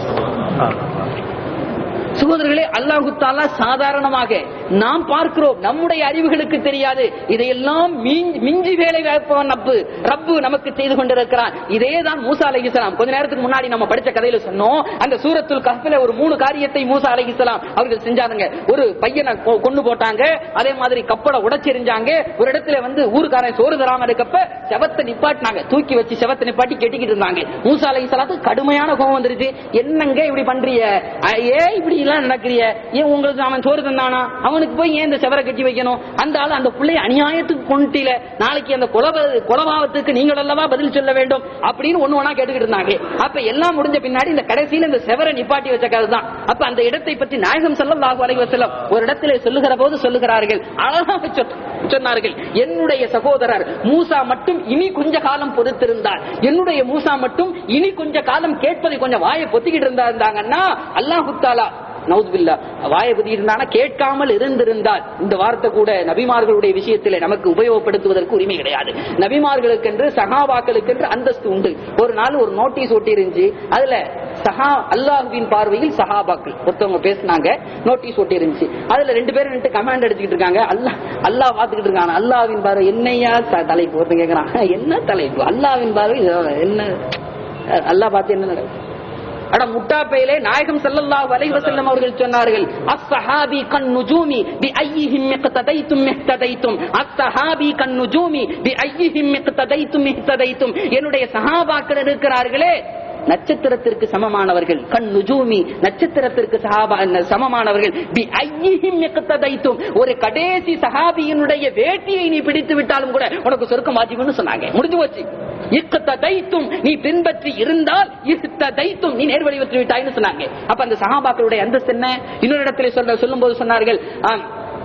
Speaker 1: சகோதரர்களே அல்லாஹு தாலா சாதாரணமாக நாம் பார்க்கிறோம் நம்முடைய அறிவுகளுக்கு தெரியாது இதையெல்லாம் மீஞ்- மிஞ்சி வேலை வைப்பவன் ரப்பு ரப்பு நமக்கு செய்து கொண்டிருக்கிறான் இதே தான் மூசா அலைஹிஸ்ஸலாம் கொஞ்ச நேரத்துக்கு முன்னாடி நம்ம படிச்ச கதையில சொன்னோம் அந்த சூரத்துல் கஹ்ஃபில ஒரு மூணு காரியத்தை மூசா அலைஹிஸ்ஸலாம் அவர்கள் செஞ்சாங்க ஒரு பையனை கொ- கொண்டு போட்டாங்க அதே மாதிரி கப்பலை உடைச்செறிஞ்சாங்க ஒரு இடத்துல வந்து ஊருக்காரன் சோறு தராம இருக்கப்ப செவத்தை நிப்பாட்டினாங்க தூக்கி வச்சு செவத்தை நிப்பாட்டி கெட்டிக்கிட்டு இருந்தாங்க மூசா அலைஹிஸ்ஸலாத்துக்கு கடுமையான கோபம் வந்துருச்சு என்னங்க இப்படி பண்றீங்க அஹ், ஏன் இப்படி எல்லாம் நடக்கிறிய ஏன் உங்களுக்கு அவன் சோறு தந்தானா அவனுக்கு போய் ஏன் இந்த செவரை கட்டி வைக்கணும் அந்த ஆள் அந்த பிள்ளை அநியாயத்துக்கு கொண்டுட்டில நாளைக்கு அந்த கொலவ கொலபாவத்துக்கு நீங்கள் அல்லவா பதில் சொல்ல வேண்டும் அப்படின்னு ஒண்ணு ஒண்ணா கேட்டுக்கிட்டு இருந்தாங்க அப்ப எல்லாம் முடிஞ்ச பின்னாடி இந்த கடைசியில இந்த செவரை நிப்பாட்டி வச்ச கதை தான் அப்ப அந்த இடத்தை பற்றி நாயகம் ஸல்லல்லாஹு அலைஹி வஸல்லம் ஒரு இடத்திலே சொல்லுகிற போது சொல்லுகிறார்கள் அழகாக சொல்- சொன்னார்கள் என்னுடைய சகோதரர் மூசா மட்டும் இனி கொஞ்ச காலம் பொறுத்திருந்தார் என்னுடைய மூசா மட்டும் இனி கொஞ்ச காலம் கேட்பதை கொஞ்சம் வாயை பொத்திக்கிட்டு இருந்தா இருந்தாங்கன்னா அல்லாஹு தாலா நவுதுபில்லா வாயை பொத்திக்கிட்டு இருந்தானா கேட்காமல் இருந்திருந்தால் இந்த வார்த்தை கூட நபிமார்களுடைய விஷயத்திலே நமக்கு உபயோகப்படுத்துவதற்கு உரிமை கிடையாது நபிமார்களுக்கென்று சகாபாக்களுக்கென்று அந்தஸ்து உண்டு ஒரு நாள் ஒரு நோட்டீஸ் ஒட்டி இருந்துச்சு அதுல சஹா அல்லாஹுவின் பார்வையில் சஹாபாக்கள் ஒருத்தவங்க பேசினாங்க நோட்டீஸ் ஒட்டி இருந்துச்சு அதுல ரெண்டு பேரும் நின்று கமாண்ட் அடிச்சுக்கிட்டு இருக்காங்க அல்லாஹ் அல்லாஹ் பாத்துக்கிட்டு இருக்காங்க அல்லாஹ்வின் பார்வை என்னையா த- தலைப்பு ஒருத்தன் கேக்குறான் என்ன தலைப்பு அல்லாஹ்வின் பார்வை என்ன அல்லாஹ் பார்த்து என்ன நடக்கும் அட முட்டாப்பையிலே நாயகம் ஸல்லல்லாஹு அலைஹி வஸல்லம் அவர்கள் சொன்னார்கள் அஸ்ஸஹாபி கன் நுஜூமி பி ஐயிஹிம் இக்ததைத்தும் இஹ்ததைத்தும் அஸ்ஸஹாபி கன் நுஜூமி பி ஐயிஹிம் இக்ததைத்தும் இஹ்ததைத்தும் என்னுடைய சஹாபாக்கள் இருக்கிறார்களே நட்சத்திரத்திற்கு சமமானவர்கள் கண் நுஜூமி நட்சத்திரத்திற்கு சஹாபா சமமானவர்கள் பி ஐயிஹிம் இக்ததைத்தும் ஒரு கடைசி சஹாபியினுடைய வேட்டியை நீ பிடித்து விட்டாலும் கூட உனக்கு சொர்க்கம் வாஜிபுன்னு சொன்னாங்க முடிஞ்சு போச்சு இக்ததைத்தும் நீ பின்பற்றி இருந்தால் இக்ததைத்தும் நீ நேர்வழி பெற்று விட்டாய்னு சொன்னாங்க அப்ப அந்த சஹாபாக்களுடைய அந்தஸ்து என்ன இன்னொரு இடத்துல சொல்ல சொல்லும்போது சொன்னார்கள் ஆம்,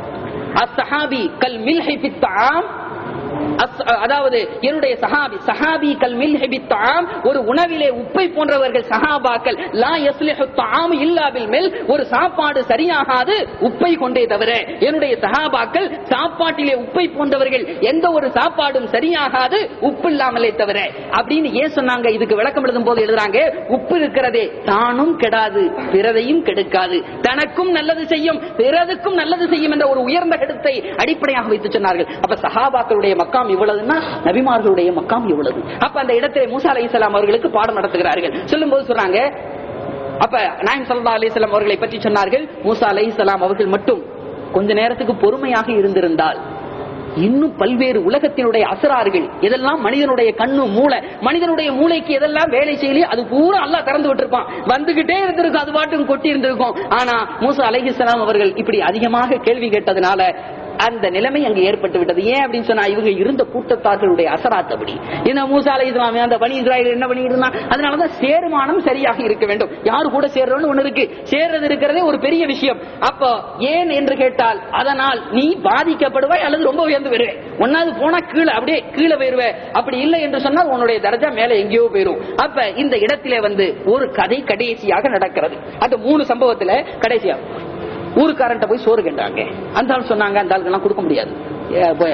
Speaker 1: அஸ்ஸஹாபி கல் மில்ஹி ஃபித் தஆம் அஸ்- அதாவது என்னுடைய சஹாபி சஹாபி கல் மில்ஹி பித் தஆம் ஒரு உணவிலே உப்பை போன்றவர்கள் சஹாபாக்கள் லா யஸ்லிஹு தஆம் இல்லா பில் மில் ஒரு சாப்பாடு சரியாகாது உப்பை கொண்டே தவிர என்னுடைய சஹாபாக்கள் சாப்பாட்டிலே உப்பை போன்றவர்கள் எந்த ஒரு சாப்பாடும் சரியாகாது உப்பு இல்லாமலே தவிர அப்படின்னு ஏன் சொன்னாங்க இதுக்கு விளக்கம் எழுதும் போது எழுதுறாங்க உப்பு இருக்கிறதே தானும் கெடாது பிறதையும் கெடுக்காது தனக்கும் நல்லது செய்யும் பிறதுக்கும் நல்லது செய்யும் என்ற ஒரு உயர்ந்த கருத்தை அடிப்படையாக வைத்து சொன்னார்கள் அப்ப சஹாபாக்களுடைய மக்காம் இவ்வளவுன்னா நபிமார்களுடைய மக்காம் இவ்வளவு அப்ப அந்த இடத்திலே மூசா அலைஹிஸ்ஸலாம் அவர்களுக்கு பாடம் நடத்துகிறார்கள் சொல்லும்போது சொல்றாங்க அப்ப நாயம் சல்லா அலிஸ்லாம் அவர்களை பற்றி சொன்னார்கள் மூசா அலைஹிஸ்ஸலாம் அவர்கள் மட்டும் கொஞ்ச நேரத்துக்கு பொறுமையாக இருந்திருந்தால் இன்னும் பல்வேறு உலகத்தினுடைய அசரார்கள் எதெல்லாம் மனிதனுடைய கண்ணு மூளை மனிதனுடைய மூளைக்கு எதெல்லாம் வேலை செய்யலையோ அது பூரா அல்லாஹ் திறந்து விட்டிருப்பான் வந்துகிட்டே இருந்திருக்கும் அது பாட்டும் கொட்டி இருந்திருக்கும் ஆனா மூசா அலைஹிஸ்ஸலாம் அவர்கள் இப்படி அதிகமாக கேள்வி கேட்டதுனால அந்த நிலைமை அங்கு ஏற்பட்டு விட்டது ஏன் அப்படின்னு சொன்னா இவங்க இருந்த கூட்டத்தார்களுடைய அசராத் அப்படி இந்த மூசா அலை இஸ்லாமிய அந்த பனி இஸ்ராயல் என்ன பண்ணி இருந்தா அதனாலதான் சேருமானம் சரியாக இருக்க வேண்டும் யாரு கூட சேர்றோம்னு ஒண்ணு இருக்கு சேர்றது இருக்கிறதே ஒரு பெரிய விஷயம் அப்போ ஏன் என்று கேட்டால் அதனால் நீ பாதிக்கப்படுவாய் அல்லது ரொம்ப உயர்ந்து வருவே ஒன்னாவது போனா கீழே அப்படியே கீழே போயிருவே அப்படி இல்லை என்று சொன்னால் உன்னுடைய தரஜா மேல எங்கேயோ போயிரும் அப்ப இந்த இடத்திலே வந்து ஒரு கதை கடைசியாக நடக்கிறது அந்த மூணு சம்பவத்துல கடைசியா ஊருக்காரன்ட்ட போய் சோறு கேட்டாங்க அந்த ஆள் சொன்னாங்க அந்த ஆளுக்கு எல்லாம் கொடுக்க முடியாது ஏ, போயா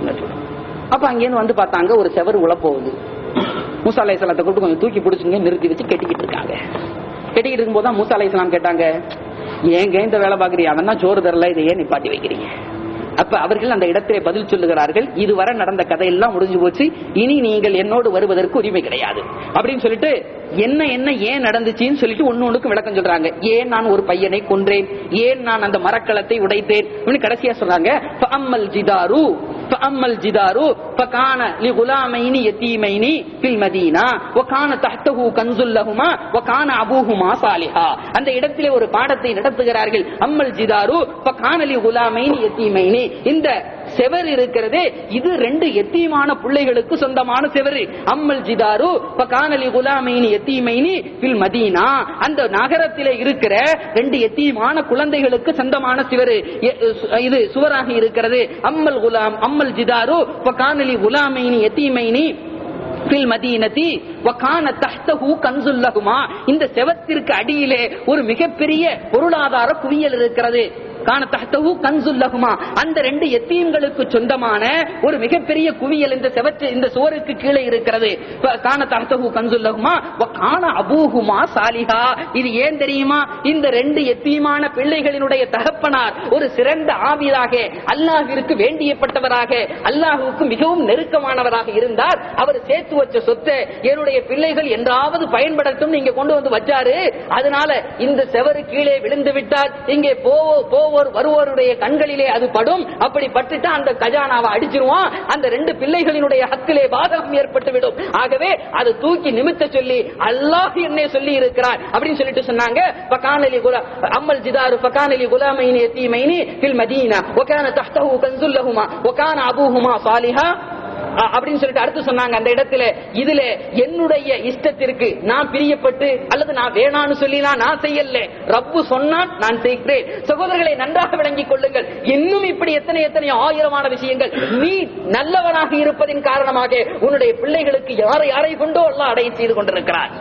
Speaker 1: அப்ப அங்கேருந்து வந்து பார்த்தாங்க ஒரு செவர் உள்ள போகுது மூசா அலை சலாத்தை கூப்பிட்டு கொஞ்சம் தூக்கி பிடிச்சுங்க நிறுத்தி வச்சு கெட்டிக்கிட்டு இருக்காங்க கெட்டிக்கிட்டு இருக்கும்போது தான் மூசா அலை கேட்டாங்க ஏங்க இந்த வேலை பாக்குறீங்க அவன் தான் சோறு தரல இதை ஏன் நிப்பாட்டி வைக்கிறீங்க அப்ப அவர்கள் அந்த இடத்திலே பதில் சொல்லுகிறார்கள் இதுவரை நடந்த கதையெல்லாம் முடிஞ்சு போச்சு இனி நீங்கள் என்னோடு வருவதற்கு உரிமை கிடையாது அப்படின்னு சொல்லிட்டு என்ன என்ன ஏன் நடந்துச்சுன்னு சொல்லிட்டு ஒண்ணு ஒண்ணுக்கு விளக்கம் சொல்றாங்க ஏன் நான் ஒரு பையனை கொன்றேன் ஏன் நான் அந்த மரக்கலத்தை உடைத்தேன் அப்படின்னு கடைசியா சொல்றாங்க "ஃபஅம்மல் ஜிதாரு ஃபஅம்மல் ஜிதாரு ஃபகான லிகுலாமைனி யதீமைனி ஃபில் மதீனா வகான தஹ்தஹு கன்சுல் லஹுமா வகான அபூஹுமா சாலிஹா அந்த இடத்திலே ஒரு பாடத்தை நடத்துகிறார்கள் அம்மல் ஜிதாரு ஃபகான லிகுலாமைனி யதீமைனி இந்த செவர் இருக்கிறதே இது ரெண்டு எத்தீமான பிள்ளைகளுக்கு சொந்தமான செவரு அம்மல் ஜிதாரு பகானலி குலாமைனி எத்தீமைனி பில் மதீனா அந்த நகரத்திலே இருக்கிற ரெண்டு எத்தீமான குழந்தைகளுக்கு சொந்தமான சிவரு எ- இது சுவராக இருக்கிறது அம்மல் குலாம் அம்மல் ஜிதாரு பகானலி குலாமைனி எத்தீமைனி பில் மதீனதி வகான தஹ்தஹு கன்சுல் லஹுமா இந்த செவத்திற்கு அடியிலே ஒரு மிகப்பெரிய பொருளாதார குவியல் இருக்கிறது கான தஹ்தஹு கன்சுல் லஹுமா அந்த ரெண்டு எத்தீம்களுக்கு சொந்தமான ஒரு மிகப்பெரிய குவியல் இந்த செவற்று இந்த சுவருக்கு கீழே இருக்கிறது ப- கான தஹ்தஹு கன்சுல் லஹுமா வகான அபூஹுமா சாலிஹா இது ஏன் தெரியுமா இந்த ரெண்டு எத்தீமான பிள்ளைகளினுடைய தகப்பனார் ஒரு சிறந்த ஆபிதாக அல்லாஹ்விற்கு வேண்டியப்பட்டவராக அல்லாஹுவுக்கு மிகவும் நெருக்கமானவராக இருந்தார் அவர் சேர்த்து வச்ச சொத்தை என்னுடைய பிள்ளைகள் என்றாவது பயன்படுத்தும் நீங்க கொண்டு வந்து வச்சாரு அதனால இந்த செவரு கீழே விழுந்து விட்டால் இங்கே போவோ போவோர் வருவோருடைய கண்களிலே அது படும் அப்படி பட்டுட்டா அந்த கஜானாவை அடிச்சிருவான் அந்த ரெண்டு பிள்ளைகளினுடைய ஹக்கிலே பாதகம் ஏற்பட்டு விடும் ஆகவே அதை தூக்கி நிமித்த சொல்லி அல்லாஹ் என்னை சொல்லி இருக்கிறார் அப்படின்னு சொல்லிட்டு சொன்னாங்க பகானலி குலா அம்மல் ஜிதாரு பகானலி குலாமைனி எத்தீமைனி ஃபில் மதீனா وكان تحته كنز لهما وكان ابوهما صالحا அ- அப்படின்னு சொல்லிட்டு அடுத்து சொன்னாங்க அந்த இடத்துல இதுல என்னுடைய இஷ்டத்திற்கு நான் பிரியப்பட்டு அல்லது நான் வேணான்னு சொல்லி நான் செய்யல ரப்பு சொன்னான் நான் செய்கிறேன் சகோதரர்களை நன்றாக விளங்கிக் கொள்ளுங்கள் இன்னும் இப்படி எத்தனை எத்தனை ஆயிரமான விஷயங்கள் நீ நல்லவனாக இருப்பதின் காரணமாக உன்னுடைய பிள்ளைகளுக்கு யாரை யாரை கொண்டோ எல்லாம் அடைய செய்து கொண்டிருக்கிறார்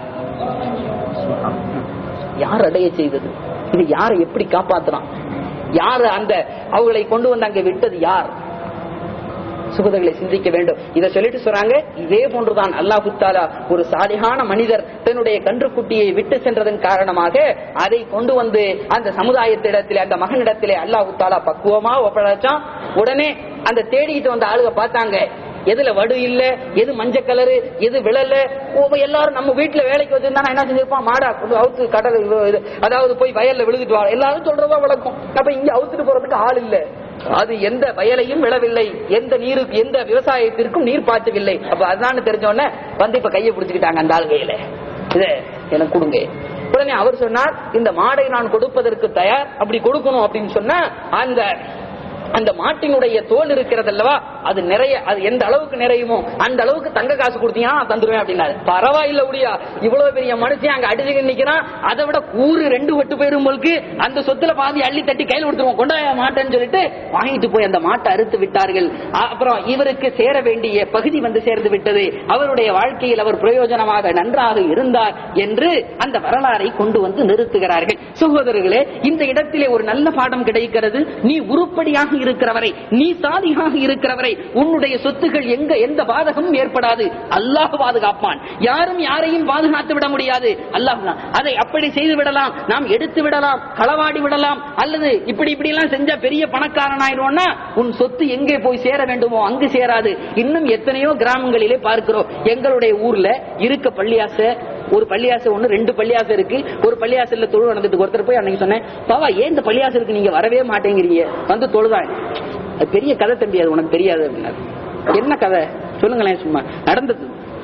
Speaker 1: யார் அடைய செய்தது இது யாரை எப்படி காப்பாத்துறான் யாரு அந்த அவங்களை கொண்டு வந்து அங்க விட்டது யார் சுகதங்களை சிந்திக்க வேண்டும் இதை சொல்லிட்டு சொல்றாங்க இதே போன்றுதான் அல்லாஹு தாலா ஒரு சாலிகான மனிதர் தன்னுடைய கன்றுக்குட்டியை விட்டு சென்றதன் காரணமாக அதை கொண்டு வந்து அந்த சமுதாயத்திடத்திலே அந்த மகனிடத்திலே அல்லாஹு தாலா பக்குவமா ஒப்படைச்சான் உடனே அந்த தேடிட்டு வந்த ஆளுக பார்த்தாங்க எதுல வடு இல்ல எது மஞ்ச கலரு எது விழல ஓ, எல்லாரும் நம்ம வீட்டுல வேலைக்கு வச்சிருந்தா நான் என்ன செஞ்சிருப்பான் மாடா கொண்டு அவுத்து கடல் இது, அதாவது போய் வயல்ல விழுதுட்டு வா எல்லாரும் சொல்றதா வழக்கம் அப்ப இங்க அவுத்துட்டு போறதுக்கு ஆள் இல்ல அது எந்த வயலையும் விழவில்லை எந்த நீருக்கு எந்த விவசாயத்திற்கும் நீர் பாய்ச்சவில்லை அப்ப அதான் தெரிஞ்ச உடனே வந்து இப்ப கையை பிடிச்சுக்கிட்டாங்க அந்த ஆள் கையில இத எனக்கு கொடுங்க உடனே அவர் சொன்னார் இந்த மாடை நான் கொடுப்பதற்கு தயார் அப்படி கொடுக்கணும் அப்படின்னு சொன்னா அந்த அந்த மாட்டினுடைய தோல் இருக்கிறது அல்லவா அது நிறைய அது எந்த அளவுக்கு நிறையுமோ அந்த அளவுக்கு தங்க காசு கொடுத்தீங்கன்னா நான் தந்துருவேன் அப்படின்னாரு பரவாயில்ல முடியா இவ்வளவு பெரிய மனுஷன் அங்க அடிச்சுக்கிட்டு நிக்கிறான் அதை விட கூறு ரெண்டு வெட்டு போயிரும் போலுக்கு அந்த சொத்துல பாதி அள்ளி தட்டி கையில் கொடுத்துருவோம் கொண்டாய மாட்டேன்னு சொல்லிட்டு வாங்கிட்டு போய் அந்த மாட்டை அறுத்து விட்டார்கள் அ- அப்புறம் இவருக்கு சேர வேண்டிய பகுதி வந்து சேர்ந்து விட்டது அவருடைய வாழ்க்கையில் அவர் பிரயோஜனமாக நன்றாக இருந்தார் என்று அந்த வரலாறை கொண்டு வந்து நிறுத்துகிறார்கள் சகோதரர்களே இந்த இடத்திலே ஒரு நல்ல பாடம் கிடைக்கிறது நீ உருப்படியாக இருக்கிறவரை நீ சாதியாக இருக்கிறவரை உன்னுடைய சொத்துகள் எங்க எந்த பாதகமும் ஏற்படாது அல்லாஹ் பாதுகாப்பான் யாரும் யாரையும் பாதுகாத்து விட முடியாது அல்லாஹ் தான். அதை அப்படி செய்து விடலாம் நாம் எடுத்து விடலாம் களவாடி விடலாம் அல்லது இப்படி இப்படி எல்லாம் செஞ்சா பெரிய பணக்காரன் ஆயிடுவோம்னா உன் சொத்து எங்கே போய் சேர வேண்டுமோ அங்கு சேராது இன்னும் எத்தனையோ கிராமங்களிலே பார்க்கிறோம் எங்களுடைய ஊர்ல இருக்க பள்ளியாச ஒரு பள்ளியாசை ஒண்ணு ரெண்டு பள்ளியாசை இருக்கு ஒரு பள்ளியாசல்ல தொழு நடந்துட்டு ஒருத்தர் போய் அன்னைக்கு சொன்னேன் பாவா ஏன் இந்த பள்ளியாசலுக்கு நீங்க வரவே மாட்டேங்கிறீங்க வந்து தொழுதான் அது பெரிய கதை தம்பி அது உனக்கு தெரியாது அப்படின்னாரு என்ன கதை சொல்லுங்களேன் சும்மா நடந்தது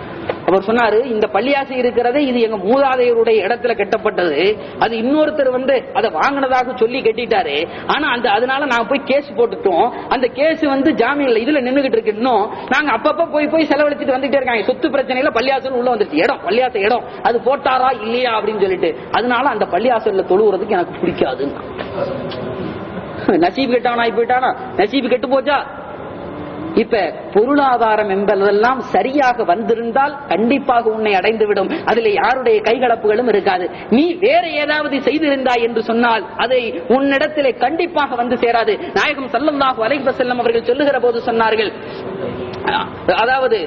Speaker 1: அவர் சொன்னாரு இந்த பள்ளியாசை இருக்கிறதே இது எங்க மூதாதையருடைய இடத்துல கட்டப்பட்டது அது இன்னொருத்தர் வந்து அதை வாங்கினதாக சொல்லி கட்டிட்டாரு ஆனா அந்த அதனால நாங்க போய் கேஸ் போட்டுட்டோம் அந்த கேஸ் வந்து ஜாமீன்ல இதுல நின்னுகிட்டு இருக்கு இன்னும் நாங்க அப்பப்ப போய் போய் செலவழிச்சிட்டு வந்துட்டே இருக்காங்க சொத்து பிரச்சனையில பள்ளியாசல் உள்ள வந்துருச்சு இடம் பள்ளியாச இடம் அது போட்டாரா இல்லையா அப்படின்னு சொல்லிட்டு அதனால அந்த பள்ளியாசல்ல தொழுவுறதுக்கு எனக்கு பிடிக்காது நசீப் கெட்டவன் ஆகி போயிட்டானா நசீப் கெட்டு போச்சா இப்ப பொருளாதாரம் என்பதெல்லாம் சரியாக வந்திருந்தால் கண்டிப்பாக உன்னை அடைந்துவிடும் அதுல யாருடைய கைகலப்புகளும் இருக்காது நீ வேற ஏதாவது செய்திருந்தாய் என்று சொன்னால் அதை உன்னிடத்திலே கண்டிப்பாக வந்து சேராது நாயகம் சல்லல்லாஹு அலைஹி வஸல்லம் அவர்கள் சொல்லுகிற போது சொன்னார்கள் அதாவது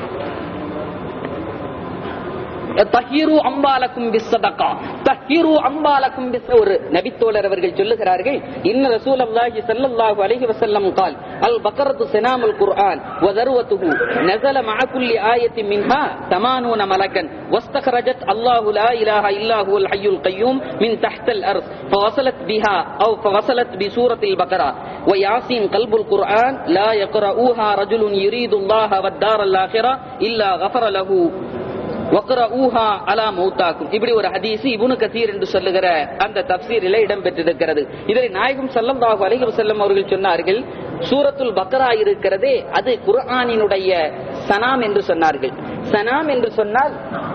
Speaker 1: தஹீரு அம்பாலக்கும் பிஸ்ஸதகா தஹீரு அம்பாலக்கும் பிஸ் ஒரு நபித்தோழர் அவர்கள் சொல்லுகிறார்கள் இன்ன ரசூலல்லாஹி ஸல்லல்லாஹு அலைஹி வஸல்லம் قال البقرة سنام القرآن وذروته نزل مع كل آية منها ثمانون ملكا واستخرجت الله لا إله إلا هو الحي القيوم من تحت الأرض فوصلت بها أو فوصلت بسورة البقرة وياسين قلب القرآن لا يقرؤوها رجل يريد الله والدار الآخرة إلا غفر له வக்ரஊஹா அலா மௌத்தாக்கும் இப்படி ஒரு ஹதீஸ் இப்னு கசீர் என்று சொல்லுகிற அந்த தப்சீரிலே இடம்பெற்றிருக்கிறது இதில் நாயகம் ஸல்லல்லாஹு அலைஹி வஸல்லம் அவர்கள் சொன்னார்கள் சூரத்துல் பக்ரா இருக்கிறதே அது குர்ஆனினுடைய சனாம் என்று சொன்னார்கள் சனாம் என்று சொன்னால்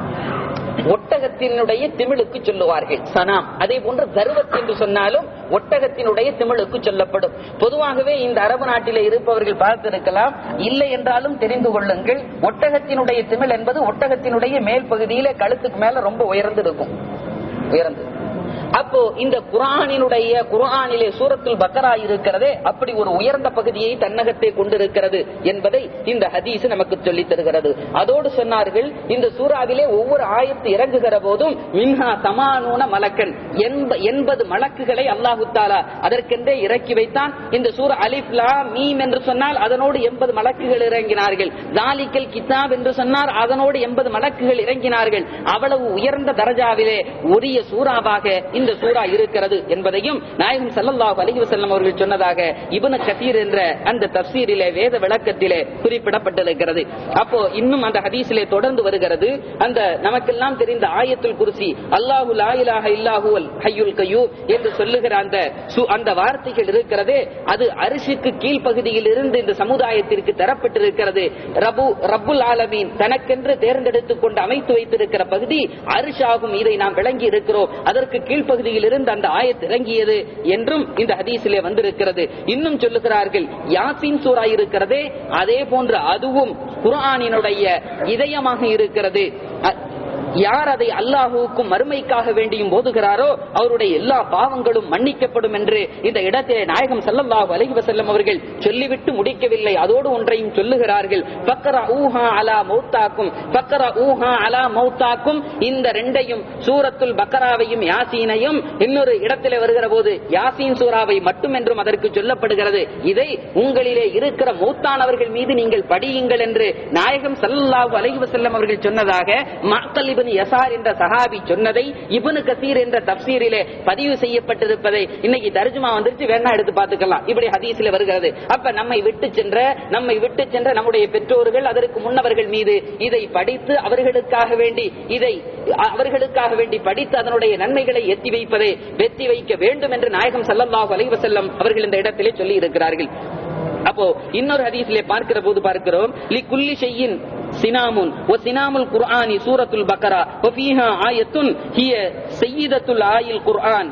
Speaker 1: ஒட்டகத்தினுடைய திமிழுக்கு சொல்லுவார்கள் சனாம் அதே போன்று தருவத் என்று சொன்னாலும் ஒட்டகத்தினுடைய திமிழுக்கு சொல்லப்படும் பொதுவாகவே இந்த அரபு நாட்டிலே இருப்பவர்கள் பார்த்திருக்கலாம் இல்லை என்றாலும் தெரிந்து கொள்ளுங்கள் ஒட்டகத்தினுடைய திமிழ் என்பது ஒட்டகத்தினுடைய மேல் பகுதியிலே கழுத்துக்கு மேல ரொம்ப உயர்ந்து இருக்கும் உயர்ந்து அப்போ இந்த குரானினுடைய குரானிலே சூரத்துல் பக்கரா இருக்கிறதே அப்படி ஒரு உயர்ந்த பகுதியை தன்னகத்தை கொண்டிருக்கிறது என்பதை இந்த ஹதீஸ் நமக்கு சொல்லித் தருகிறது அதோடு சொன்னார்கள் இந்த சூறாவிலே ஒவ்வொரு ஆயத்து இறங்குகிற போதும் மின்ஹா சமானூன மலக்கன் எண்பது மலக்குகளை அல்லாஹு தாலா அதற்கென்றே இறக்கி வைத்தான் இந்த சூர அலிஃப்லா மீம் என்று சொன்னால் அதனோடு எண்பது மலக்குகள் இறங்கினார்கள் தாலிக்கல் கிதாப் என்று சொன்னார் அதனோடு எண்பது மலக்குகள் இறங்கினார்கள் அவ்வளவு உயர்ந்த தரஜாவிலே உரிய சூறாவாக இந்த சூறா இருக்கிறது என்பதையும் நாயகம் ஸல்லல்லாஹு அலைஹி வஸல்லம் அவர்கள் சொன்னதாக இப்னு கதீர் என்ற அந்த தஃசீரிலே வேத விளக்கத்திலே குறிப்பிடப்பட்டிருக்கிறது அப்போ இன்னும் அந்த ஹதீஸிலே தொடர்ந்து வருகிறது அந்த நமக்கெல்லாம் தெரிந்த ஆயத்துல் குர்சி அல்லாஹு லா இலாஹ இல்லாஹுவல் ஹய்யுல் கய்யூம் என்று சொல்லுகிற அந்த சு- அந்த வார்த்தைகள் இருக்கிறதே அது அரிசிக்கு கீழ்ப்பகுதியில் இருந்து இந்த சமுதாயத்திற்கு தரப்பட்டிருக்கிறது ரபு ரப்புல் ஆலமீன் தனக்கென்று தேர்ந்தெடுத்துக் கொண்டு அமைத்து வைத்திருக்கிற பகுதி அரிஷாகும் இதை நாம் விளங்கி இருக்கிறோம் அதற்கு கீழ்ப்பகுதியில் இருந்து அந்த ஆயத் இறங்கியது என்றும் இந்த ஹதீஸிலே வந்திருக்கிறது இன்னும் சொல்லுகிறார்கள் யாசின் சூரா இருக்கிறதே அதே போன்று அதுவும் குர்ஆனினுடைய இதயமாக இருக்கிறது அ- யார் அதை அல்லாஹுவுக்கும் மறுமைக்காக வேண்டியும் போதுகிறாரோ அவருடைய எல்லா பாவங்களும் மன்னிக்கப்படும் என்று இந்த இடத்திலே நாயகம் ஸல்லல்லாஹு அலைஹி வஸல்லம் அவர்கள் சொல்லிவிட்டு முடிக்கவில்லை அதோடு ஒன்றையும் சொல்லுகிறார்கள் பக்கரா ஊஹா அலா மௌத்தாக்கும் பக்கரா ஊஹா அலா மௌத்தாக்கும் இந்த ரெண்டையும் சூரத்துல் பக்கராவையும் யாசீனையும் இன்னொரு இடத்திலே வருகிற போது யாசீன் சூராவை மட்டும் என்றும் அதற்கு சொல்லப்படுகிறது இதை உங்களிலே இருக்கிற மௌத்தானவர்கள் மீது நீங்கள் படியுங்கள் என்று நாயகம் ஸல்லல்லாஹு அலைஹி வஸல்லம் அவர்கள் சொன்னதாக மக்கள் இப்னு யசார் என்ற சஹாபி சொன்னதை இப்னு கசீர் என்ற தப்சீரிலே பதிவு செய்யப்பட்டிருப்பதை இன்னைக்கு தர்ஜுமா வந்துருச்சு வேணா எடுத்து பார்த்துக்கலாம் இப்படி ஹதீஸ்ல வருகிறது அப்ப நம்மை விட்டு சென்ற நம்மை விட்டு சென்ற நம்முடைய பெற்றோர்கள் அதற்கு முன்னவர்கள் மீது இதை படித்து அவர்களுக்காக வேண்டி இதை அவர்களுக்காக வேண்டி படித்து அதனுடைய நன்மைகளை எத்தி வைப்பதை வெத்தி வைக்க வேண்டும் என்று நாயகம் ஸல்லல்லாஹு அலைஹி வஸல்லம் அவர்கள் இந்த இடத்திலே சொல்லி இருக்கிறார்கள் அப்போ இன்னொரு ஹதீஸ்ல பார்க்கிற போது பார்க்கிறோம் லி குல்லி ஷையின் சினாமுன் ஒ சினாமுல் குர்ஆனி சூரத்துல் பக்கரா ஒ ஃபீஹா ஆயத்துன் ஹிய சய்யிதத்துல் ஆயில் குர்ஆன்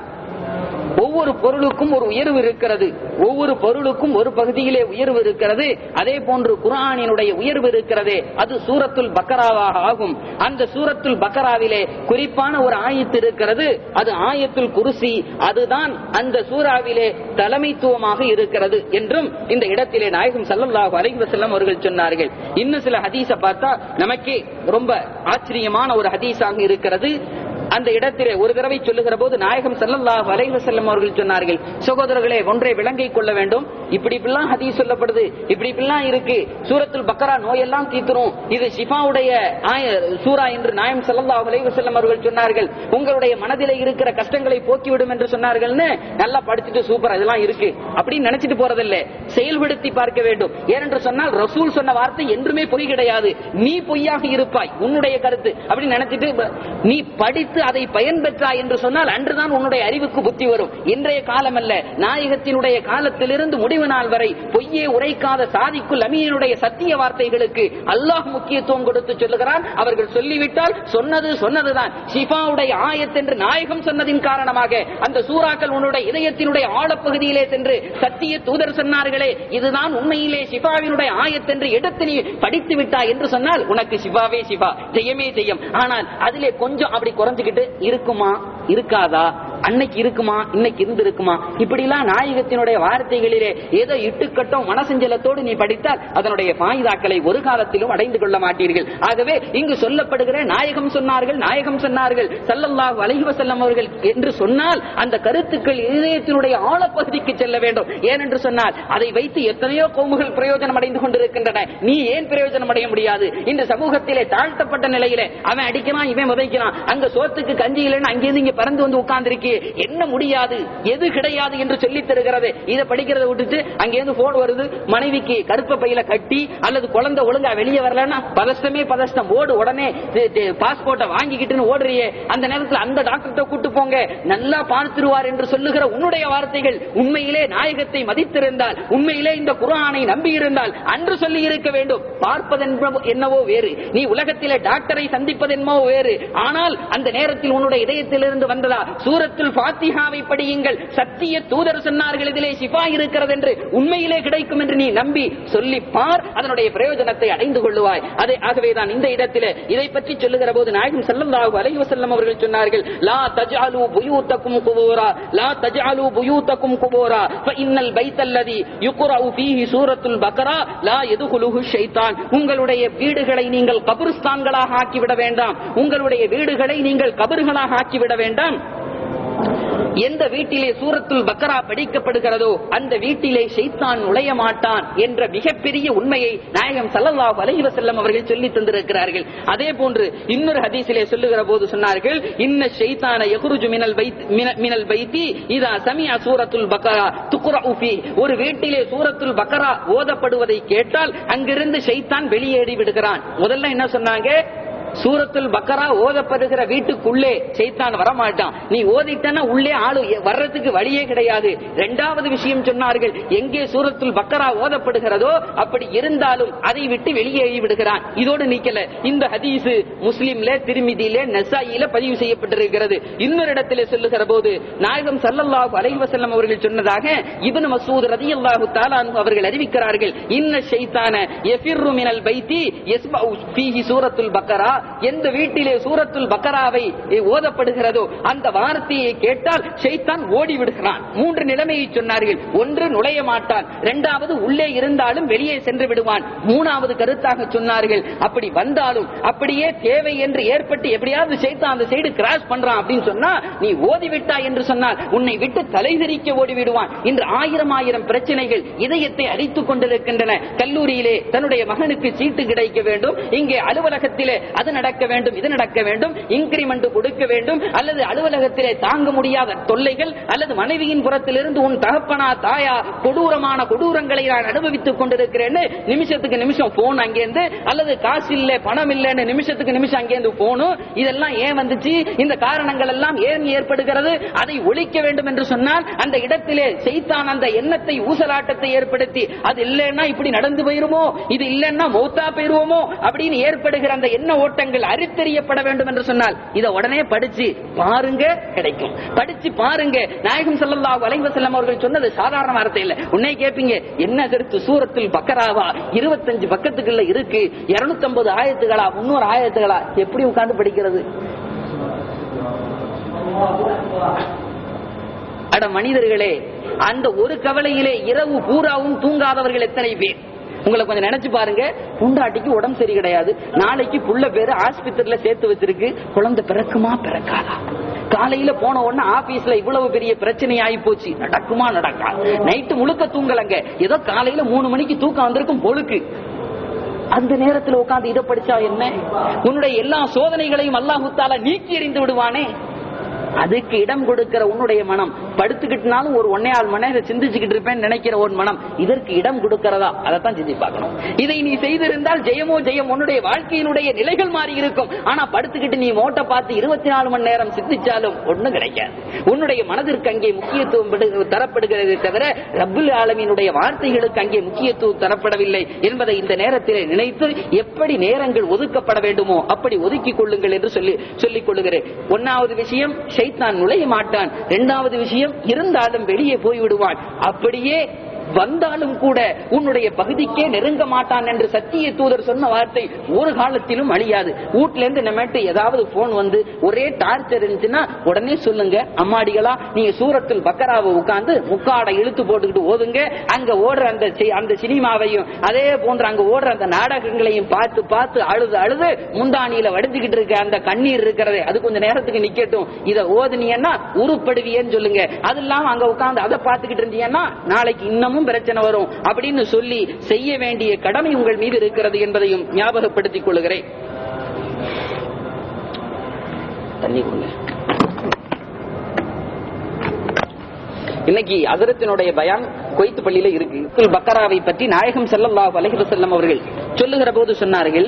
Speaker 1: ஒவ்வொரு பொருளுக்கும் ஒரு உயர்வு இருக்கிறது ஒவ்வொரு பொருளுக்கும் ஒரு பகுதியிலே உயர்வு இருக்கிறது அதே போன்று குர்ஆனினுடைய உயர்வு இருக்கிறதே அது சூரத்துல் பக்கராவாக ஆகும் அந்த சூரத்துல் பக்கராவிலே குறிப்பான ஒரு ஆயத்து இருக்கிறது அது ஆயத்துல் குருசி அதுதான் அந்த சூறாவிலே தலைமைத்துவமாக இருக்கிறது என்றும் இந்த இடத்திலே நாயகம் ஸல்லல்லாஹு அலைஹி வஸல்லம் அவர்கள் சொன்னார்கள் இன்னும் சில ஹதீஸ பார்த்தா நமக்கே ரொம்ப ஆச்சரியமான ஒரு ஹதீஸாக இருக்கிறது அந்த இடத்திலே ஒரு தடவை சொல்லுகிற போது நாயகம் ஸல்லல்லாஹு அலைஹி வஸல்லம் அவர்கள் சொன்னார்கள் சகோதரர்களே ஒன்றை விளங்கிக் கொள்ள வேண்டும் இப்படி இப்படிலாம் ஹதீஸ் சொல்லப்படுது இப்படி இப்படிலாம் இருக்கு சூரத்துல் பக்கரா நோயெல்லாம் தீர்த்துரும் இது ஷிஃபாவுடைய ஆய- சூரா என்று நாயம் ஸல்லல்லாஹு அலைஹி வஸல்லம் அவர்கள் சொன்னார்கள் உங்களுடைய மனதிலே இருக்கிற கஷ்டங்களை போக்கிவிடும் என்று சொன்னார்கள்னு நல்லா படிச்சுட்டு சூப்பர் அதெல்லாம் இருக்கு அப்படின்னு நினைச்சிட்டு போறதில்ல செயல்படுத்தி பார்க்க வேண்டும் ஏனென்று சொன்னால் ரசூல் சொன்ன வார்த்தை என்றுமே பொய் கிடையாது நீ பொய்யாக இருப்பாய் உன்னுடைய கருத்து அப்படின்னு நினைச்சிட்டு ப- நீ படித்து அதை பயன்பெற்றாய் என்று சொன்னால் அன்றுதான் உன்னுடைய அறிவுக்கு புத்தி வரும் இன்றைய காலம் அல்ல நாயகத்தினுடைய காலத்திலிருந்து முடிவு நாள் வரை பொய்யே உரைக்காத சாதிக்குள் அமீனுடைய சத்திய வார்த்தைகளுக்கு அல்லாஹ் முக்கியத்துவம் கொடுத்து சொல்லுகிறான் அவர்கள் சொல்லிவிட்டால் சொன்னது சொன்னதுதான் ஷிஃபாவுடைய ஆயத் என்று நாயகம் சொன்னதின் காரணமாக அந்த சூறாக்கள் உன்னுடைய இதயத்தினுடைய ஆழப்பகுதியிலே சென்று சத்திய தூதர் சொன்னார்களே இதுதான் உண்மையிலே ஷிஃபாவினுடைய ஆயத் என்று எடுத்து நீ படித்து விட்டாய் என்று சொன்னால் உனக்கு சிவாவே சிவா ஜெயமே ஜெயம் ஆனால் அதிலே கொஞ்சம் அப்படி குறைஞ்சுக்கிட்டு இருக்குமா இருக்காதா அன்னைக்கு இருக்குமா இன்னைக்கு இருந்து இருக்குமா இப்படிலாம் நாயகத்தினுடைய வார்த்தைகளிலே ஏதோ இட்டுக்கட்டும் மனசஞ்சலத்தோடு நீ படித்தால் அதனுடைய பாயுதாக்களை ஒரு காலத்திலும் அடைந்து கொள்ள மாட்டீர்கள் ஆகவே இங்கு சொல்லப்படுகிற நாயகம் சொன்னார்கள் நாயகம் சொன்னார்கள் சல்லல்லாஹு அலைஹி வஸல்லம் அவர்கள் என்று சொன்னால் அந்த கருத்துக்கள் இதயத்தினுடைய ஆழப்பகுதிக்கு செல்ல வேண்டும் ஏனென்று சொன்னால் அதை வைத்து எத்தனையோ கோமுகள் பிரயோஜனம் அடைந்து கொண்டிருக்கின்றன நீ ஏன் பிரயோஜனம் அடைய முடியாது இந்த சமூகத்திலே தாழ்த்தப்பட்ட நிலையிலே அவன் அடிக்கிறான் இவன் உதைக்கிறான் அங்க சோத்துக்கு கஞ்சி இல்லைன்னு அங்கிருந்து இங்க பறந்து வந்து உட்கார்ந்திருக்கே என்ன முடியாது எது கிடையாது என்று சொல்லித் தருகிறது இதை படிக்கிறதை விட்டுட்டு அங்கிருந்து போன் வருது மனைவிக்கு கருப்ப பையில கட்டி அல்லது குழந்தை ஒழுங்கா வெளியே வரலன்னா பதஷ்டமே பதஷ்டம் ஓடு உடனே பாஸ்போர்ட்டை வாங்கிக்கிட்டுன்னு ஓடுறியே அந்த நேரத்தில் அந்த டாக்டர்கிட்ட கூட்டு போங்க நல்லா பார்த்துருவார் என்று சொல்லுகிற உன்னுடைய வார்த்தைகள் உண்மையிலே நாயகத்தை மதித்திருந்தால் உண்மையிலே இந்த குரானை நம்பி இருந்தால் அன்று சொல்லி இருக்க வேண்டும் பார்ப்பதென்ப என்னவோ வேறு நீ உலகத்திலே டாக்டரை சந்திப்பதென்னவோ வேறு ஆனால் அந்த நேரத்தில் உன்னுடைய இதயத்திலிருந்து வந்ததா சூரத்தில் பாத்திஹாவை படியுங்கள் சத்திய தூதர் சொன்னார்கள் இதிலே சிஃபா இருக்கிறது என்று உண்மையிலே கிடைக்கும் என்று நீ நம்பி சொல்லி பார் அதனுடைய பிரயோஜனத்தை அடைந்து கொள்ளுவாய் அதை ஆகவேதான் இந்த இடத்திலே இதை பற்றி சொல்லுகிற போது நாயகம் ஸல்லல்லாஹு அலைஹி வஸல்லம் அவர்கள் சொன்னார்கள் லா தஜ்அலு புயூத்தக்கும் குபூரா லா தஜ்அலு புயூத்தக்கும் குபூரா ஃபஇன்னல் பைத்தல்லதி யுக்ரஉ ஃபீஹி சூரத்துல் பக்ரா லா யதுகுலுஹு ஷைத்தான் உங்களுடைய வீடுகளை நீங்கள் கபிரிஸ்தான்களாக ஆக்கிவிட வேண்டாம் உங்களுடைய வீடுகளை நீங்கள் கபர்களாக ஆக்கிவிட வேண்டாம் எந்த வீட்டிலே சூரத்துல் பக்கரா படிக்கப்படுகிறதோ அந்த வீட்டிலே ஷைத்தான் நுழைய மாட்டான் என்ற மிகப்பெரிய உண்மையை நாயகம் ஸல்லல்லாஹு அலைஹி வஸல்லம் அவர்கள் சொல்லி தந்திருக்கிறார்கள் அதே போன்று இன்னொரு ஹதீஸிலே சொல்லுகிற போது சொன்னார்கள் இன்ன ஷைத்தான யகுருஜு மினல் பைத் மின- மினல் பைத்தி இதா சமியா சூரத்துல் பக்கரா துக்ரஉ ஃபீ ஒரு வீட்டிலே சூரத்துல் பக்கரா ஓதப்படுவதை கேட்டால் அங்கிருந்து ஷைத்தான் வெளியேறி விடுகிறான் முதல்ல என்ன சொன்னாங்க சூரத்துல் பக்கரா ஓதப்படுகிற வீட்டுக்குள்ளே சைத்தான் வரமாட்டான் நீ ஓதிட்டனா உள்ளே ஆளு வர்றதுக்கு வழியே கிடையாது இரண்டாவது விஷயம் சொன்னார்கள் எங்கே சூரத்துல் பக்கரா ஓதப்படுகிறதோ அப்படி இருந்தாலும் அதை விட்டு வெளியேறி விடுகிறான் இதோடு நிக்கல இந்த ஹதீஸ் முஸ்லிம்ல திருமிதியில நசாயில பதிவு செய்யப்பட்டிருக்கிறது இன்னொரு இடத்திலே சொல்லுகிற போது நாயகம் ஸல்லல்லாஹு அலைஹி வஸல்லம் அவர்கள் சொன்னதாக இப்னு மசூத் ரலியல்லாஹு தஆலா அன்ஹு அவர்கள் அறிவிக்கிறார்கள் இன்ன ஷைத்தான யஃபிர்ரு மினல் பைத்தி யஸ்மஉ ஃபீஹி சூரத்துல் பக்கரா எந்த வீட்டிலே சூரத்துல் பக்கராவை ஓதப்படுகிறதோ அந்த வார்த்தையை கேட்டால் ஷைத்தான் ஓடி விடுகிறான் மூன்று நிலைமையை சொன்னார்கள் ஒன்று நுழைய மாட்டான் இரண்டாவது உள்ளே இருந்தாலும் வெளியே சென்று விடுவான் மூணாவது கருத்தாக சொன்னார்கள் அப்படி வந்தாலும் அப்படியே தேவை என்று ஏற்பட்டு எப்படியாவது ஷைத்தான் அந்த சைடு கிராஷ் பண்றான் அப்படின்னு சொன்னா நீ ஓதி விட்டாய் என்று சொன்னால் உன்னை விட்டு தலைதெறிக்க ஓடி விடுவான் இன்று ஆயிரம் ஆயிரம் பிரச்சனைகள் இதயத்தை அடித்துக் கொண்டிருக்கின்றன கல்லூரியிலே தன்னுடைய மகனுக்கு சீட்டு கிடைக்க வேண்டும் இங்கே அலுவலகத்திலே அது நடக்க வேண்டும் இது நடக்க வேண்டும் இன்கிரிமெண்ட் கொடுக்க வேண்டும் அல்லது அலுவலகத்திலே தாங்க முடியாத தொல்லைகள் அல்லது மனைவியின் புறத்திலிருந்து உன் தகப்பனா தாயா கொடூரமான கொடூரங்களை நான் அனுபவித்துக் கொண்டிருக்கிறேன்னு நிமிஷத்துக்கு நிமிஷம் போன் அங்கேருந்து அல்லது காசு இல்ல பணம் இல்லைன்னு நிமிஷத்துக்கு நிமிஷம் அங்கேருந்து போனும் இதெல்லாம் ஏன் வந்துச்சு இந்த காரணங்கள் எல்லாம் ஏன் ஏற்படுகிறது அதை ஒழிக்க வேண்டும் என்று சொன்னால் அந்த இடத்திலே செய்தான் அந்த எண்ணத்தை ஊசலாட்டத்தை ஏற்படுத்தி அது இல்லைன்னா இப்படி நடந்து போயிருமோ இது இல்லைன்னா மௌத்தா போயிருவோமோ அப்படின்னு ஏற்படுகிற அந்த எண்ண ஓட்டங்கள் அறுத்தெறியப்பட வேண்டும் என்று சொன்னால் இதை உடனே படிச்சு பாருங்க கிடைக்கும் படிச்சு பாருங்க நாயகம் ஸல்லல்லாஹு அலைஹி வஸல்லம் அவர்கள் சொன்னது சாதாரண வார்த்தை இல்ல உன்னை கேட்பீங்க என்ன கருத்து சூரத்தில் பக்கராவா இருபத்தஞ்சு பக்கத்துக்குள்ள இருக்கு 250 ஆயத்துகளா முன்னூறு ஆயத்துகளா எப்படி உட்கார்ந்து படிக்கிறது அட மனிதர்களே அந்த ஒரு கவலையிலே இரவு பூராவும் தூங்காதவர்கள் எத்தனை பேர் உங்களை கொஞ்சம் நினைச்சு பாருங்க புண்டாட்டிக்கு உடம்பு சரி கிடையாது நாளைக்கு புள்ள பேரு ஆஸ்பத்திரியில சேர்த்து வச்சிருக்கு குழந்தை பிறக்குமா பிறக்காதா காலையில போன உடனே ஆபீஸ்ல இவ்வளவு பெரிய பிரச்சனை ஆகி போச்சு நடக்குமா நடக்கா நைட்டு முழுக்க தூங்கலங்க ஏதோ காலையில மூணு மணிக்கு தூக்கம் வந்திருக்கும் பொழுக்கு அந்த நேரத்தில் உட்கார்ந்து இதை படிச்சா என்ன உன்னுடைய எல்லா சோதனைகளையும் அல்லாஹுத்தால நீக்கி எறிந்து விடுவானே அதுக்கு இடம் கொடுக்கிற உன்னுடைய மனம் படுத்துக்கிட்டுனாலும் ஒரு ஒன்னே ஆள் மணி நேரம் சிந்திச்சுக்கிட்டு இருப்பேன்னு நினைக்கிற ஒரு மனம் இதற்கு இடம் கொடுக்கிறதா அதைத்தான் செஞ்சு பார்க்கணும் இதை நீ செய்திருந்தால் ஜெயமோ ஜெயம் உன்னுடைய வாழ்க்கையினுடைய நிலைகள் மாறி இருக்கும் ஆனா படுத்துக்கிட்டு நீ மோட்டை பார்த்து இருபத்தி நாலு மணி நேரம் சிந்திச்சாலும் ஒண்ணும் கிடைக்காது உன்னுடைய மனதிற்கு அங்கே முக்கியத்துவம் படு- தரப்படுகிறதே தவிர ரப்புல் ஆலமீனுடைய வார்த்தைகளுக்கு அங்கே முக்கியத்துவம் தரப்படவில்லை என்பதை இந்த நேரத்தில் நினைத்து எப்படி நேரங்கள் ஒதுக்கப்பட வேண்டுமோ அப்படி ஒதுக்கிக் கொள்ளுங்கள் என்று சொல்லி சொல்லிக் கொள்ளுகிறேன் ஒன்னாவது விஷயம் ஷைத்தான் நுழைய மாட்டான் இரண்டாவது விஷயம் இருந்தாலும் வெளியே போய் விடுவான் அப்படியே வந்தாலும் கூட உன்னுடைய பகுதிக்கே நெருங்க மாட்டான் என்று சத்திய தூதர் சொன்ன வார்த்தை ஒரு காலத்திலும் அழியாது வீட்ல இருந்து நம்மகிட்ட ஏதாவது போன் வந்து ஒரே டார்ச்சர் இருந்துச்சுன்னா உடனே சொல்லுங்க அம்மாடிகளா நீங்க சூரத்தில் பக்கராவை உட்கார்ந்து முக்காடை இழுத்து போட்டுக்கிட்டு ஓதுங்க அங்க ஓடுற அந்த சி- அந்த சினிமாவையும் அதே போன்ற அங்க ஓடுற அந்த நாடகங்களையும் பார்த்து பார்த்து அழுது அழுது முந்தானியில வடிஞ்சுக்கிட்டு இருக்க அந்த கண்ணீர் இருக்கிறதே அது கொஞ்ச நேரத்துக்கு நிக்கட்டும் இத ஓதுனீங்கன்னா உருப்படுவியன்னு சொல்லுங்க அது இல்லாம அங்க உட்கார்ந்து அதை பார்த்துக்கிட்டு இருந்தீங்கன்னா நாளைக்கு இன்னமும் பிரச்சனை வரும் அப்படின்னு சொல்லி செய்ய வேண்டிய கடமை உங்கள் மீது இருக்கிறது என்பதையும் ஞாபகப்படுத்திக் கொள்கிறேன் தண்ணி கொடுங்க இன்னைக்கு அசரத்தினுடைய பயான் கொய்த்து பள்ளியில இருக்கு சூரத்துல் பக்கராவை பற்றி நாயகம் ஸல்லல்லாஹு அலைஹி வஸல்லம் அவர்கள் சொல்லுகிற போது சொன்னார்கள்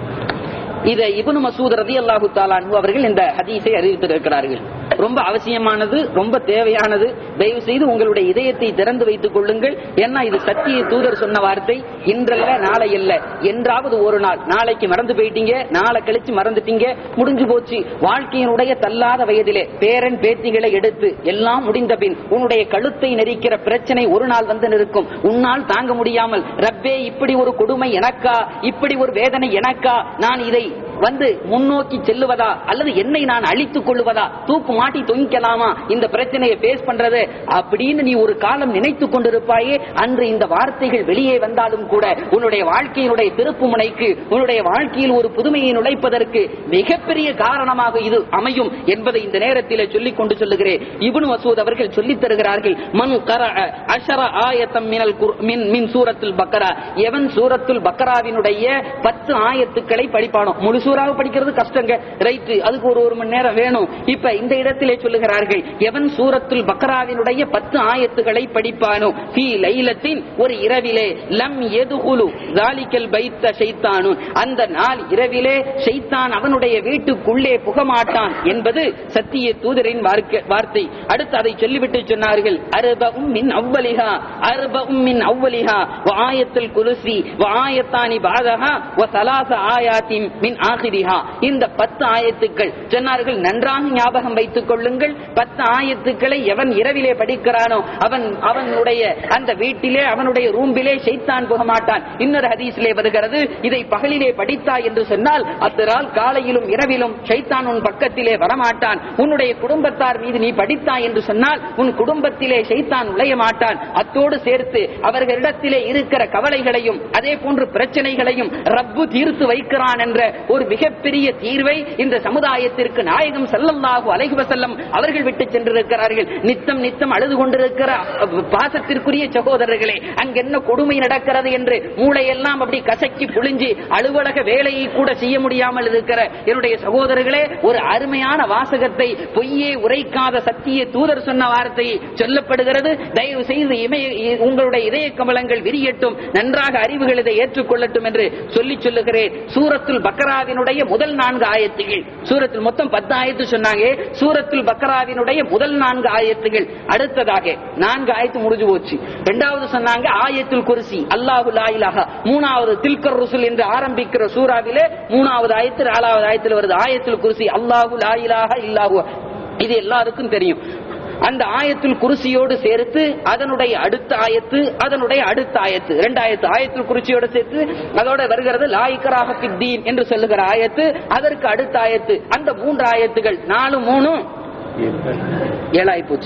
Speaker 1: இதை இப்னு மசூத் ரலியல்லாஹு தஆலா அன்ஹு அவர்கள் இந்த ஹதீஸை அறிவித்திருக்கிறார்கள் ரொம்ப அவசியமானது ரொம்ப தேவையானது தயவு செய்து உங்களுடைய இதயத்தை திறந்து வைத்துக் கொள்ளுங்கள் ஏன்னா இது சத்திய தூதர் சொன்ன வார்த்தை இன்றல்ல நாளை அல்ல என்றாவது ஒரு நாள் நாளைக்கு மறந்து போயிட்டீங்க நாளை கழிச்சு மறந்துட்டீங்க முடிஞ்சு போச்சு வாழ்க்கையினுடைய தள்ளாத வயதிலே பேரன் பேத்திகளை எடுத்து எல்லாம் முடிந்த பின் உன்னுடைய கழுத்தை நெரிக்கிற பிரச்சனை ஒரு நாள் வந்து நிற்கும் உன்னால் தாங்க முடியாமல் ரப்பே இப்படி ஒரு கொடுமை எனக்கா இப்படி ஒரு வேதனை எனக்கா நான் இதை வந்து முன்னோக்கி செல்லுவதா அல்லது என்னை நான் அழித்துக் கொள்ளுவதா தூக்கு மாட்டி தொங்கிக்கலாமா இந்த பிரச்சனையை பேஸ் பண்றது அப்படின்னு நீ ஒரு காலம் நினைத்துக் கொண்டிருப்பாயே அன்று இந்த வார்த்தைகள் வெளியே வந்தாலும் கூட உன்னுடைய வாழ்க்கையினுடைய திருப்பு முனைக்கு உன்னுடைய வாழ்க்கையில் ஒரு புதுமையை நுழைப்பதற்கு மிகப்பெரிய காரணமாக இது அமையும் என்பதை இந்த நேரத்தில் சொல்லிக் கொண்டு சொல்லுகிறேன் இப்னு மசூத் அவர்கள் சொல்லித் தருகிறார்கள் மன் கரஅ அஷர ஆயத்தம் மினல் குர்- மின் மின் சூரத்துல் பக்கரா எவன் சூரத்துல் பக்கராவினுடைய பத்து ஆயத்துக்களை படிப்பானோ முழு சூறாவை படிக்கிறது கஷ்டங்க ரைட்டு அதுக்கு ஒரு ஒரு மணி நேரம் வேணும் இப்ப இந்த இடத்திலே சொல்லுகிறார்கள் எவன் சூரத்துல் பக்கராவினுடைய பத்து ஆயத்துக்களை படிப்பானோ ஃபீ லைலத்தின் ஒரு இரவிலே லம் எதுகுலு ஜாலிக்கல் பைத்த ஷைத்தானு அந்த நாள் இரவிலே ஷைத்தான் அவனுடைய வீட்டுக்குள்ளே புகமாட்டான் என்பது சத்திய தூதரின் வார்க்க- வார்த்தை அடுத்து அதை சொல்லிவிட்டு சொன்னார்கள் அருபவும் மின் அவ்வலிஹா அருபவும் மின் அவ்வலிஹா ஆயத்தில் குருசி ஆயத்தானி பாதகா வ சலாச ஆயாத்தின் மின் ஆசிரிஹா இந்த பத்து ஆயத்துக்கள் சொன்னார்கள் நன்றாக ஞாபகம் வைத்துக் கொள்ளுங்கள் பத்து ஆயத்துக்களை எவன் இரவிலே படிக்கிறானோ அவன் அவனுடைய அந்த வீட்டிலே அவனுடைய ரூம்பிலே ஷைத்தான் போக மாட்டான் இன்னொரு ஹதீஸிலே வருகிறது இதை பகலிலே படித்தா என்று சொன்னால் அத்தரால் காலையிலும் இரவிலும் ஷைத்தான் உன் பக்கத்திலே வரமாட்டான் உன்னுடைய குடும்பத்தார் மீது நீ படித்தா என்று சொன்னால் உன் குடும்பத்திலே ஷைத்தான் நுழைய மாட்டான் அத்தோடு சேர்த்து அவர்களிடத்திலே இருக்கிற கவலைகளையும் அதே போன்று பிரச்சனைகளையும் ரப்பு தீர்த்து வைக்கிறான் என்ற ஒரு மிகப்பெரிய தீர்வை இந்த சமுதாயத்திற்கு நாயகம் ஸல்லல்லாஹு அலைஹி வஸல்லம் அவர்கள் விட்டு சென்றிருக்கிறார்கள் நித்தம் நித்தம் அழுது கொண்டிருக்கிற அஹ், பாசத்திற்குரிய சகோதரர்களே அங்க என்ன கொடுமை நடக்கிறது என்று மூளையெல்லாம் அப்படி கசக்கி புழிஞ்சு அலுவலக வேலையை கூட செய்ய முடியாமல் இருக்கிற என்னுடைய சகோதரர்களே ஒரு அருமையான வாசகத்தை பொய்யே உரைக்காத சத்திய தூதர் சொன்ன வார்த்தை சொல்லப்படுகிறது தயவு செய்து இமய உங்களுடைய இதய கமலங்கள் விரியட்டும் நன்றாக அறிவுகள் இதை ஏற்றுக்கொள்ளட்டும் என்று சொல்லி சொல்லுகிறேன் சூரத்துல் பக்கராவினுடைய முதல் நான்கு ஆயத்துகள் சூரத்தில் மொத்தம் பத்து ஆயத்து சொன்னாங்க சூரத்துல் பக்கராவினுடைய முதல் நான்கு ஆயத்துகள் அடுத்ததாக நான்கு ஆயத்து முடிஞ்சு போச்சு இரண்டாவது சொன்னாங்க ஆயத்துல் குருசி அல்லாஹு லா இலாஹா மூணாவது தில்கர் ருசுல் என்று ஆரம்பிக்கிற சூறாவிலே மூணாவது ஆயத்து நாலாவது ஆயத்தில் வருது ஆயத்துல் குருசி அல்லாஹு லா இலாஹா இல்லாஹு இது எல்லாருக்கும் தெரியும் அந்த ஆயத்துல் குருசியோடு சேர்த்து அதனுடைய அடுத்த ஆயத்து அதனுடைய அடுத்த ஆயத்து இரண்டு ஆயத்து ஆயத்துல் குருசியோடு சேர்த்து அதோட வருகிறது லாய்கராக பித்தீன் என்று சொல்லுகிற ஆயத்து அதற்கு அடுத்த ஆயத்து அந்த மூன்று ஆயத்துகள் நாலு மூணு ஏழாய் போச்சு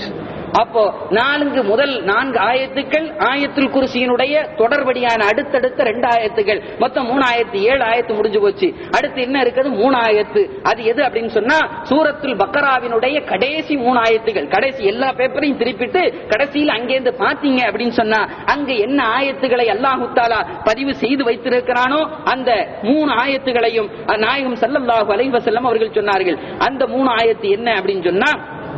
Speaker 1: அப்போ நான்கு முதல் நான்கு ஆயத்துக்கள் ஆயத்துல் குருசியினுடைய தொடர்படியான அடுத்தடுத்த ரெண்டு ஆயத்துகள் மொத்தம் மூணு ஆயிரத்தி ஏழு ஆயத்து முடிஞ்சு போச்சு அடுத்து என்ன இருக்குது மூணு ஆயத்து அது எது அப்படின்னு சொன்னா சூரத்துல் பக்கராவினுடைய கடைசி மூணு ஆயத்துகள் கடைசி எல்லா பேப்பரையும் திருப்பிட்டு கடைசியில் அங்கேருந்து பாத்தீங்க அப்படின்னு சொன்னா அங்க என்ன ஆயத்துகளை அல்லாஹு தாலா பதிவு செய்து வைத்திருக்கிறானோ அந்த மூணு ஆயத்துகளையும் நாயகம் ஸல்லல்லாஹு அலைஹி வஸல்லம் அவர்கள் சொன்னார்கள் அந்த மூணு ஆயத்து என்ன அப்படின்னு சொன்னா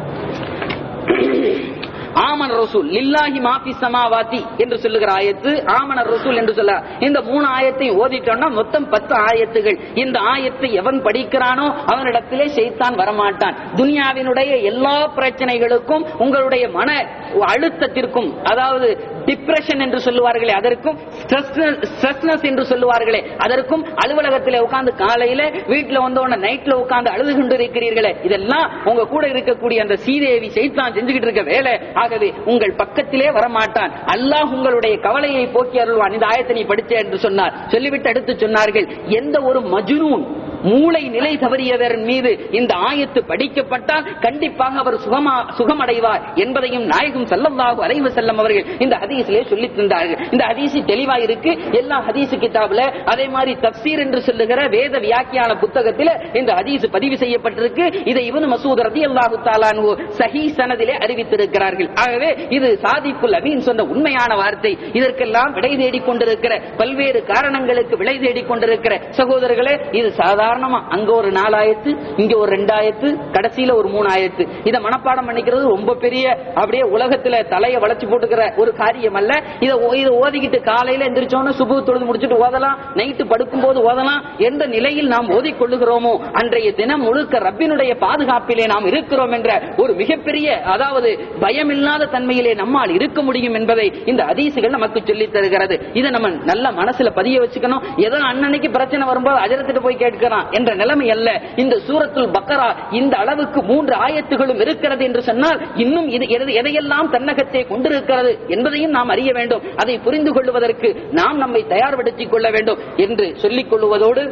Speaker 1: ஆமன ரசூல் லில்லாஹி மாஃபி சமாவாதி என்று சொல்லுகிற ஆயத்து ஆமன ரசூல் என்று சொல்ல இந்த மூணு ஆயத்தையும் ஓதிட்டோம்னா மொத்தம் பத்து ஆயத்துகள் இந்த ஆயத்தை எவன் படிக்கிறானோ அவனிடத்திலே செய்தான் வரமாட்டான் துனியாவினுடைய எல்லா பிரச்சனைகளுக்கும் உங்களுடைய மன அழுத்தத்திற்கும் அதாவது டிப்ரெஷன் என்று சொல்லுவார்களே அதற்கும் ஸ்ட்ரெஸ்னஸ் என்று சொல்லுவார்களே அதற்கும் அலுவலகத்தில் உட்கார்ந்து காலையில வீட்டுல வந்த உடனே நைட்ல உட்கார்ந்து அழுது கொண்டு இருக்கிறீர்களே இதெல்லாம் உங்க கூட இருக்கக்கூடிய அந்த சீதேவி செய்தான் செஞ்சுக்கிட்டு இருக்க வேலை ஆகவே உங்கள் பக்கத்திலே வரமாட்டான் அல்லாஹ் உங்களுடைய கவலையை போக்கி அருள்வான் இந்த ஆயத்தை நீ படிச்ச என்று சொன்னார் சொல்லிவிட்டு அடுத்து சொன்னார்கள் எந்த ஒரு மஜ்னூன் மூளை நிலை தவறியவர் மீது இந்த ஆயத்து படிக்கப்பட்டால் கண்டிப்பாக அவர் சுகமா சுகமடைவார் என்பதையும் நாயகம் ஸல்லல்லாஹு அலைஹி வஸல்லம் அவர்கள் இந்த ஹதீஸிலே சொல்லி தந்தார்கள் இந்த ஹதீஸ் தெளிவா இருக்கு எல்லா ஹதீஸ் கிதாப்ல அதே மாதிரி தப்சீர் என்று சொல்லுகிற வேத வியாக்கியான புத்தகத்தில் இந்த ஹதீஸ் பதிவு செய்யப்பட்டிருக்கு இதை இவனு மசூத் ரலியல்லாஹு தஆலா அன்ஹு சஹீ சனதிலே அறிவித்திருக்கிறார்கள் ஆகவே இது சாதிக்குல் அமீன் சொன்ன உண்மையான வார்த்தை இதற்கெல்லாம் விடை தேடிக் கொண்டிருக்கிற பல்வேறு காரணங்களுக்கு விடை தேடிக் கொண்டிருக்கிற சகோதரர்களே இது சாதாரணமா அங்க ஒரு நாலாயிரத்து இங்க ஒரு ரெண்டாயிரத்து கடைசியில ஒரு மூணாயிரத்து இதை மனப்பாடம் பண்ணிக்கிறது ரொம்ப பெரிய அப்படியே உலகத்துல தலைய வளைச்சு போட்டுக்கிற ஒரு காரியம் அல்ல இதை ஓ- இதை ஓதிக்கிட்டு காலையில எந்திரிச்சோன்னு சுபு தொழுது முடிச்சுட்டு ஓதலாம் நைட்டு படுக்கும் போது ஓதலாம் எந்த நிலையில் நாம் ஓதிக் கொள்ளுகிறோமோ அன்றைய தினம் முழுக்க ரப்பினுடைய பாதுகாப்பிலே நாம் இருக்கிறோம் என்ற ஒரு மிகப்பெரிய அதாவது பயமில்லாத தன்மையிலே நம்மால் இருக்க முடியும் என்பதை இந்த அதிசுகள் நமக்கு சொல்லித் தருகிறது இதை நம்ம நல்ல மனசுல பதிய வச்சுக்கணும் ஏதோ அன்னன்னைக்கு பிரச்சனை வரும்போது அஜரத்திட்டு போய் கேட்கிறான் என்ற நிலைமை அல்ல இந்த சூரத்துல் பக்கரா இந்த அளவுக்கு மூன்று ஆயத்துகளும் இருக்கிறது என்று சொன்னால் இன்னும் இது எது- எதையெல்லாம் தன்னகத்தை கொண்டிருக்கிறது என்பதையும் நாம் அறிய வேண்டும் அதை புரிந்து கொள்வதற்கு நாம் நம்மை தயார்படுத்திக் கொள்ள வேண்டும் என்று சொல்லிக் கொள்வதோடு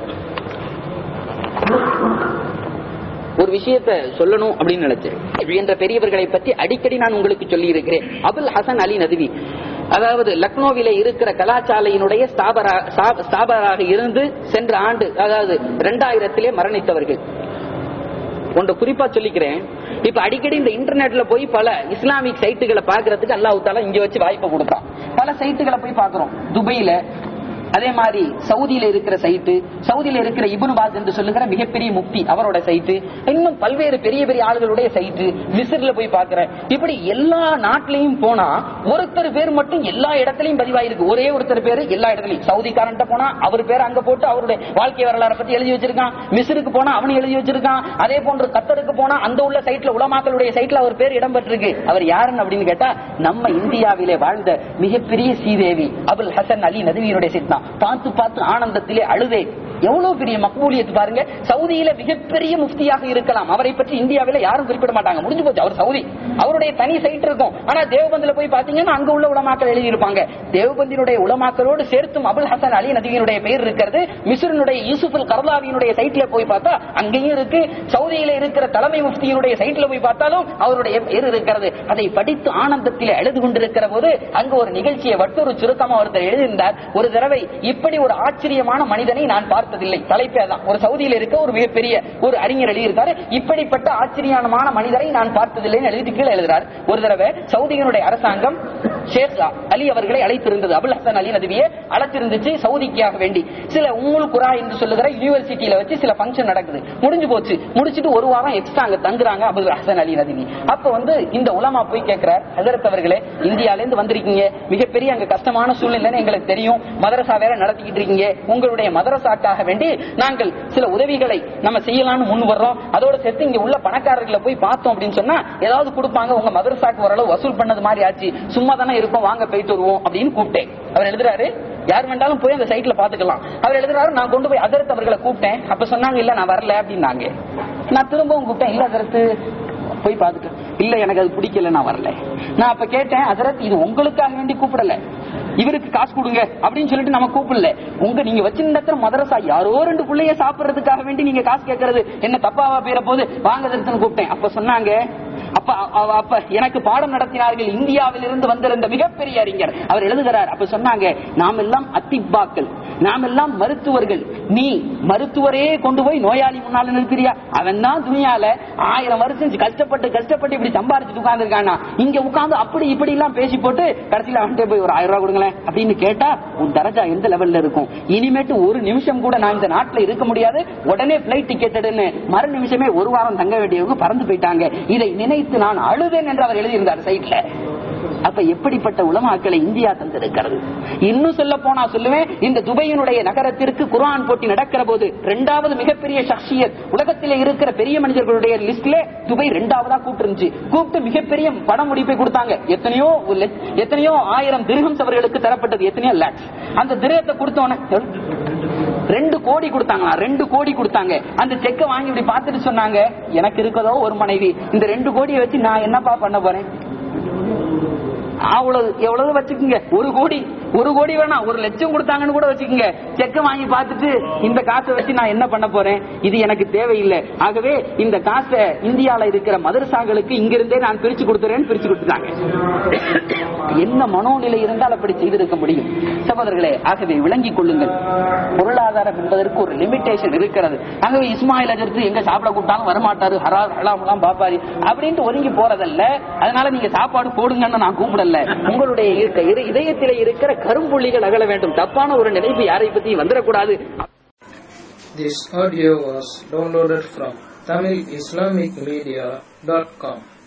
Speaker 1: ஒரு விஷயத்தை சொல்லணும் அப்படின்னு நினைச்சேன் என்ற பெரியவர்களை பற்றி அடிக்கடி நான் உங்களுக்கு சொல்லி இருக்கிறேன் அபுல் ஹசன் அலி நதுவி அதாவது லக்னோவிலே இருக்கிற கலாச்சாலையினுடைய ஸ்தாபரா- ஸ்தா- ஸ்தாபகராக இருந்து சென்ற ஆண்டு அதாவது இரண்டாயிரத்திலே மரணித்தவர்கள் ஒன்று குறிப்பா சொல்லிக்கிறேன் இப்ப அடிக்கடி இந்த இன்டர்நெட்ல போய் பல இஸ்லாமிக் சைட்டுகளை பாக்குறதுக்கு அல்லாஹ் தாலா இங்க வச்சு வாய்ப்பை கொடுத்தான் பல சைட்டுகளை போய் பாக்குறோம் துபையில அதே மாதிரி சவுதியில இருக்கிற சைட்டு சவுதியில இருக்கிற இப்னு பாஸ் என்று சொல்லுகிற மிகப்பெரிய முக்தி அவரோட சைட்டு இன்னும் பல்வேறு பெரிய பெரிய ஆளுகளுடைய சைட்டு மிஸ்ர்ல போய் பாக்குறேன் இப்படி எல்லா நாட்டிலையும் போனா ஒருத்தர் பேர் மட்டும் எல்லா இடத்துலயும் பதிவாயிருக்கு ஒரே ஒருத்தர் பேரு எல்லா இடத்துலயும் சவுதிக்காரன்ட்ட போனா அவர் பேர் அங்க போட்டு அவருடைய வாழ்க்கை வரலாறை பத்தி எழுதி வச்சிருக்கான் மிஸ்ருக்கு போனா அவன் எழுதி வச்சிருக்கான் அதே போன்று கத்தருக்கு போனா அந்த உள்ள சைட்ல உலமாக்களுடைய சைட்ல அவர் பேர் இடம்பெற்றிருக்கு அவர் யாருன்னு அப்படின்னு கேட்டா நம்ம இந்தியாவிலே வாழ்ந்த மிகப்பெரிய சீதேவி அபுல் ஹசன் அலி நதுவியருடைய சைட் தான் பார்த்து பார்த்து ஆனந்தத்திலே அழுதே எவ்வளவு பெரிய மக்பூலியத்து பாருங்க சவுதியில மிகப்பெரிய முஃப்தியாக இருக்கலாம் அவரை பற்றி இந்தியாவில யாரும் குறிப்பிட மாட்டாங்க முடிஞ்சு போச்சு அவர் சவுதி அவருடைய தனி சைட் இருக்கும் ஆனா தேவபந்தில போய் பாத்தீங்கன்னா அங்க உள்ள உலமாக்கள் எழுதி இருப்பாங்க தேவபந்தினுடைய உலமாக்களோடு சேர்த்தும் அபுல் ஹசன் அலி நதியினுடைய பெயர் இருக்கிறது மிஸ்ரினுடைய யூசுஃபுல் கர்லாவியினுடைய சைட்ல போய் பார்த்தா அங்கேயும் இருக்கு சவுதியில இருக்கிற தலைமை முஃப்தியினுடைய சைட்ல போய் பார்த்தாலும் அவருடைய பெயர் இருக்கிறது அதை படித்து ஆனந்தத்திலே எழுது கொண்டிருக்கிற போது அங்க ஒரு நிகழ்ச்சியை வட்டொரு சுருக்கமா ஒருத்தர் எழுதியிருந்தார் ஒரு தடவை இப்படி ஒரு ஆச்சரியமான மனிதனை நான் பார்த்ததில்லை தலைப்பே தான் ஒரு சவுதியில இருக்க ஒரு மிகப்பெரிய ஒரு அறிஞர் எழுதியிருக்காரு இப்படிப்பட்ட ஆச்சரியமான மனிதரை நான் பார்த்ததில்லைன்னு எழுதி கீழே எழுதுறார் ஒரு தடவை சவுதியினுடைய அரசாங்கம் ஷேக் அலி அவர்களை அழைத்திருந்தது அபுல் ஹசன் அலி நதுவியை அழைத்திருந்துச்சு சவுதிக்காக வேண்டி சில உம்முல் குரா என்று சொல்லுகிற யூனிவர்சிட்டியில வச்சு சில ஃபங்க்ஷன் நடக்குது முடிஞ்சு போச்சு முடிச்சிட்டு ஒரு வாரம் எக்ஸ்ட்ரா அங்க தங்குறாங்க அபுல் ஹசன் அலி நதுவி அப்ப வந்து இந்த உலமா போய் கேட்கிறார் ஹசரத் அவர்களே இந்தியால இருந்து வந்திருக்கீங்க மிகப்பெரிய அங்க கஷ்டமான சூழ்நிலைன்னு எங்களுக்கு தெரியும் மதரசா வேற நடத்திக்கிட்டு இருக்கீங்க உங்களுடைய மதரசாக்காக வேண்டி நாங்கள் சில உதவிகளை நம்ம செய்யலாம்னு முன் வர்றோம் அதோட சேர்த்து இங்க உள்ள பணக்காரர்களை போய் பார்த்தோம் அப்படின்னு சொன்னா ஏதாவது கொடுப்பாங்க உங்க மதரசாக்கு ஓரளவு வசூல் பண்ணது மாதிரி ஆச்சு சும்மா தானே இருக்கோம் வாங்க போயிட்டு வருவோம் அப்படின்னு கூப்பிட்டேன் அவர் எழுதுறாரு யார் வேண்டாலும் போய் அந்த சைட்ல பாத்துக்கலாம் அவர் எழுதுறாரு நான் கொண்டு போய் அதரத் அவர்களை கூப்பிட்டேன் அப்ப சொன்னாங்க இல்ல நான் வரல அப்படின்னாங்க நான் திரும்பவும் கூப்பிட்டேன் இல்ல அதரத்து போய் பாத்துக்க இல்ல எனக்கு அது பிடிக்கல நான் வரல நான் அப்ப கேட்டேன் அதரத் இது உங்களுக்காக வேண்டி கூப்பிடல இவருக்கு காசு கொடுங்க அப்படின்னு சொல்லிட்டு நம்ம கூப்பிடல உங்க நீங்க வச்சிருந்த மதரசா யாரோ ரெண்டு பிள்ளைய சாப்பிடுறதுக்காக வேண்டி நீங்க காசு கேட்கறது என்ன தப்பாவா பேர போது வாங்க அதரத்துன்னு கூப்பிட்டேன் அப்ப சொன்னாங்க அப்ப அவ- அப்ப எனக்கு பாடம் நடத்தினார்கள் இந்தியாவில் இருந்து வந்திருந்த மிகப்பெரிய அறிஞர் அவர் எழுதுகிறார் அப்ப சொன்னாங்க நாம் எல்லாம் அத்திப்பாக்கள் நாம் எல்லாம் மருத்துவர்கள் நீ மருத்துவரே கொண்டு போய் நோயாளி முன்னால நிறுத்துறியா அவன் தான் துணியால ஆயிரம் வருஷம் கஷ்டப்பட்டு கஷ்டப்பட்டு இப்படி சம்பாரிச்சுட்டு உட்கார்ந்துருக்கானா இங்க உட்கார்ந்து அப்படி இப்படி எல்லாம் பேசி போட்டு கடைசியில அவன்கிட்ட போய் ஒரு ஆயிரம் ரூபாய் கொடுங்களேன் அப்படின்னு கேட்டா உன் தரஜா எந்த லெவல்ல இருக்கும் இனிமேட்டு ஒரு நிமிஷம் கூட நான் இந்த நாட்டுல இருக்க முடியாது உடனே பிளைட் டிக்கெட் எடுன்னு மறு நிமிஷமே ஒரு வாரம் தங்க வேண்டியவங்க பறந்து போயிட்டாங்க இதை நினைத்து நான் அழுதேன் என்று அவர் எழுதியிருந்தார் சைட்ல அப்ப எப்படிப்பட்ட உலமாக்களை இந்தியா தந்திருக்கிறது இன்னும் சொல்ல போனா சொல்லுவேன் இந்த துபையினுடைய நகரத்திற்கு குர்ஆன் போட்டி நடக்கிற போது இரண்டாவது மிகப்பெரிய சக்சியத் உலகத்திலே இருக்கிற பெரிய மனிதர்களுடைய லிஸ்ட்ல துபை இரண்டாவதா கூப்பிட்டு இருந்துச்சு கூப்பிட்டு மிகப்பெரிய பண முடிப்பை கொடுத்தாங்க எத்தனையோ ஒரு லட்ச- எத்தனையோ ஆயிரம் திருகம் அவர்களுக்கு தரப்பட்டது எத்தனையோ லேக்ஸ் அந்த திரகத்தை கொடுத்தோன்னே ரெண்டு கோடி கொடுத்தாங்களா ரெண்டு கோடி கொடுத்தாங்க அந்த செக்கை வாங்கி இப்படி பார்த்துட்டு சொன்னாங்க எனக்கு இருக்கதோ ஒரு மனைவி இந்த ரெண்டு கோடியை வச்சு நான் என்னப்பா பண்ண போறேன் அவ்வளவு எவ்வளவு வச்சுக்கோங்க ஒரு கோடி ஒரு கோடி வேணாம் ஒரு லட்சம் கொடுத்தாங்கன்னு கூட வச்சுக்கோங்க செக்க வாங்கி பார்த்துட்டு இந்த காசை வச்சு நான் என்ன பண்ண போறேன் இது எனக்கு தேவையில்லை ஆகவே இந்த காசை இந்தியால இருக்கிற மதரசாங்களுக்கு இங்கிருந்தே நான் பிரிச்சு கொடுத்துறேன்னு பிரிச்சு கொடுத்துட்டாங்க என்ன மனோநிலை இருந்தால் அப்படி செய்திருக்க முடியும் சகோதரர்களே ஆகவே விளங்கிக் கொள்ளுங்கள் பொருளாதாரம் என்பதற்கு ஒரு லிமிடேஷன் இருக்கிறது ஆகவே இஸ்மாயில் அஜர்த்து எங்க சாப்பிட கூட்டாலும் வரமாட்டாரு ஹரா ஹலாம் எல்லாம் பாப்பாரு அப்படின்ட்டு ஒதுங்கி போறதல்ல அதனால நீங்க சாப்பாடு போடுங்கன்னு நான் கூப்பிடல உங்களுடைய இருக்க இரு- இதயத்திலே இருக்கிற கரும்புள்ளிகள் அகல வேண்டும் தப்பான ஒரு நினைப்பு யாரை பத்தி வந்துடக்கூடாது
Speaker 2: This audio was downloaded from TamilIslamicMedia.com.